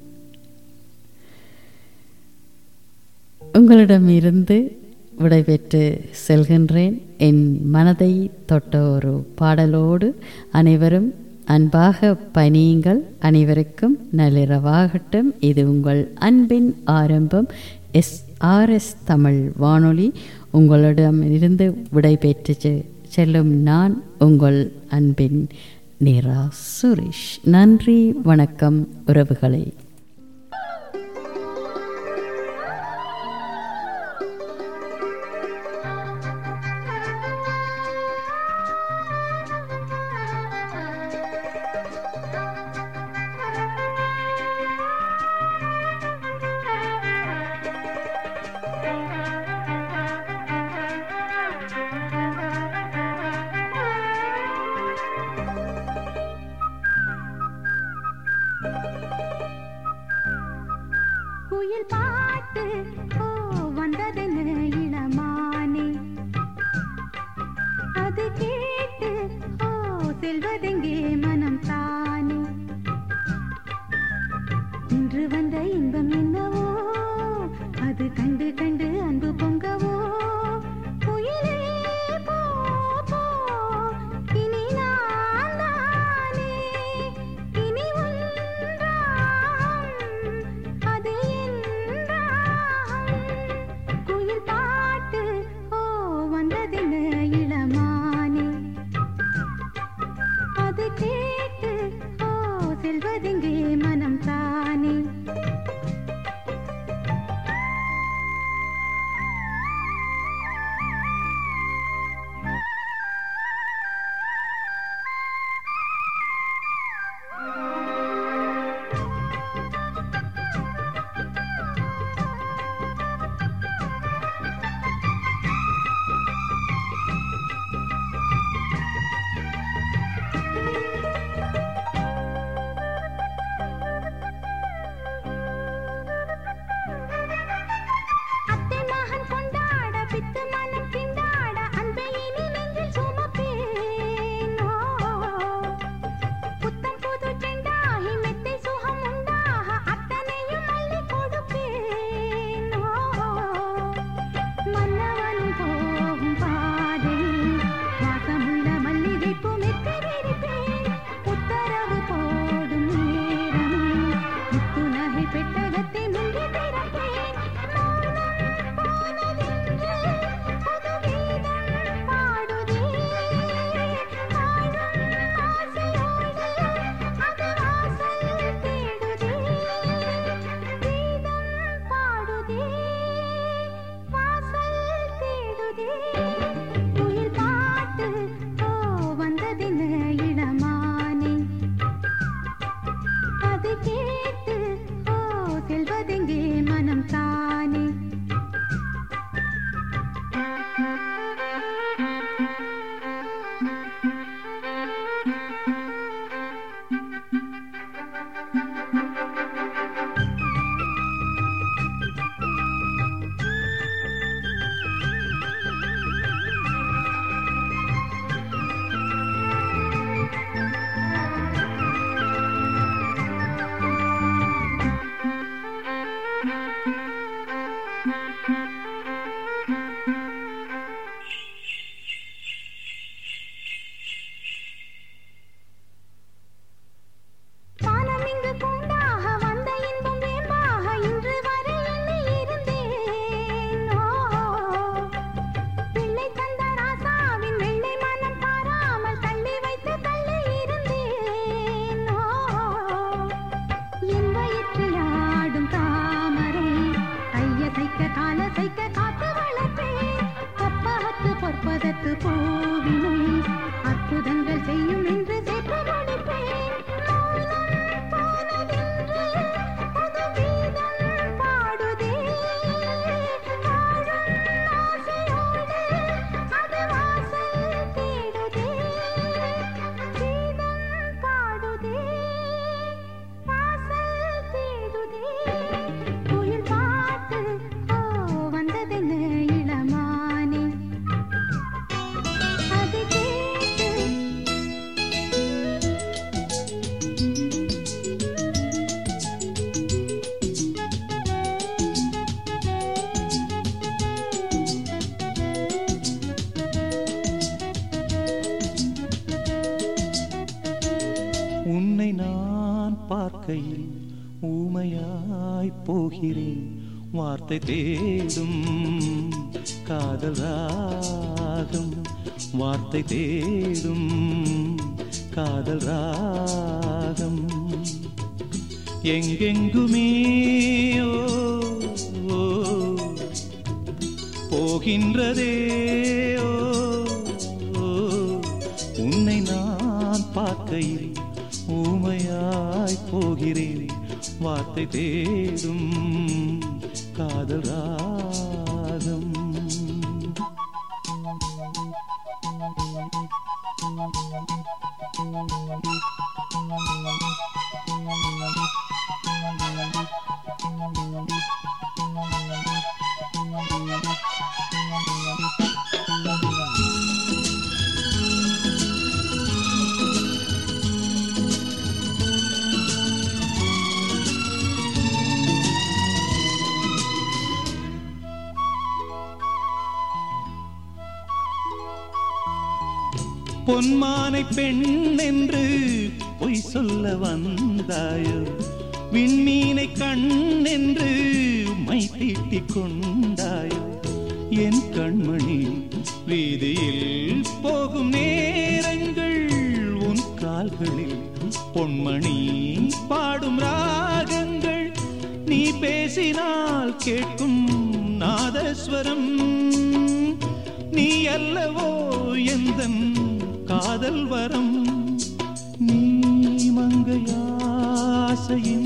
உங்களிடமிருந்து விடைபெற்று செல்கின்றேன் என் மனதை தொட்ட ஒரு பாடலோடு அனைவரும் அன்பாக பணியுங்கள் அனைவருக்கும் நள்ளிரவாகட்டும் இது உங்கள் அன்பின் ஆரம்பம் எஸ் ஆர்எஸ் தமிழ் வானொலி உங்களிடமிருந்து விடைபெற்று செ- செல்லும் நான் உங்கள் அன்பின் நிரா சுரேஷ் நன்றி வணக்கம் உறவுகளே குயில் பாட்டு ஓ வந்ததென்ன இளமானே அது கேட்டு ஓ செல்வதெங்கே மனம் தானே இன்று வந்த இன்பம் என்னவோ அது கண்டு கண்டு அன்பு பொங்கவோ குயிலே போ போ இனி நான் தானே இனி ஒன்றாம் அது என்றாம் குயில் பாட்டு ஓ வந்ததென்ன இளமானே அது கேட்டு ஓ செல்வதெங்கே மனம் தானே அத்தை மகன் கொண்டாட பித்து மனம் திண்டாட அன்பை இனி நெஞ்சில் சுமப்பேன் ஓ. புத்தம் புது செண்டாகி மெத்தை சுகம் உண்டாக அத்தனையும் அள்ளி கொடுப்பேன் ஓ. மன்னவனும் போகும் பாதையில் வாசமுள்ள மல்லிகைப்பூ மெத்தை விரிப்பேன் உத்தரவு போடும் நேரமே முத்து நகை பெட்டகத்தை முங்கி திறப்பேன் அது கேட்டு ஓ செல்வதெங்கே மனம் தானே வானம் இங்கு கொண்டாக வந்த இன்பம் வேம்பாக பார்க்கையில் ஊமையாய் போகிறேன் வார்த்தை தேடும் காதல் ராகம் வார்த்தை தேடும் காதல் ராகம் எங்கெங்குமே ஓ, ஓ, போகின்றதே ஓ, ஓ, உன்னை நான் பார்க்கையில் ஊமையாய் போகிறேன் வார்த்தை தேடும் காதல் ராகம் பொன்மானை பெண் என்று பொய் சொல்ல வந்தாயோ விண்மீனை கண் என்று மை தீட்டிக் கொண்டாயோ என் கண்மணி வீதியில் போகும் நேரங்கள் உன் கால்களில் பொன்மணி பாடும் ராகங்கள் நீ பேசினால் கேட்கும் நாதஸ்வரம் நீ அல்லவோ எந்தன் காதல் வரம் நீ மங்கையாசையின்